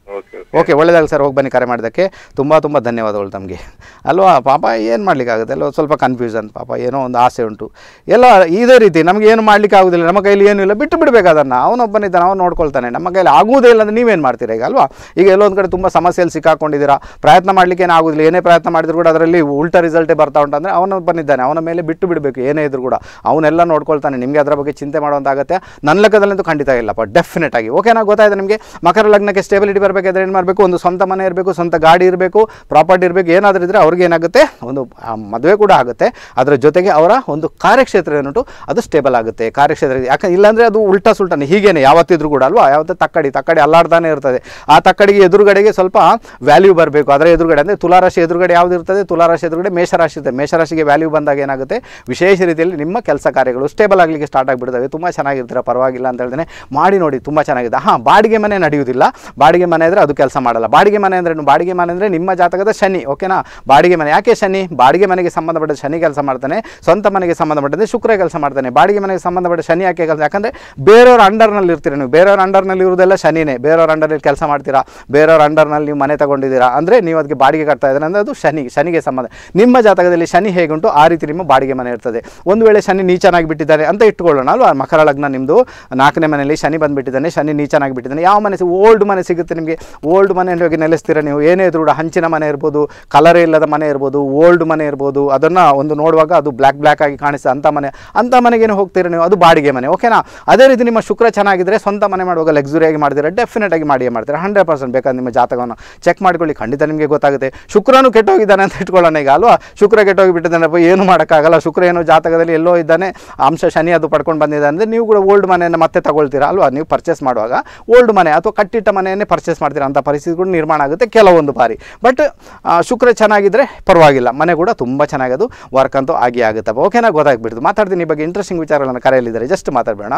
[SPEAKER 1] ಓಕೆ ಒಳ್ಳೆಯದಾಗಲಿ ಸರ್ ಹೋಗಿ ಬನ್ನಿ ಕರೆ ಮಾಡೋದಕ್ಕೆ ತುಂಬ ತುಂಬ ಧನ್ಯವಾದಗಳು ತಮಗೆ ಅಲ್ವಾ ಪಾಪ ಏನು ಮಾಡಲಿಕ್ಕಾಗುತ್ತೆ ಎಲ್ಲೋ ಸ್ವಲ್ಪ ಕನ್ಫ್ಯೂಷನ್ ಪಾಪ ಏನೋ ಒಂದು ಆಸೆ ಉಂಟು ಎಲ್ಲ ಇದೇ ರೀತಿ ನಮಗೆ ಏನು ಮಾಡಲಿಕ್ಕೆ ಆಗೋದಿಲ್ಲ ನಮ್ಮ ಕೈಲಿ ಏನೂ ಇಲ್ಲ ಬಿಟ್ಟು ಬಿಡಬೇಕು ಅದನ್ನು ಅವನೊಬ್ಬನಿದ್ದಾನೆ ಅವನು ನೋಡ್ಕೊಳ್ತಾನೆ ನಮ್ಮ ಕೈಲಿ ಆಗುವುದೇ ಇಲ್ಲ ಅಂದರೆ ನೀವೇನು ಮಾಡ್ತೀರಾ ಈಗ ಅಲ್ವಾ ಈಗ ಎಲ್ಲೊಂದು ಕಡೆ ತುಂಬ ಸಮಸ್ಯೆಯಲ್ಲಿ ಸಿಕ್ಕಾಕೊಂಡಿದ್ದೀರಾ ಪ್ರಯತ್ನ ಮಾಡಲಿಕ್ಕೆ ಏನು ಆಗೋದಿಲ್ಲ ಏನೇ ಪ್ರಯತ್ನ ಮಾಡಿದ್ರು ಕೂಡ ಅದರಲ್ಲಿ ಉಲ್ಟ ರಿಸಲ್ಟೇ ಬರ್ತಾ ಉಂಟಂದರೆ ಅವನೊಬ್ಬನಿದ್ದಾನೆ ಅವನ ಮೇಲೆ ಬಿಟ್ಟು ಬಿಡಬೇಕು ಏನೇ ಇದ್ರು ಕೂಡ ಅವನ್ನೆಲ್ಲ ನೋಡ್ಕೊಳ್ತಾನೆ ನಿಮಗೆ ಅದರ ಬಗ್ಗೆ ಚಿಂತೆ ಮಾಡುವಂತಾಗುತ್ತೆ ನನ್ನ ಲೆಕ್ಕದಲ್ಲಂತೂ ಖಂಡಿತ ಇಲ್ಲಪ್ಪ ಡೆಫಿನೆಟ್ ಆಗಿ ಓಕೆನಾ ಗೊತ್ತಾಯ್ತು ನಿಮಗೆ ಮಕರ ಲಗ್ನಕ್ಕೆ ಸ್ಟೇಬಿಲಿಟಿ ಬರಬೇಕಾದ್ರೆ ಏನು ಮಾಡಬೇಕು ಒಂದು ಸ್ವಂತ ಮನೆ ಇರಬೇಕು ಸ್ವಂತ ಗಾಡಿ ಇರಬೇಕು ಪ್ರಾಪರ್ಟಿ ಇರಬೇಕು ಏನಾದರೂ ಇದ್ದರೆ ಅವ್ರಿಗೆ ಏನಾಗುತ್ತೆ ಒಂದು ಆ, ಮದುವೆ ಕೂಡ ಆಗುತ್ತೆ ಅದರ ಜೊತೆಗೆ ಅವರ ಒಂದು ಕಾರ್ಯಕ್ಷೇತ್ರ ಏನುಂಟು ಅದು ಸ್ಟೇಬಲ್ ಆಗುತ್ತೆ ಕಾರ್ಯಕ್ಷೇತ್ರ ಯಾಕೆ ಇಲ್ಲಾಂದರೆ ಅದು ಉಲ್ಟಾ ಸುಲ್ಟಾನೆ ಹೀಗೇನೆ ಯಾವತ್ತಿದ್ರು ಕೂಡ ಅಲ್ವಾ ಯಾವತ್ತೂ ತಕ್ಕಡಿ ತಕ್ಕಡಿ ಅಲ್ಲಾಡ್ತಾನೆ ಇರ್ತದೆ ಆ ತಕ್ಕಡಿಗೆ ಎದುರುಗಡೆಗೆ ಸ್ವಲ್ಪ ವ್ಯಾಲ್ಯೂ ಬರಬೇಕು ಅದರ ಎದುರುಗಡೆ ಅಂದರೆ ತುಲಾರಾಶಿ ಎದುರುಗಡೆ ಯಾವ್ದು ಇರ್ತದೆ ತುಲಾರಾಶಿ ಎದುರುಗಡೆ ಮೇಷರಾಶಿ ಇರ್ತದೆ ಮೇಷರಾಶಿಗೆ ವ್ಯಾಲ್ಯೂ ಬಂದಾಗ ಏನಾಗುತ್ತೆ ವಿಶೇಷ ರೀತಿಯಲ್ಲಿ ನಿಮ್ಮ ಕೆಲಸ ಕಾರ್ಯಗಳು ಸ್ಟೇಬಲ್ ಆಗಲಿಕ್ಕೆ ಸ್ಟಾರ್ಟ್ ಆಗಿಬಿಡ್ತವೆ ತುಂಬ ಚೆನ್ನಾಗಿರ್ತೀರ ಪರವಾಗಿಲ್ಲ ಅಂತ ಹೇಳ್ದೇನೆ ಮಾಡಿ ನೋಡಿ ತುಂಬ ಚೆನ್ನಾಗಿದೆ ಹಾಂ ಬಾಡಿಗೆ ಮನೆ ನಡೆಯುವುದಿಲ್ಲ ಬಾಡಿಗೆ ಮನೆ ಅಂದರೆ ಅದು ಕೆಲಸ ಮಾಡಲ್ಲ ಬಾಡಿಗೆ ಮನೆ ಅಂದರೆ ಬಾಡಿಗೆ ಮನೆ ಅಂದರೆ ನಿಮ್ಮ ಜಾತಕದ ಶನಿ ಓಕೆನಾ ಬಾಡಿಗೆ ಮನೆ ಯಾಕೆ ಶನಿ ಬಾಡಿಗೆ ಮನೆಗೆ ಸಂಬಂಧಪಟ್ಟ ಶನಿ ಕೆಲಸ ಮಾಡ್ತಾನೆ ಸ್ವಂತ ಮನೆಗೆ ಸಂಬಂಧಪಟ್ಟಂತೆ ಶುಕ್ರ ಕೆಲಸ ಮಾಡ್ತಾನೆ ಬಾಡಿಗೆ ಮನೆಗೆ ಸಂಬಂಧಪಟ್ಟ ಶನಿ ಯಾಕೆ ಕೆಲಸ ಯಾಕಂದರೆ ಬೇರೆಯವ್ರ ಅಂಡರ್ನಲ್ಲಿ ಇರ್ತೀರ ನೀವು ಬೇರೆಯವ್ರ ಅಂಡರ್ನಲ್ಲಿ ಇರುವುದೆಲ್ಲ ಶನಿನೇ ಬೇರೆಯವ್ರ ಅಂಡರ್ನಲ್ಲಿ ಕೆಲಸ ಮಾಡ್ತೀರಾ ಬೇರೆಯವ್ರ ಅಂಡರ್ನಲ್ಲಿ ನೀವು ಮನೆ ತಗೊಂಡಿದ್ದೀರಾ ಅಂದರೆ ನೀವು ಅದಕ್ಕೆ ಬಾಡಿಗೆ ಕಟ್ತಾ ಇದ್ದೀರಾ ಅಂದರೆ ಅದು ಶನಿ ಶನಿಗೆ ಸಂಬಂಧ ನಿಮ್ಮ ಜಾತಕದಲ್ಲಿ ಶನಿ ಹೇಗುಂಟು ಆ ರೀತಿ ನಿಮ್ಮ ಬಾಡಿಗೆ ಮನೆ ಇರ್ತದೆ ಒಂದು ವೇಳೆ ಶನಿ ನೀಚನಾಗಿ ಬಿಟ್ಟಿದ್ದಾನೆ ಅಂತ ಇಟ್ಕೊಳ್ಳೋಣ ಅಲ್ವಾ ಮಕರ ಲಗ್ನ ನಿಮ್ಮದು ನಾಲ್ಕನೇ ಮನೆಯಲ್ಲಿ ಶನಿ ಬಂದುಬಿಟ್ಟಿದ್ದಾನೆ ಶನಿ ನೀಚನಾಗಿ ಬಿಟ್ಟಿದ್ದಾನೆ ಯಾವ ಮನೆ ಓಲ್ಡ್ ಮನೆ ಸಿಗುತ್ತೆ ನಿಮಗೆ ಓಲ್ಡ್ ಮನೆಯಲ್ಲಿ ಹೋಗಿ ನೆಲೆಸ್ತೀರ ನೀವು ಏನೇ ಇದ್ರೂ ಕೂಡ ಹಂಚಿನ ಮನೆ ಇರ್ಬೋದು ಕಲರೇ ಇಲ್ಲದ ಮನೆ ಇರ್ಬೋದು ಓಲ್ಡ್ ಮನೆ ಇರ್ಬೋದು ಅದನ್ನು ಒಂದು ನೋಡುವಾಗ ಅದು ಬ್ಲ್ಯಾಕ್ ಬ್ಲ್ಯಾಕ್ ಆಗಿ ಕಾಣಿಸ್ತದೆ ಅಂಥ ಮನೆ ಅಂಥ ಮನೆಗೇನು ಹೋಗ್ತೀರ ನೀವು ಅದು ಬಾಡಿಗೆ ಮನೆ ಓಕೆನಾ ಅದೇ ರೀತಿ ನಿಮ್ಮ ಶುಕ್ರ ಚೆನ್ನಾಗಿದ್ದರೆ ಸ್ವಂತ ಮನೆ ಮಾಡುವಾಗ ಲಕ್ಸುರಿಯಾಗಿ ಮಾಡ್ತೀರಾ ಡೆಫಿನೆಟ್ ಆಗಿ ಮಾಡಿಯೇ ಮಾಡ್ತೀರಾ ಹಂಡ್ರೆಡ್ ಪರ್ಸೆಂಟ್ ಬೇಕಾದ್ರೆ ನಿಮ್ಮ ಜಾತಕವನ್ನು ಚೆಕ್ ಮಾಡ್ಕೊಳ್ಳಿ ಖಂಡಿತ ನಿಮಗೆ ಗೊತ್ತಾಗುತ್ತೆ ಶುಕ್ರನು ಕೆಟ್ಟೋಗಿದ್ದಾನೆ ಅಂತ ಇಟ್ಕೊಳ್ಳೋಣ ಈಗ ಅಲ್ವಾ ಶುಕ್ರ ಕೆಟ್ಟೋಗಿಬಿಟ್ಟಿದ್ದಾನಪ್ಪ ಏನು ಮಾಡೋಕ್ಕಾಗಲ್ಲ ಶುಕ್ರ ಏನೋ ಜಾತಕದಲ್ಲಿ ಎಲ್ಲೋ ಇದ್ದಾನೆ ಅಂಶ ಶನಿ ಅದು ಪಡ್ಕೊಂಡು ಬಂದಿದ್ದಾನೆ ಅಂದರೆ ನೀವು ಕೂಡ ಓಲ್ಡ್ ಮನೆಯನ್ನು ಮತ್ತೆ ತಗೊಳ್ತೀರಾ ಅಲ್ವಾ ನೀವು ಪರ್ಚೇಸ್ ಮಾಡುವಾಗ ಓಲ್ಡ್ ಮನೆ ಅಥವಾ ಕಟ್ಟಿಟ್ಟ ಮನೆಯನ್ನೇ ಪರ್ಚೇಸ್ ಮಾಡ್ತೀರಾ ಅಂತ ಪರಿಸ್ಥಿತಿ ಕೂಡ ನಿರ್ಮಾಣ ಆಗುತ್ತೆ ಕೆಲವೊಂದು ಬಾರಿ ಬಟ್ ಶುಕ್ರ ಚೆನ್ನಾಗಿದ್ದರೆ ಪರವಾಗಿಲ್ಲ ಮನೆ ಕೂಡ ತುಂಬ ಚೆನ್ನಾಗದು ವರ್ಕ್ ಅಂತೂ ಆಗಿ ಆಗುತ್ತಪ್ಪ ಓಕೆನಾ ಗೊತ್ತಾಗ್ಬಿಡ್ತು ಮಾತಾಡ್ತೀನಿ ಈ ಬಗ್ಗೆ ಇಂಟ್ರೆಸ್ಟಿಂಗ್ ವಿಚಾರಗಳನ್ನು ಕರೆಯಲಿದ್ದಾರೆ ಜಸ್ಟ್ ಮಾತಾಡಬೇಡ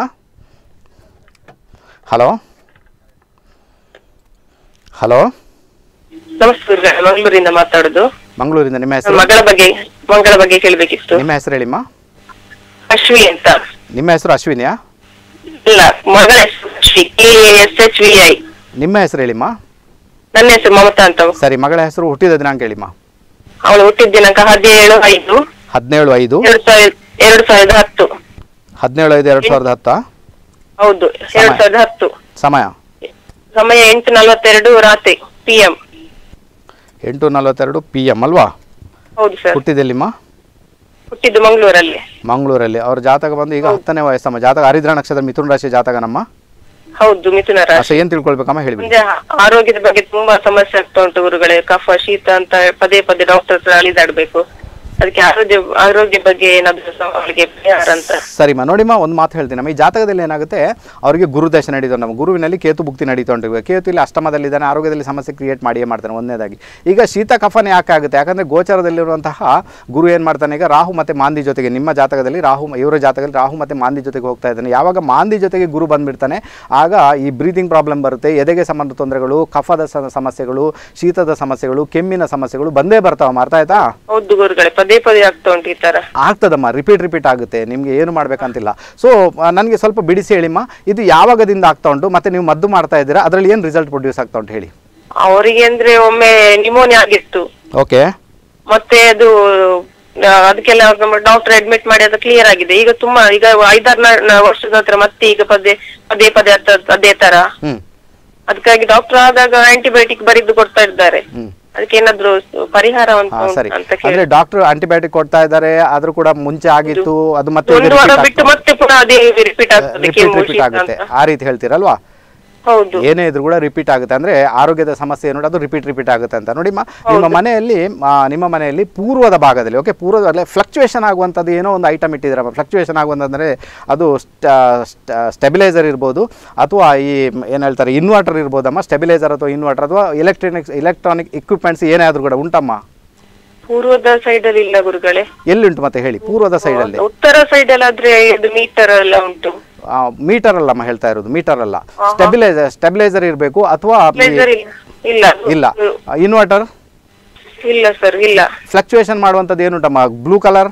[SPEAKER 1] ಹಲೋ ಹಲೋ
[SPEAKER 2] ನಮಸ್ಕಾರ ಮಂಗಳೂರಿಂದ ಮಾತಾಡುದು
[SPEAKER 1] ಮಂಗಳೂರಿಂದ ನಿಮ್ಮ
[SPEAKER 2] ನನ್ನ
[SPEAKER 1] ಹೆಸರು
[SPEAKER 2] ಮಗಳ ಬಗ್ಗೆ ಮಗಳ ಬಗ್ಗೆ ಕೇಳ್ಬೇಕಿತ್ತು
[SPEAKER 1] ನಿಮ್ಮ ಹೆಸರು ಹೇಳಿಮ್ಮ
[SPEAKER 2] ಅಶ್ವಿ ಅಂತ
[SPEAKER 1] ನಿಮ್ಮ ಹೆಸರು ಅಶ್ವಿನಿಯಾ
[SPEAKER 2] ಇಲ್ಲ ಮಗಳ ಹೆಸರು Ashwi K S H V I
[SPEAKER 1] ನಿಮ್ಮ ಹೆಸರು ಹೇಳಿಮ್ಮ
[SPEAKER 2] ನನ್ನ ಹೆಸರು ಮಮತಾ ಅಂತ
[SPEAKER 1] ಸರಿ ಮಗಳ ಹೆಸರು ಹುಟ್ಟಿದ ದಿನಾಂಕ ಹೇಳಿಮ್ಮ
[SPEAKER 2] ಅವಳು ಹುಟ್ಟಿದ ದಿನಾಂಕ ಹದಿನೇಳು ಐದು
[SPEAKER 1] ಹದಿನೇಳು ಐದು
[SPEAKER 2] ಎರಡು ಸಾವಿರದ ಎರಡು ಸಾವಿರದ ಹತ್ತು
[SPEAKER 1] ಹದಿನೇಳು ಐದು ಎರಡು ಸಾವಿರದ ಹತ್ತಾ
[SPEAKER 2] ಹೌದು ಎರಡು ಸಾವಿರದ ಹತ್ತು
[SPEAKER 1] ಸಮಯ
[SPEAKER 2] ಸಮಯ ಎಂಟು ನಲವತ್ತೆರಡು ರಾತ್ರಿ ಪಿ ಎಂ
[SPEAKER 1] ಎಂಟು ನಲವತ್ತೆರಡು ಪಿ ಎಮ್ ಅಲ್ವಾ
[SPEAKER 2] ಹೌದು ಸರ್
[SPEAKER 1] ಹುಟ್ಟಿದೆಲ್ಲಿಮ್ಮ
[SPEAKER 2] ಹುಟ್ಟಿದ್ದು ಮಂಗಳೂರಲ್ಲಿ
[SPEAKER 1] ಮಂಗಳೂರಲ್ಲಿ ಅವ್ರ ಜಾತಕ ಬಂದು ಈಗ ಹತ್ತನೇ ವಯಸ್ಸಮ್ಮ ಜಾತಕ ಹರಿದ್ರ ನಕ್ಷತ್ರ ಮಿಥುನ ರಾಶಿ ಜಾತಕ ನಮ್ಮ
[SPEAKER 2] ಹೌದು ಮಿಥುನ ರಾಶಿ
[SPEAKER 1] ಅಷ್ಟೇ ಏನು ತಿಳ್ಕೊಳ್ಬೇಕಮ್ಮ ಹೇಳಿಬಿಡಿ
[SPEAKER 2] ಮುಂದೆ ಆರೋಗ್ಯದ ಬಗ್ಗೆ ತುಂಬಾ ಸಮಸ್ಯೆ ಆಗ್ತಾ ಉಂಟು ಗುರುಗಳೇ ಕಫ ಶೀತ ಅಂತ ಪದೇ ಪದೇ ಡಾಕ್ಟರ್ ಹತ್ರ ಅಲಿದಾಡ್ಬೇಕು ಅದಕ್ಕೆ ಆರೋಗ್ಯ ಆರೋಗ್ಯ ಬಗ್ಗೆ ಏನಾದ್ರು ಸ- ಅವಳಿಗೆ ಪರಿಹಾರ ಅಂತ
[SPEAKER 1] ಸರಿಮ್ಮ ನೋಡಿಮ್ಮ ಒಂದು ಮಾತು ಹೇಳ್ತೀನಿ ನಮ್ಮ ಈ ಜಾತಕದಲ್ಲಿ ಏನಾಗುತ್ತೆ ಅವರಿಗೆ ಗುರುದಶ ನಡೀತು ನಮ್ಮ ಗುರುವಿನಲ್ಲಿ ಕೇತು ಭುಕ್ತಿ ನಡೀತು ಉಂಟು ಕೇತು ಇಲ್ಲಿ ಅಷ್ಟಮದಲ್ಲಿದ್ದಾನೆ ಆರೋಗ್ಯದಲ್ಲಿ ಸಮಸ್ಯೆ ಕ್ರಿಯೇಟ್ ಮಾಡಿಯೇ ಮಾಡ್ತಾನೆ ಒಂದನೇದಾಗಿ ಈಗ ಶೀತ ಕಫನೇ ಯಾಕೆ ಆಗುತ್ತೆ ಯಾಕಂದರೆ ಗೋಚರದಲ್ಲಿರುವಂತಹ ಗುರು ಏನು ಮಾಡ್ತಾನೆ ಈಗ ರಾಹು ಮತ್ತು ಮಾಂದಿ ಜೊತೆಗೆ ನಿಮ್ಮ ಜಾತಕದಲ್ಲಿ ರಾಹು ಇವರ ಜಾತಕದಲ್ಲಿ ರಾಹು ಮತ್ತು ಮಾಂದಿ ಜೊತೆಗೆ ಹೋಗ್ತಾ ಇದ್ದಾನೆ ಯಾವಾಗ ಮಾಂದಿ ಜೊತೆಗೆ ಗುರು ಬಂದ್ಬಿಡ್ತಾನೆ ಆಗ ಈ ಬ್ರೀದಿಂಗ್ ಪ್ರಾಬ್ಲಮ್ ಬರುತ್ತೆ ಎದೆಗೆ ಸಂಬಂಧ ತೊಂದರೆಗಳು ಕಫದ ಸ- ಸಮಸ್ಯೆಗಳು ಶೀತದ ಸಮಸ್ಯೆಗಳು ಕೆಮ್ಮಿನ ಸಮಸ್ಯೆಗಳು ಬಂದೇ ಬರ್ತಾವಮ್ಮ ಅರ್ಥ ಆಯ್ತಾ
[SPEAKER 2] ಹೌದು ಗುರುಗಳೇ ಪದೇ ಪದೇ ಆಗ್ತಾ ಉಂಟು ಈ ತರ
[SPEAKER 1] ಆಗ್ತದಮ್ಮ ರಿಪೀಟ್ ರಿಪೀಟ್ ಆಗುತ್ತೆ ನಿಮಗೆ ಏನು ಮಾಡಬೇಕಂತಿಲ್ಲ ಸೊ ನನಗೆ ಸ್ವಲ್ಪ ಬಿಡಿಸಿ ಹೇಳಿಮ್ಮ ಇದು ಯಾವಾಗದಿಂದ ಆಗ್ತಾ ಉಂಟು ಮತ್ತೆ ನೀವು ಮದ್ದು ಮಾಡ್ತಾ ಇದ್ದೀರಾ ಅದರಲ್ಲಿ ಏನು ರಿಸಲ್ಟ್ ಪ್ರೊಡ್ಯೂಸ್ ಆಗ್ತಾ ಉಂಟು ಹೇಳಿ
[SPEAKER 2] ಅವರಿಗೆ ಅಂದ್ರೆ ಒಮ್ಮೆ ನಿಮೋನಿಯಾ ಆಗಿತ್ತು
[SPEAKER 1] ಓಕೆ
[SPEAKER 2] ಮತ್ತೆ ಅದು ಆ, ಅದಕ್ಕೆಲ್ಲ ಡಾಕ್ಟರ್ ಅಡ್ಮಿಟ್ ಮಾಡಿ ಅದು ಕ್ಲಿಯರ್ ಆಗಿದೆ ಈಗ ತುಂಬಾ ಈಗ ಐದಾರು ವರ್ಷದ ಹತ್ರ ಮತ್ತೆ ಈಗ ಪದೇ ಪದೇ ಪದೇ ಅದ- ಅದೇ ತರ
[SPEAKER 1] ಹ್ಞೂ
[SPEAKER 2] ಅದಕ್ಕಾಗಿ ಡಾಕ್ಟರ್ ಆದಾಗ ಆಂಟಿಬಯೋಟಿಕ್ ಬರೆದು ಕೊಡ್ತಾ ಇದ್ದಾರೆ
[SPEAKER 1] ಹ್ಞೂ
[SPEAKER 2] ಅದಕ್ಕೆ ಏನಾದ್ರು ಸ- ಪರಿಹಾರ ಅಂತ
[SPEAKER 1] ಹಾಂ ಸರಿ
[SPEAKER 2] ಅಂತ ಕೇಳಿ
[SPEAKER 1] ಅಂದರೆ ಡಾಕ್ಟರ್ ಆಂಟಿಬಯೋಟಿಕ್ ಕೊಡ್ತಾ ಇದ್ದಾರೆ ಆದರೂ ಕೂಡ ಮುಂಚೆ ಆಗಿತ್ತು ಅದು ಮತ್ತೆ
[SPEAKER 2] ಒಂದು ವಾರ ಬಿಟ್ಟು ಮತ್ತೆ ಪುನಃ ಅದೇ ರಿಪೀಟ್ ಆಗ್ತದೆ
[SPEAKER 1] ರಿಪೀಟ್
[SPEAKER 2] ಕೆಮ್ಮು
[SPEAKER 1] ರಿಪೀಟ್
[SPEAKER 2] ಶೀತ
[SPEAKER 1] ಆಗುತ್ತೆ
[SPEAKER 2] ಅಂತ
[SPEAKER 1] ಆ ರೀತಿ ಹೇಳ್ತೀರಲ್ವಾ
[SPEAKER 2] ಹೌದು
[SPEAKER 1] ಏನೇ ಇದ್ರೂ ಕೂಡ ರಿಪೀಟ್ ಆಗುತ್ತೆ ಅಂದ್ರೆ ಆರೋಗ್ಯದ ಸಮಸ್ಯೆ ಏನು ಅದು ರಿಪೀಟ್ ರಿಪೀಟ್ ಆಗುತ್ತೆ ಅಂತ ನೋಡಿ ಮ- ನಿಮ್ಮ ಮನೆಯಲ್ಲಿ ಆ, ನಿಮ್ಮ ಮನೆಯಲ್ಲಿ ಪೂರ್ವದ ಭಾಗದಲ್ಲಿ ಓಕೆ ಪೂರ್ವದಲ್ಲಿ ಫ್ಲಕ್ಚುಯೇಷನ್ ಆಗುವಂಥದ್ದು ಏನೋ ಒಂದು ಐಟಮ್ ಇಟ್ಟಿದ್ದೀರಪ್ಪ ಫ್ಲಕ್ಚುಯೇಷನ್ ಆಗುವಂತಂದ್ರೆ ಅದು ಸ್ಟೆಬಿಲೈಸರ್ ಇರ್ಬೋದು ಅಥವಾ ಈ ಏನು ಹೇಳ್ತಾರೆ ಇನ್ವರ್ಟರ್ ಇರ್ಬೋದಮ್ಮ ಸ್ಟೆಬಿಲೈಸರ್ ಅಥವಾ ಇನ್ವರ್ಟರ್ ಅಥವಾ ಎಲೆಕ್ಟ್ರಾನಿಕ್ಸ್ ಎಲೆಕ್ಟ್ರಾನಿಕ್ ಇಕ್ವಿಪ್ಮೆಂಟ್ಸ್ ಏನೇ ಆದ್ರೂ ಕೂಡ ಉಂಟಮ್ಮ
[SPEAKER 2] ಪೂರ್ವದ ಸೈಡ್ ಅಲ್ಲಿ ಇಲ್ಲ ಗುರುಗಳೇ
[SPEAKER 1] ಎಲ್ಲಿಂಟು ಮತ್ತೆ ಹೇಳಿ ಪೂರ್ವದ ಸೈಡಲ್ಲಿ
[SPEAKER 2] ಉತ್ತರ ಸೈಡ್ ಅಲ್ಲಿ ಆದ್ರೆ ಇದು ಮೀಟರ್ ಎಲ್ಲ ಉಂಟು
[SPEAKER 1] ಮೀಟರ್ ಅಲ್ಲಮ್ಮ ಹೇಳ್ತಾ ಇರೋದು ಮೀಟರ್ ಅಲ್ಲ ಸ್ಟೆಬಿಲೈಸರ್ ಸ್ಟೆಬಿಲೈಸರ್ ಇರಬೇಕು ಅಥವಾ
[SPEAKER 2] Pleasure ಇಲ್ಲ ಇಲ್ಲ
[SPEAKER 1] ಇಲ್ಲ ಇನ್ವರ್ಟರ್
[SPEAKER 2] ಇಲ್ಲ ಸರ್ ಇಲ್ಲ
[SPEAKER 1] ಫ್ಲಕ್ಚುಯೇಷನ್ ಮಾಡುವಂಥದ್ದು ಏನುಂಟಮ್ಮ ಬ್ಲೂ ಕಲರ್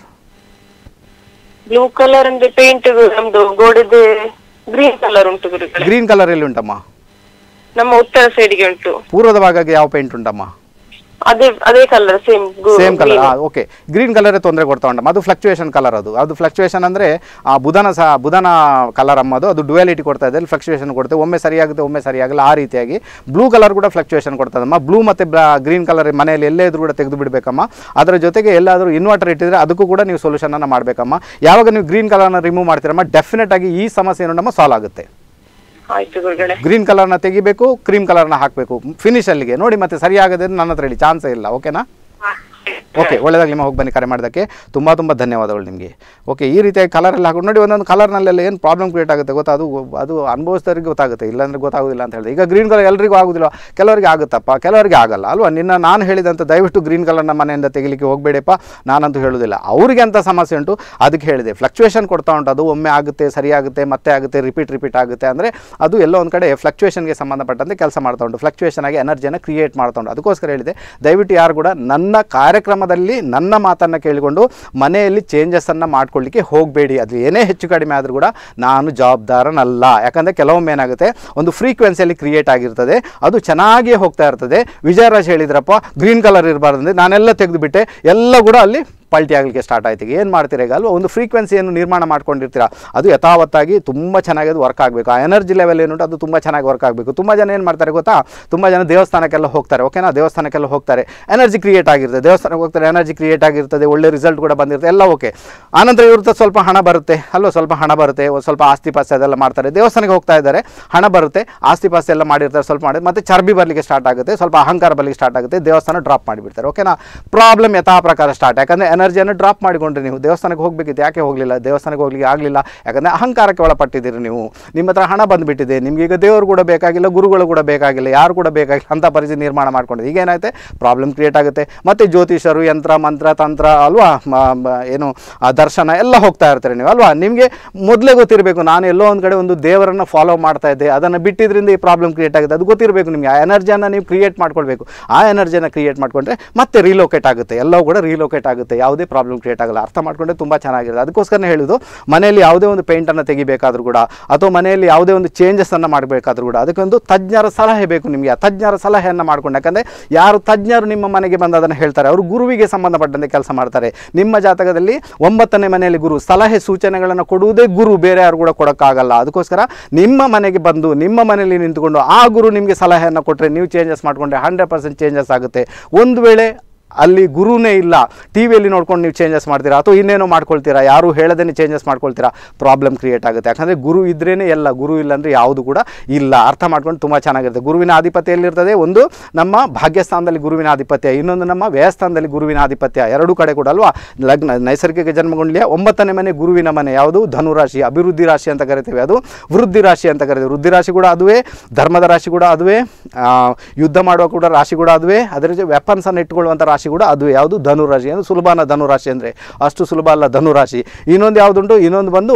[SPEAKER 2] ಬ್ಲೂ ಕಲರ್ ಅಂದ್ರೆ ಪೇಂಟ್ ನಮ್ದು ಗೋಡೆದು ಗ್ರೀನ್ ಕಲರ್ ಉಂಟು ಗುರುಗಳೇ
[SPEAKER 1] ಗ್ರೀನ್ ಕಲರ್ ಎಲ್ಲಿ ಉಂಟಮ್ಮ
[SPEAKER 2] ನಮ್ಮ ಉತ್ತರ ಸೈಡ್ಗೆ ಉಂಟು
[SPEAKER 1] ಪೂರ್ವದ ಭಾಗಕ್ಕೆ ಯಾವ ಪೇಂಟ್ ಉಂಟಮ್ಮ
[SPEAKER 2] ಅದೇ ಅದೇ colour same
[SPEAKER 1] same colour okay green ಕಲರೇ ತೊಂದರೆ ಕೊಡ್ತಾ ಉಂಟಮ್ಮ ಅದು ಫ್ಲಕ್ಚುಯೇಷನ್ ಕಲರ್ ಅದು ಅದು ಫ್ಲಕ್ಚುಯೇಷನ್ ಅಂದರೆ ಆ ಬುಧನ ಸಹ ಬುಧನ ಕಲರ್ ಅಮ್ಮದು ಅದು ಡುಯಾಲಿಟಿ ಕೊಡ್ತಾ ಇದೆ ಫ್ಲಕ್ಚುಯೇಷನ್ ಕೊಡುತ್ತೆ ಒಮ್ಮೆ ಸರಿಯಾಗುತ್ತೆ ಒಮ್ಮೆ ಸರಿಯಾಗಲ್ಲ ಆ ರೀತಿಯಾಗಿ ಬ್ಲೂ ಕಲರ್ ಕೂಡ ಫ್ಲಕ್ಚುಯೇಷನ್ ಕೊಡ್ತದಮ್ಮ ಬ್ಲೂ ಮತ್ತು ಗ್ರೀನ್ ಕಲರ್ ಮನೆಯಲ್ಲಿ ಎಲ್ಲೇ ಇದ್ರೂ ಕೂಡ ತೆಗೆದು ಬಿಡಬೇಕಮ್ಮ ಅದರ ಜೊತೆಗೆ ಎಲ್ಲಾದರೂ ಇನ್ವರ್ಟರ್ ಇಟ್ಟಿದ್ರೆ ಅದಕ್ಕೂ ಕೂಡ ನೀವು ಸೊಲ್ಯೂಷನನ್ನು ಮಾಡಬೇಕಮ್ಮ ಯಾವಾಗ ನೀವು ಗ್ರೀನ್ ಕಲರ್ನ ರಿಮೂವ್ ಮಾಡ್ತೀರಮ್ಮ ಡೆಫಿನೆಟ್ ಆಗಿ ಈ ಸಮಸ್ಯೆ ಏನು ನಮ್ಮ ಸಾಲ್ವ್ ಆಗುತ್ತೆ
[SPEAKER 2] ಆಯ್ತು ಗುರುಗಳೇ
[SPEAKER 1] ಗ್ರೀನ್ ಕಲರ್ನ ತೆಗಿಬೇಕು ಕ್ರೀಮ್ ಕಲರ್ನ ಹಾಕಬೇಕು ಫಿನಿಶ್ ಅಲ್ಲಿಗೆ ನೋಡಿ ಮತ್ತೆ ಸರಿಯಾಗದೆ ನನ್ನ ಹತ್ರ ಹೇಳಿ ಚಾನ್ಸೇ ಇಲ್ಲ ಓಕೆನಾ ಓಕೆ ಒಳ್ಳೆದಾಗಲಿ ನಿಮ್ಮ ಹೋಗಿ ಬನ್ನಿ ಕರೆ ಮಾಡೋದಕ್ಕೆ ತುಂಬ ತುಂಬ ಧನ್ಯವಾದಗಳು ನಿಮಗೆ ಓಕೆ ಈ ರೀತಿಯಾಗಿ ಕಲರೆಲ್ಲ ಹಾಕೊಂಡು ನೋಡಿ ಒಂದೊಂದು ಕಲರ್ನಲ್ಲೆಲ್ಲ ಏನು ಪ್ರಾಬ್ಲಮ್ ಕ್ರಿಯೇಟ್ ಆಗುತ್ತೆ ಗೊತ್ತಾ ಅದು ಅದು ಅನುಭವಿಸಿದವ್ರಿಗೆ ಗೊತ್ತಾಗುತ್ತೆ ಇಲ್ಲಾಂದ್ರೆ ಗೊತ್ತಾಗೋದಿಲ್ಲ ಅಂತ ಹೇಳಿದೆ ಈಗ ಗ್ರೀನ್ ಕಲರ್ ಎಲ್ರಿಗೂ ಆಗೋದಿಲ್ಲ ಕೆಲವರಿಗೆ ಆಗುತ್ತಪ್ಪ ಕೆಲವರಿಗೆ ಆಗಲ್ಲ ಅಲ್ವಾ ನಿನ್ನ ನಾನು ಹೇಳಿದಂಥ ದಯವಿಟ್ಟು ಗ್ರೀನ್ ಕಲರ್ನ ಮನೆಯಿಂದ ತೆಗಿಲಿಕ್ಕೆ ಹೋಗಬೇಡಪ್ಪ ನಾನಂತೂ ಹೇಳೋದಿಲ್ಲ ಅವರಿಗೆ ಅಂತ ಸಮಸ್ಯೆ ಉಂಟು ಅದಕ್ಕೆ ಹೇಳಿದೆ ಫ್ಲಕ್ಚುಯೇಷನ್ ಕೊಡ್ತಾ ಉಂಟು ಅದು ಒಮ್ಮೆ ಆಗುತ್ತೆ ಸರಿಯಾಗುತ್ತೆ ಮತ್ತೆ ಆಗುತ್ತೆ ರಿಪೀಟ್ ರಿಪೀಟ್ ಆಗುತ್ತೆ ಅಂದರೆ ಅದು ಎಲ್ಲೋ ಒಂದು ಕಡೆ ಫ್ಲಕ್ಚುಯೇಷನ್ಗೆ ಸಂಬಂಧಪಟ್ಟಂತೆ ಕೆಲಸ ಮಾಡ್ತಾ ಉಂಟು ಫ್ಲಕ್ಚುಯೇಷನ್ ಆಗಿ ಎನರ್ಜಿಯನ್ನು ಕ್ರಿಯೇಟ್ ಮಾಡ್ತಾ ಉಂಟು ಅದಕ್ಕೋಸ್ಕರ ಹೇಳಿದೆ ದಯವಿಟ್ಟು ಯಾರು ಕೂಡ ನನ್ನ ಕಾರ್ಯಕ್ರಮದಲ್ಲಿ ನನ್ನ ಮಾತನ್ನು ಕೇಳಿಕೊಂಡು ಮನೆಯಲ್ಲಿ ಚೇಂಜಸನ್ನು ಮಾಡ್ಕೊಳ್ಳಿಕ್ಕೆ ಹೋಗಬೇಡಿ ಅದು ಏನೇ ಹೆಚ್ಚು ಕಡಿಮೆ ಆದರೂ ಕೂಡ ನಾನು ಜವಾಬ್ದಾರನಲ್ಲ ಯಾಕಂದರೆ ಕೆಲವೊಮ್ಮೆ ಏನಾಗುತ್ತೆ ಒಂದು ಫ್ರೀಕ್ವೆನ್ಸಿಯಲ್ಲಿ ಕ್ರಿಯೇಟ್ ಆಗಿರ್ತದೆ ಅದು ಚೆನ್ನಾಗಿಯೇ ಹೋಗ್ತಾ ಇರ್ತದೆ ವಿಜಯರಾಜ್ ಹೇಳಿದ್ರಪ್ಪ ಗ್ರೀನ್ ಕಲರ್ ಇರಬಾರ್ದಂದ್ರೆ ನಾನೆಲ್ಲ ತೆಗೆದುಬಿಟ್ಟೆ ಎಲ್ಲ ಕೂಡ ಅಲ್ಲಿ ಪಲ್ಟಿ ಆಗಲಿಕ್ಕೆ ಸ್ಟಾರ್ಟ್ ಆಯ್ತು ಈಗ ಏನು ಮಾಡ್ತೀರಾ ಈಗ ಅಲ್ವಾ ಒಂದು ಫ್ರೀಕ್ವೆನ್ಸಿಯನ್ನು ನಿರ್ಮಾಣ ಮಾಡ್ಕೊಂಡಿರ್ತೀರಾ ಅದು ಯಥಾವತ್ತಾಗಿ ತುಂಬ ಚೆನ್ನಾಗಿ ಅದು ವರ್ಕ್ ಆಗಬೇಕು ಆ ಎನರ್ಜಿ ಲೆವೆಲ್ ಏನುಂಟು ಅದು ತುಂಬ ಚೆನ್ನಾಗಿ ವರ್ಕ್ ಆಗಬೇಕು ತುಂಬ ಜನ ಏನು ಮಾಡ್ತಾರೆ ಗೊತ್ತಾ ತುಂಬ ಜನ ದೇವಸ್ಥಾನಕ್ಕೆಲ್ಲ ಹೋಗ್ತಾರೆ ಓಕೆನಾ ದೇವಸ್ಥಾನಕ್ಕೆಲ್ಲ ಹೋಗ್ತಾರೆ ಎನರ್ಜಿ ಕ್ರಿಯೇಟ್ ಆಗಿರ್ತದೆ ದೇವಸ್ಥಾನಕ್ಕೆ ಹೋಗ್ತಾರೆ ಎನರ್ಜಿ ಕ್ರಿಯೇಟ್ ಆಗಿರ್ತದೆ ಒಳ್ಳೆ ರಿಸಲ್ಟ್ ಕೂಡ ಬಂದಿರುತ್ತೆ ಎಲ್ಲ ಓಕೆ ಆನಂತರ ಇವ್ರದ್ದು ಸ್ವಲ್ಪ ಹಣ ಬರುತ್ತೆ ಅಲ್ವಾ ಸ್ವಲ್ಪ ಹಣ ಬರುತ್ತೆ ಒಂದು ಸ್ವಲ್ಪ ಆಸ್ತಿ ಪಾಸ್ತಿ ಅದೆಲ್ಲ ಮಾಡ್ತಾರೆ ದೇವಸ್ಥಾನಕ್ಕೆ ಹೋಗ್ತಾ ಇದ್ದಾರೆ ಹಣ ಬರುತ್ತೆ ಆಸ್ತಿ ಪಾಸ್ತಿ ಎಲ್ಲ ಮಾಡಿರ್ತಾರೆ ಸ್ವಲ್ಪ ಮಾಡಿ ಮತ್ತೆ ಚರ್ಬಿ ಬರಲಿಕ್ಕೆ ಸ್ಟಾರ್ಟ್ ಆಗುತ್ತೆ ಸ್ವಲ್ಪ ಅಹಂಕಾರ ಬರಲಿಕ್ಕೆ ಸ್ಟಾರ್ಟ್ ಆಗುತ್ತೆ ದೇವಸ್ಥಾನ ಡ್ರಾಪ್ ಮಾಡಿಬಿಡ್ತಾರೆ ಓಕೆನಾ ಪ್ರಾಬ್ಲಮ್ ಯಥಾ ಪ್ರಕಾರ ಸ್ಟಾರ್ಟ್ ಯಾಕಂದರೆ ಎನರ್ಜಿಯನ್ನು ಡ್ರಾಪ್ ಮಾಡಿಕೊಂಡ್ರೆ ನೀವು ದೇವಸ್ಥಾನಕ್ಕೆ ಹೋಗಬೇಕಿತ್ತು ಯಾಕೆ ಹೋಗಲಿಲ್ಲ ದೇವಸ್ಥಾನಕ್ಕೆ ಹೋಗ್ಲಿಕ್ಕೆ ಆಗಲಿಲ್ಲ ಯಾಕಂದರೆ ಅಹಂಕಾರಕ್ಕೆ ಒಳಪಟ್ಟಿದ್ದೀರಿ ನೀವು ನಿಮ್ಮ ಹತ್ರ ಹಣ ಬಂದುಬಿಟ್ಟಿದೆ ನಿಮಗೆ ಈಗ ದೇವರು ಕೂಡ ಬೇಕಾಗಿಲ್ಲ ಗುರುಗಳು ಕೂಡ ಬೇಕಾಗಿಲ್ಲ ಯಾರು ಕೂಡ ಬೇಕಾಗಿಲ್ಲ ಅಂತ ಪರಿಸ್ಥಿತಿ ನಿರ್ಮಾಣ ಮಾಡ್ಕೊಂಡಿದೆ ಈಗ ಏನಾಯ್ತು ಪ್ರಾಬ್ಲಮ್ ಕ್ರಿಯೇಟ್ ಆಗುತ್ತೆ ಮತ್ತು ಜ್ಯೋತಿಷರು ಯಂತ್ರ ಮಂತ್ರ ತಂತ್ರ ಅಲ್ವಾ ಮ- ಮ- ಏನು ಆ ದರ್ಶನ ಎಲ್ಲ ಹೋಗ್ತಾ ಇರ್ತಾರೆ ನೀವು ಅಲ್ವಾ ನಿಮಗೆ ಮೊದಲೇ ಗೊತ್ತಿರಬೇಕು ನಾನು ಎಲ್ಲೋ ಒಂದು ಕಡೆ ಒಂದು ದೇವರನ್ನು ಫಾಲೋ ಮಾಡ್ತಾ ಇದ್ದೆ ಅದನ್ನು ಬಿಟ್ಟಿದ್ರಿಂದ ಈ ಪ್ರಾಬ್ಲಮ್ ಕ್ರಿಯೇಟ್ ಆಗುತ್ತೆ ಅದು ಗೊತ್ತಿರಬೇಕು ನಿಮಗೆ ಆ ಎನರ್ಜಿಯನ್ನು ನೀವು ಕ್ರಿಯೇಟ್ ಮಾಡ್ಕೊಳ್ಬೇಕು ಆ ಎನರ್ಜಿಯನ್ನು ಕ್ರಿಯೇಟ್ ಮಾಡ್ಕೊಂಡ್ರೆ ಮತ್ತೆ ರೀಲೋಕೇಟ್ ಆಗುತ್ತೆ ಎಲ್ಲವೂ ಕೂಡ ರೀಲೋಕೇಟ್ ಆಗುತ್ತೆ ಯಾವುದೇ ಪ್ರಾಬ್ಲಮ್ ಕ್ರಿಯೇಟ್ ಆಗಲ್ಲ ಅರ್ಥ ಮಾಡ್ಕೊಂಡ್ರೆ ತುಂಬ ಚೆನ್ನಾಗಿರುತ್ತೆ ಅದಕ್ಕೋಸ್ಕರನೇ ಹೇಳೋದು ಮನೆಯಲ್ಲಿ ಯಾವುದೇ ಒಂದು ಪೇಂಟನ್ನು ತೆಗಿಬೇಕಾದ್ರೂ ಕೂಡ ಅಥವಾ ಮನೆಯಲ್ಲಿ ಯಾವುದೇ ಒಂದು ಚೇಂಜಸನ್ನು ಮಾಡಬೇಕಾದ್ರೂ ಕೂಡ ಅದಕ್ಕೊಂದು ತಜ್ಞರ ಸಲಹೆ ಬೇಕು ನಿಮಗೆ ಆ ತಜ್ಞರ ಸಲಹೆಯನ್ನು ಮಾಡ್ಕೊಂಡು ಯಾಕಂದರೆ ಯಾರು ತಜ್ಞರು ನಿಮ್ಮ ಮನೆಗೆ ಬಂದು ಅದನ್ನು ಹೇಳ್ತಾರೆ ಅವರು ಗುರುವಿಗೆ ಸಂಬಂಧಪಟ್ಟಂತೆ ಕೆಲಸ ಮಾಡ್ತಾರೆ ನಿಮ್ಮ ಜಾತಕದಲ್ಲಿ ಒಂಬತ್ತನೇ ಮನೆಯಲ್ಲಿ ಗುರು ಸಲಹೆ ಸೂಚನೆಗಳನ್ನು ಕೊಡುವುದೇ ಗುರು ಬೇರೆ ಯಾರು ಕೂಡ ಕೊಡೋಕ್ಕಾಗಲ್ಲ ಅದಕ್ಕೋಸ್ಕರ ನಿಮ್ಮ ಮನೆಗೆ ಬಂದು ನಿಮ್ಮ ಮನೆಯಲ್ಲಿ ನಿಂತುಕೊಂಡು ಆ ಗುರು ನಿಮಗೆ ಸಲಹೆಯನ್ನು ಕೊಟ್ಟರೆ ನೀವು ಚೇಂಜಸ್ ಮಾಡಿಕೊಂಡ್ರೆ ಹಂಡ್ರೆಡ್ ಪರ್ಸೆಂಟ್ ಚೇಂಜಸ್ ಆಗುತ್ತೆ ಒಂದು ವೇಳೆ ಅಲ್ಲಿ ಗುರುನೇ ಇಲ್ಲ ಟಿ ವಿಯಲ್ಲಿ ನೋಡ್ಕೊಂಡು ನೀವು ಚೇಂಜಸ್ ಮಾಡ್ತೀರಾ ಅಥವಾ ಇನ್ನೇನೋ ಮಾಡ್ಕೊಳ್ತೀರಾ ಯಾರು ಹೇಳದೇ ಚೇಂಜಸ್ ಮಾಡ್ಕೊಳ್ತೀರಾ ಪ್ರಾಬ್ಲಮ್ ಕ್ರಿಯೇಟ್ ಆಗುತ್ತೆ ಯಾಕಂದರೆ ಗುರು ಇದ್ರೇ ಎಲ್ಲ ಗುರು ಇಲ್ಲ ಅಂದರೆ ಯಾವುದು ಕೂಡ ಇಲ್ಲ ಅರ್ಥ ಮಾಡ್ಕೊಂಡು ತುಂಬ ಚೆನ್ನಾಗಿರುತ್ತೆ ಗುರುವಿನ ಆಧಿಪತ್ಯ ಎಲ್ಲಿರ್ತದೆ ಒಂದು ನಮ್ಮ ಭಾಗ್ಯಸ್ಥಾನದಲ್ಲಿ ಗುರುವಿನ ಆಧಿಪತ್ಯ ಇನ್ನೊಂದು ನಮ್ಮ ವ್ಯಯಸ್ಥಾನದಲ್ಲಿ ಗುರುವಿನ ಆಧಿಪತ್ಯ ಎರಡೂ ಕಡೆ ಕೂಡ ಅಲ್ವಾ ಲಗ್ನ ನೈಸರ್ಗಿಕ ಜನ್ಮಗೊಂಡ್ಲಿಯ ಒಂಬತ್ತನೇ ಮನೆ ಗುರುವಿನ ಮನೆ ಯಾವುದು ಧನುರಾಶಿ ಅಭಿವೃದ್ಧಿ ರಾಶಿ ಅಂತ ಕರಿತೇವೆ ಅದು ವೃದ್ಧಿ ರಾಶಿ ಅಂತ ಕರಿತೇವೆ ವೃದ್ಧಿ ರಾಶಿ ಕೂಡ ಅದುವೇ ಧರ್ಮದ ರಾಶಿ ಕೂಡ ಅದುವೇ ಆ, ಯುದ್ಧ ಮಾಡುವ ಕೂಡ ರಾಶಿ ಕೂಡ ಅದುವೇ ಅದರ ಜೊತೆ ವೆಪನ್ಸನ್ನು ಇಟ್ಕೊಳ್ಳುವಂಥ ರಾಶಿ ಕೂಡ ಅದುವೇ ಯಾವುದು ಧನುರಾಶಿ ಏನು ಸುಲಭನ ಧನುರಾಶಿ ಅಂದರೆ ಅಷ್ಟು ಸುಲಭ ಅಲ್ಲ ಧನುರಾಶಿ ಇನ್ನೊಂದು ಯಾವುದುಂಟು ಇನ್ನೊಂದು ಬಂದು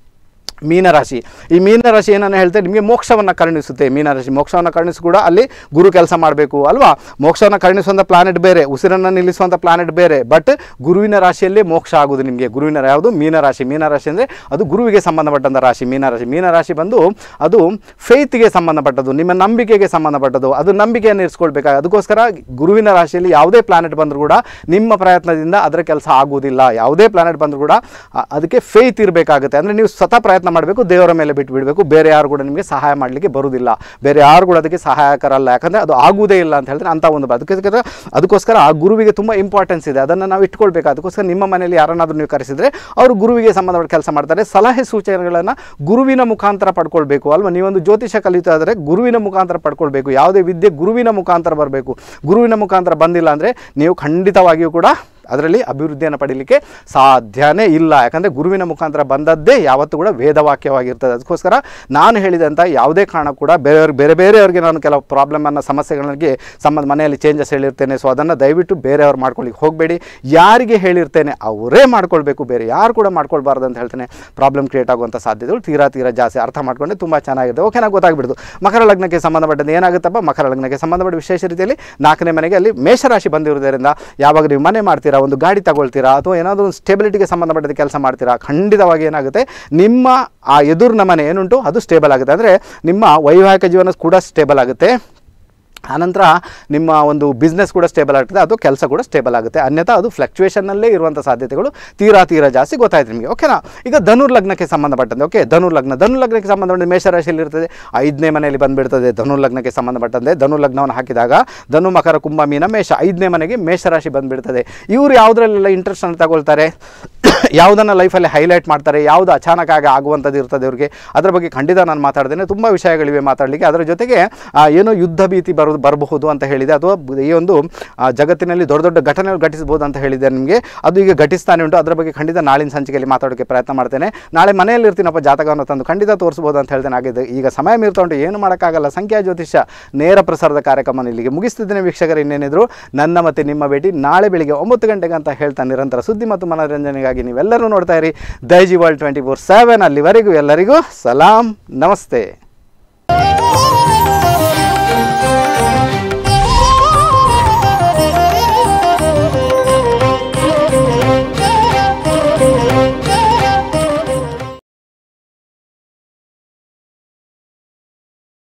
[SPEAKER 1] ಮೀನರಾಶಿ ಈ ಮೀನರಾಶಿ ಏನನ್ನು ಹೇಳ್ತಾರೆ ನಿಮಗೆ ಮೋಕ್ಷವನ್ನು ಕರುಣಿಸುತ್ತೆ ಮೀನರಾಶಿ ಮೋಕ್ಷವನ್ನು ಕರುಣಿಸಿ ಕೂಡ ಅಲ್ಲಿ ಗುರು ಕೆಲಸ ಮಾಡಬೇಕು ಅಲ್ವಾ ಮೋಕ್ಷವನ್ನು ಕರುಣಿಸುವಂಥ ಪ್ಲಾನೆಟ್ ಬೇರೆ ಉಸಿರನ್ನು ನಿಲ್ಲಿಸುವಂಥ ಪ್ಲಾನೆಟ್ ಬೇರೆ ಬಟ್ ಗುರುವಿನ ರಾಶಿಯಲ್ಲೇ ಮೋಕ್ಷ ಆಗುವುದು ನಿಮಗೆ ಗುರುವಿನ ಯಾವುದು ಮೀನರಾಶಿ ಮೀನರಾಶಿ ಅಂದರೆ ಅದು ಗುರುವಿಗೆ ಸಂಬಂಧಪಟ್ಟಂಥ ರಾಶಿ ಮೀನರಾಶಿ ಮೀನರಾಶಿ ಬಂದು ಅದು ಫೇತ್ಗೆ ಸಂಬಂಧಪಟ್ಟದ್ದು ನಿಮ್ಮ ನಂಬಿಕೆಗೆ ಸಂಬಂಧಪಟ್ಟದ್ದು ಅದು ನಂಬಿಕೆಯನ್ನು ಇರಿಸ್ಕೊಳ್ಬೇಕಾಗ ಅದಕ್ಕೋಸ್ಕರ ಗುರುವಿನ ರಾಶಿಯಲ್ಲಿ ಯಾವುದೇ ಪ್ಲಾನೆಟ್ ಬಂದರೂ ಕೂಡ ನಿಮ್ಮ ಪ್ರಯತ್ನದಿಂದ ಅದರ ಕೆಲಸ ಆಗುವುದಿಲ್ಲ ಯಾವುದೇ ಪ್ಲಾನೆಟ್ ಬಂದರೂ ಕೂಡ ಆ, ಅದಕ್ಕೆ ಫೇತ್ ಇರಬೇಕಾಗುತ್ತೆ ಅಂದರೆ ನೀವು ಸ್ವತಃ ಪ್ರಯತ್ನ ಮಾಡಬೇಕು ದೇವರ ಮೇಲೆ ಬಿಟ್ಟು ಬಿಡಬೇಕು ಬೇರೆ ಯಾರು ಕೂಡ ನಿಮಗೆ ಸಹಾಯ ಮಾಡಲಿಕ್ಕೆ ಬರುವುದಿಲ್ಲ ಬೇರೆ ಯಾರು ಕೂಡ ಅದಕ್ಕೆ ಸಹಾಯಕರಲ್ಲ ಯಾಕಂದರೆ ಅದು ಆಗುವುದೇ ಇಲ್ಲ ಅಂತ ಹೇಳಿದ್ರೆ ಅಂಥ ಒಂದು ಬ- ಅದಕ್ಕೋಸ್ಕರ ಅದಕ್ಕೋಸ್ಕರ ಆ ಗುರುವಿಗೆ ತುಂಬ ಇಂಪಾರ್ಟೆನ್ಸ್ ಇದೆ ಅದನ್ನು ನಾವು ಇಟ್ಕೊಳ್ಬೇಕು ಅದಕ್ಕೋಸ್ಕರ ನಿಮ್ಮ ಮನೆಯಲ್ಲಿ ಯಾರನ್ನಾದರೂ ನೀವು ಕರೆಸಿದರೆ ಅವರು ಗುರುವಿಗೆ ಸಂಬಂಧಪಟ್ಟ ಕೆಲಸ ಮಾಡ್ತಾರೆ ಸಲಹೆ ಸೂಚನೆಗಳನ್ನು ಗುರುವಿನ ಮುಖಾಂತರ ಪಡ್ಕೊಳ್ಬೇಕು ಅಲ್ವಾ ನೀವೊಂದು ಜ್ಯೋತಿಷ ಕಲಿತಾ ಇದ್ದರೆ ಗುರುವಿನ ಮುಖಾಂತರ ಪಡ್ಕೊಳ್ಬೇಕು ಯಾವುದೇ ವಿದ್ಯೆ ಗುರುವಿನ ಮುಖಾಂತರ ಬರಬೇಕು ಗುರುವಿನ ಮುಖಾಂತರ ಬಂದಿಲ್ಲ ಅಂದರೆ ನೀವು ಖಂಡಿತವಾಗಿಯೂ ಕೂಡ ಅದರಲ್ಲಿ ಅಭಿವೃದ್ಧಿಯನ್ನು ಪಡೀಲಿಕ್ಕೆ ಸಾಧ್ಯನೇ ಇಲ್ಲ ಯಾಕಂದರೆ ಗುರುವಿನ ಮುಖಾಂತರ ಬಂದದ್ದೇ ಯಾವತ್ತೂ ಕೂಡ ವೇದವಾಕ್ಯವಾಗಿರ್ತದೆ ಅದಕ್ಕೋಸ್ಕರ ನಾನು ಹೇಳಿದಂಥ ಯಾವುದೇ ಕಾರಣ ಕೂಡ ಬೇರೆಯವ್ರಿಗೆ ಬೇರೆ ಬೇರೆಯವ್ರಿಗೆ ನಾನು ಕೆಲವು ಪ್ರಾಬ್ಲಮನ್ನು ಸಮಸ್ಯೆಗಳಿಗೆ ಸಂಬಂಧ ಮನೆಯಲ್ಲಿ ಚೇಂಜಸ್ ಹೇಳಿರ್ತೇನೆ ಸೊ ಅದನ್ನು ದಯವಿಟ್ಟು ಬೇರೆಯವ್ರು ಮಾಡ್ಕೊಳ್ಳಿಕ್ಕೆ ಹೋಗಬೇಡಿ ಯಾರಿಗೆ ಹೇಳಿರ್ತೇನೆ ಅವರೇ ಮಾಡ್ಕೊಳ್ಬೇಕು ಬೇರೆ ಯಾರು ಕೂಡ ಮಾಡ್ಕೊಳ್ಬಾರ್ದು ಅಂತ ಹೇಳ್ತೇನೆ ಪ್ರಾಬ್ಲಮ್ ಕ್ರಿಯೇಟ್ ಆಗುವಂಥ ಸಾಧ್ಯತೆಗಳು ತೀರಾ ತೀರಾ ಜಾಸ್ತಿ ಅರ್ಥ ಮಾಡ್ಕೊಂಡೆ ತುಂಬ ಚೆನ್ನಾಗಿದೆ ಓಕೆ ನಾವು ಗೊತ್ತಾಗ್ಬಿಡ್ತು ಮಕರ ಲಗ್ನಕ್ಕೆ ಸಂಬಂಧಪಟ್ಟಂತೆ ಏನಾಗುತ್ತಪ್ಪ ಮಕರ ಲಗ್ನಕ್ಕೆ ಸಂಬಂಧಪಟ್ಟ ವಿಶೇಷ ರೀತಿಯಲ್ಲಿ ನಾಲ್ಕನೇ ಮನೆಗೆ ಅಲ್ಲಿ ಮೇಷರಾಶಿ ಬಂದಿರುವುದರಿಂದ ಯಾವಾಗ ನೀವು ಮನೆ ಮಾಡ್ತೀರಾ ಮಾಡ್ತೀರಾ ಒಂದು ಗಾಡಿ ತಗೊಳ್ತೀರಾ ಅಥವಾ ಏನಾದರೂ ಒಂದು ಸ್ಟೆಬಿಲಿಟಿಗೆ ಸಂಬಂಧಪಟ್ಟಂತೆ ಕೆಲಸ ಮಾಡ್ತೀರಾ ಖಂಡಿತವಾಗಿ ಏನಾಗುತ್ತೆ ನಿಮ್ಮ ಆ ಎದುರಿನ ಮನೆ ಏನುಂಟು ಅದು ಸ್ಟೇಬಲ್ ಆಗುತ್ತೆ ಅಂದರೆ ನಿಮ್ಮ ವೈವಾಹಿಕ ಜೀವನ ಕೂಡ ಸ್ಟೇಬಲ್ ಆಗುತ್ತೆ ಆನಂತರ ನಿಮ್ಮ ಒಂದು ಬಿಸ್ನೆಸ್ ಕೂಡ ಸ್ಟೇಬಲ್ ಆಗ್ತದೆ ಅದು ಕೆಲಸ ಕೂಡ ಸ್ಟೇಬಲ್ ಆಗುತ್ತೆ ಅನ್ಯಥಾ ಅದು ಫ್ಲಕ್ಚುಯೇಷನ್ನಲ್ಲೇ ಇರುವಂಥ ಸಾಧ್ಯತೆಗಳು ತೀರಾ ತೀರಾ ಜಾಸ್ತಿ ಗೊತ್ತಾಯ್ತು ನಿಮಗೆ ಓಕೆನಾ ಈಗ ಧನುರ್ ಲಗ್ನಕ್ಕೆ ಸಂಬಂಧಪಟ್ಟಂತೆ ಓಕೆ ಧನುರ್ ಲಗ್ನ ಧನು ಲಗ್ನಕ್ಕೆ ಸಂಬಂಧಪಟ್ಟಂತೆ ಮೇಷರಾಶಿಯಲ್ಲಿ ಇರ್ತದೆ ಐದನೇ ಮನೆಯಲ್ಲಿ ಬಂದುಬಿಡ್ತದೆ ಧನು ಲಗ್ನಕ್ಕೆ ಸಂಬಂಧಪಟ್ಟಂತೆ ಧನು ಲಗ್ನವನ್ನು ಹಾಕಿದಾಗ ಧನು ಮಕರ ಕುಂಭ ಮೀನ ಮೇಷ ಐದನೇ ಮನೆಗೆ ಮೇಷರಾಶಿ ಬಂದುಬಿಡ್ತದೆ ಇವರು ಯಾವುದ್ರಲ್ಲೆಲ್ಲ ಇಂಟ್ರೆಸ್ಟನ್ನು ತಗೊಳ್ತಾರೆ ಯಾವುದನ್ನು ಲೈಫಲ್ಲಿ ಹೈಲೈಟ್ ಮಾಡ್ತಾರೆ ಯಾವುದು ಅಚಾನಕ್ಕಾಗಿ ಆಗುವಂಥದ್ದು ಇರ್ತದೆ ಅವ್ರಿಗೆ ಅದರ ಬಗ್ಗೆ ಖಂಡಿತ ನಾನು ಮಾತಾಡ್ತೇನೆ ತುಂಬ ವಿಷಯಗಳಿವೆ ಮಾತಾಡಲಿಕ್ಕೆ ಅದರ ಜೊತೆಗೆ ಆ, ಏನೋ ಯುದ್ಧ ಭೀತಿ ಬರೋದು ಬರಬಹುದು ಅಂತ ಹೇಳಿದೆ ಅಥವಾ ಈ ಒಂದು ಆ, ಜಗತ್ತಿನಲ್ಲಿ ದೊಡ್ಡ ದೊಡ್ಡ ಘಟನೆಗಳು ಘಟಿಸಬಹುದು ಅಂತ ಹೇಳಿದೆ ನಿಮಗೆ ಅದು ಈಗ ಘಟಿಸ್ತಾನೆ ಉಂಟು ಅದರ ಬಗ್ಗೆ ಖಂಡಿತ ನಾಳಿನ ಸಂಚಿಕೆಯಲ್ಲಿ ಮಾತಾಡೋಕ್ಕೆ ಪ್ರಯತ್ನ ಮಾಡ್ತೇನೆ ನಾಳೆ ಮನೆಯಲ್ಲಿ ಇರ್ತೀನಪ್ಪ ಜಾತಕವನ್ನು ತಂದು ಖಂಡಿತ ತೋರಿಸ್ಬೋದು ಅಂತ ಹೇಳ್ತೇನೆ ಆಗಿದೆ ಈಗ ಸಮಯ ಮೀರ್ತಾ ಉಂಟು ಏನು ಮಾಡೋಕ್ಕಾಗಲ್ಲ ಸಂಖ್ಯಾ ಜ್ಯೋತಿಷ್ಯ ನೇರ ಪ್ರಸಾರದ ಕಾರ್ಯಕ್ರಮ ಇಲ್ಲಿಗೆ ಮುಗಿಸ್ತಿದ್ದೇನೆ ವೀಕ್ಷಕರು ಇನ್ನೇನಿದ್ರು ನನ್ನ ಮತ್ತು ನಿಮ್ಮ ಭೇಟಿ ನಾಳೆ ಬೆಳಿಗ್ಗೆ ಒಂಬತ್ತು ಗಂಟೆಗೆ ಅಂತ ಹೇಳ್ತಾ ನಿರಂತರ ಸುದ್ದಿ ಮತ್ತು ಮನೋರಂಜನೆಗಾಗಿ ನೀವೆಲ್ಲರೂ ನೋಡ್ತಾ ಇರಿ Daiji world twenty four seven ಅಲ್ಲಿವರೆಗೂ ಎಲ್ಲರಿಗೂ ಸಲಾಂ ನಮಸ್ತೆ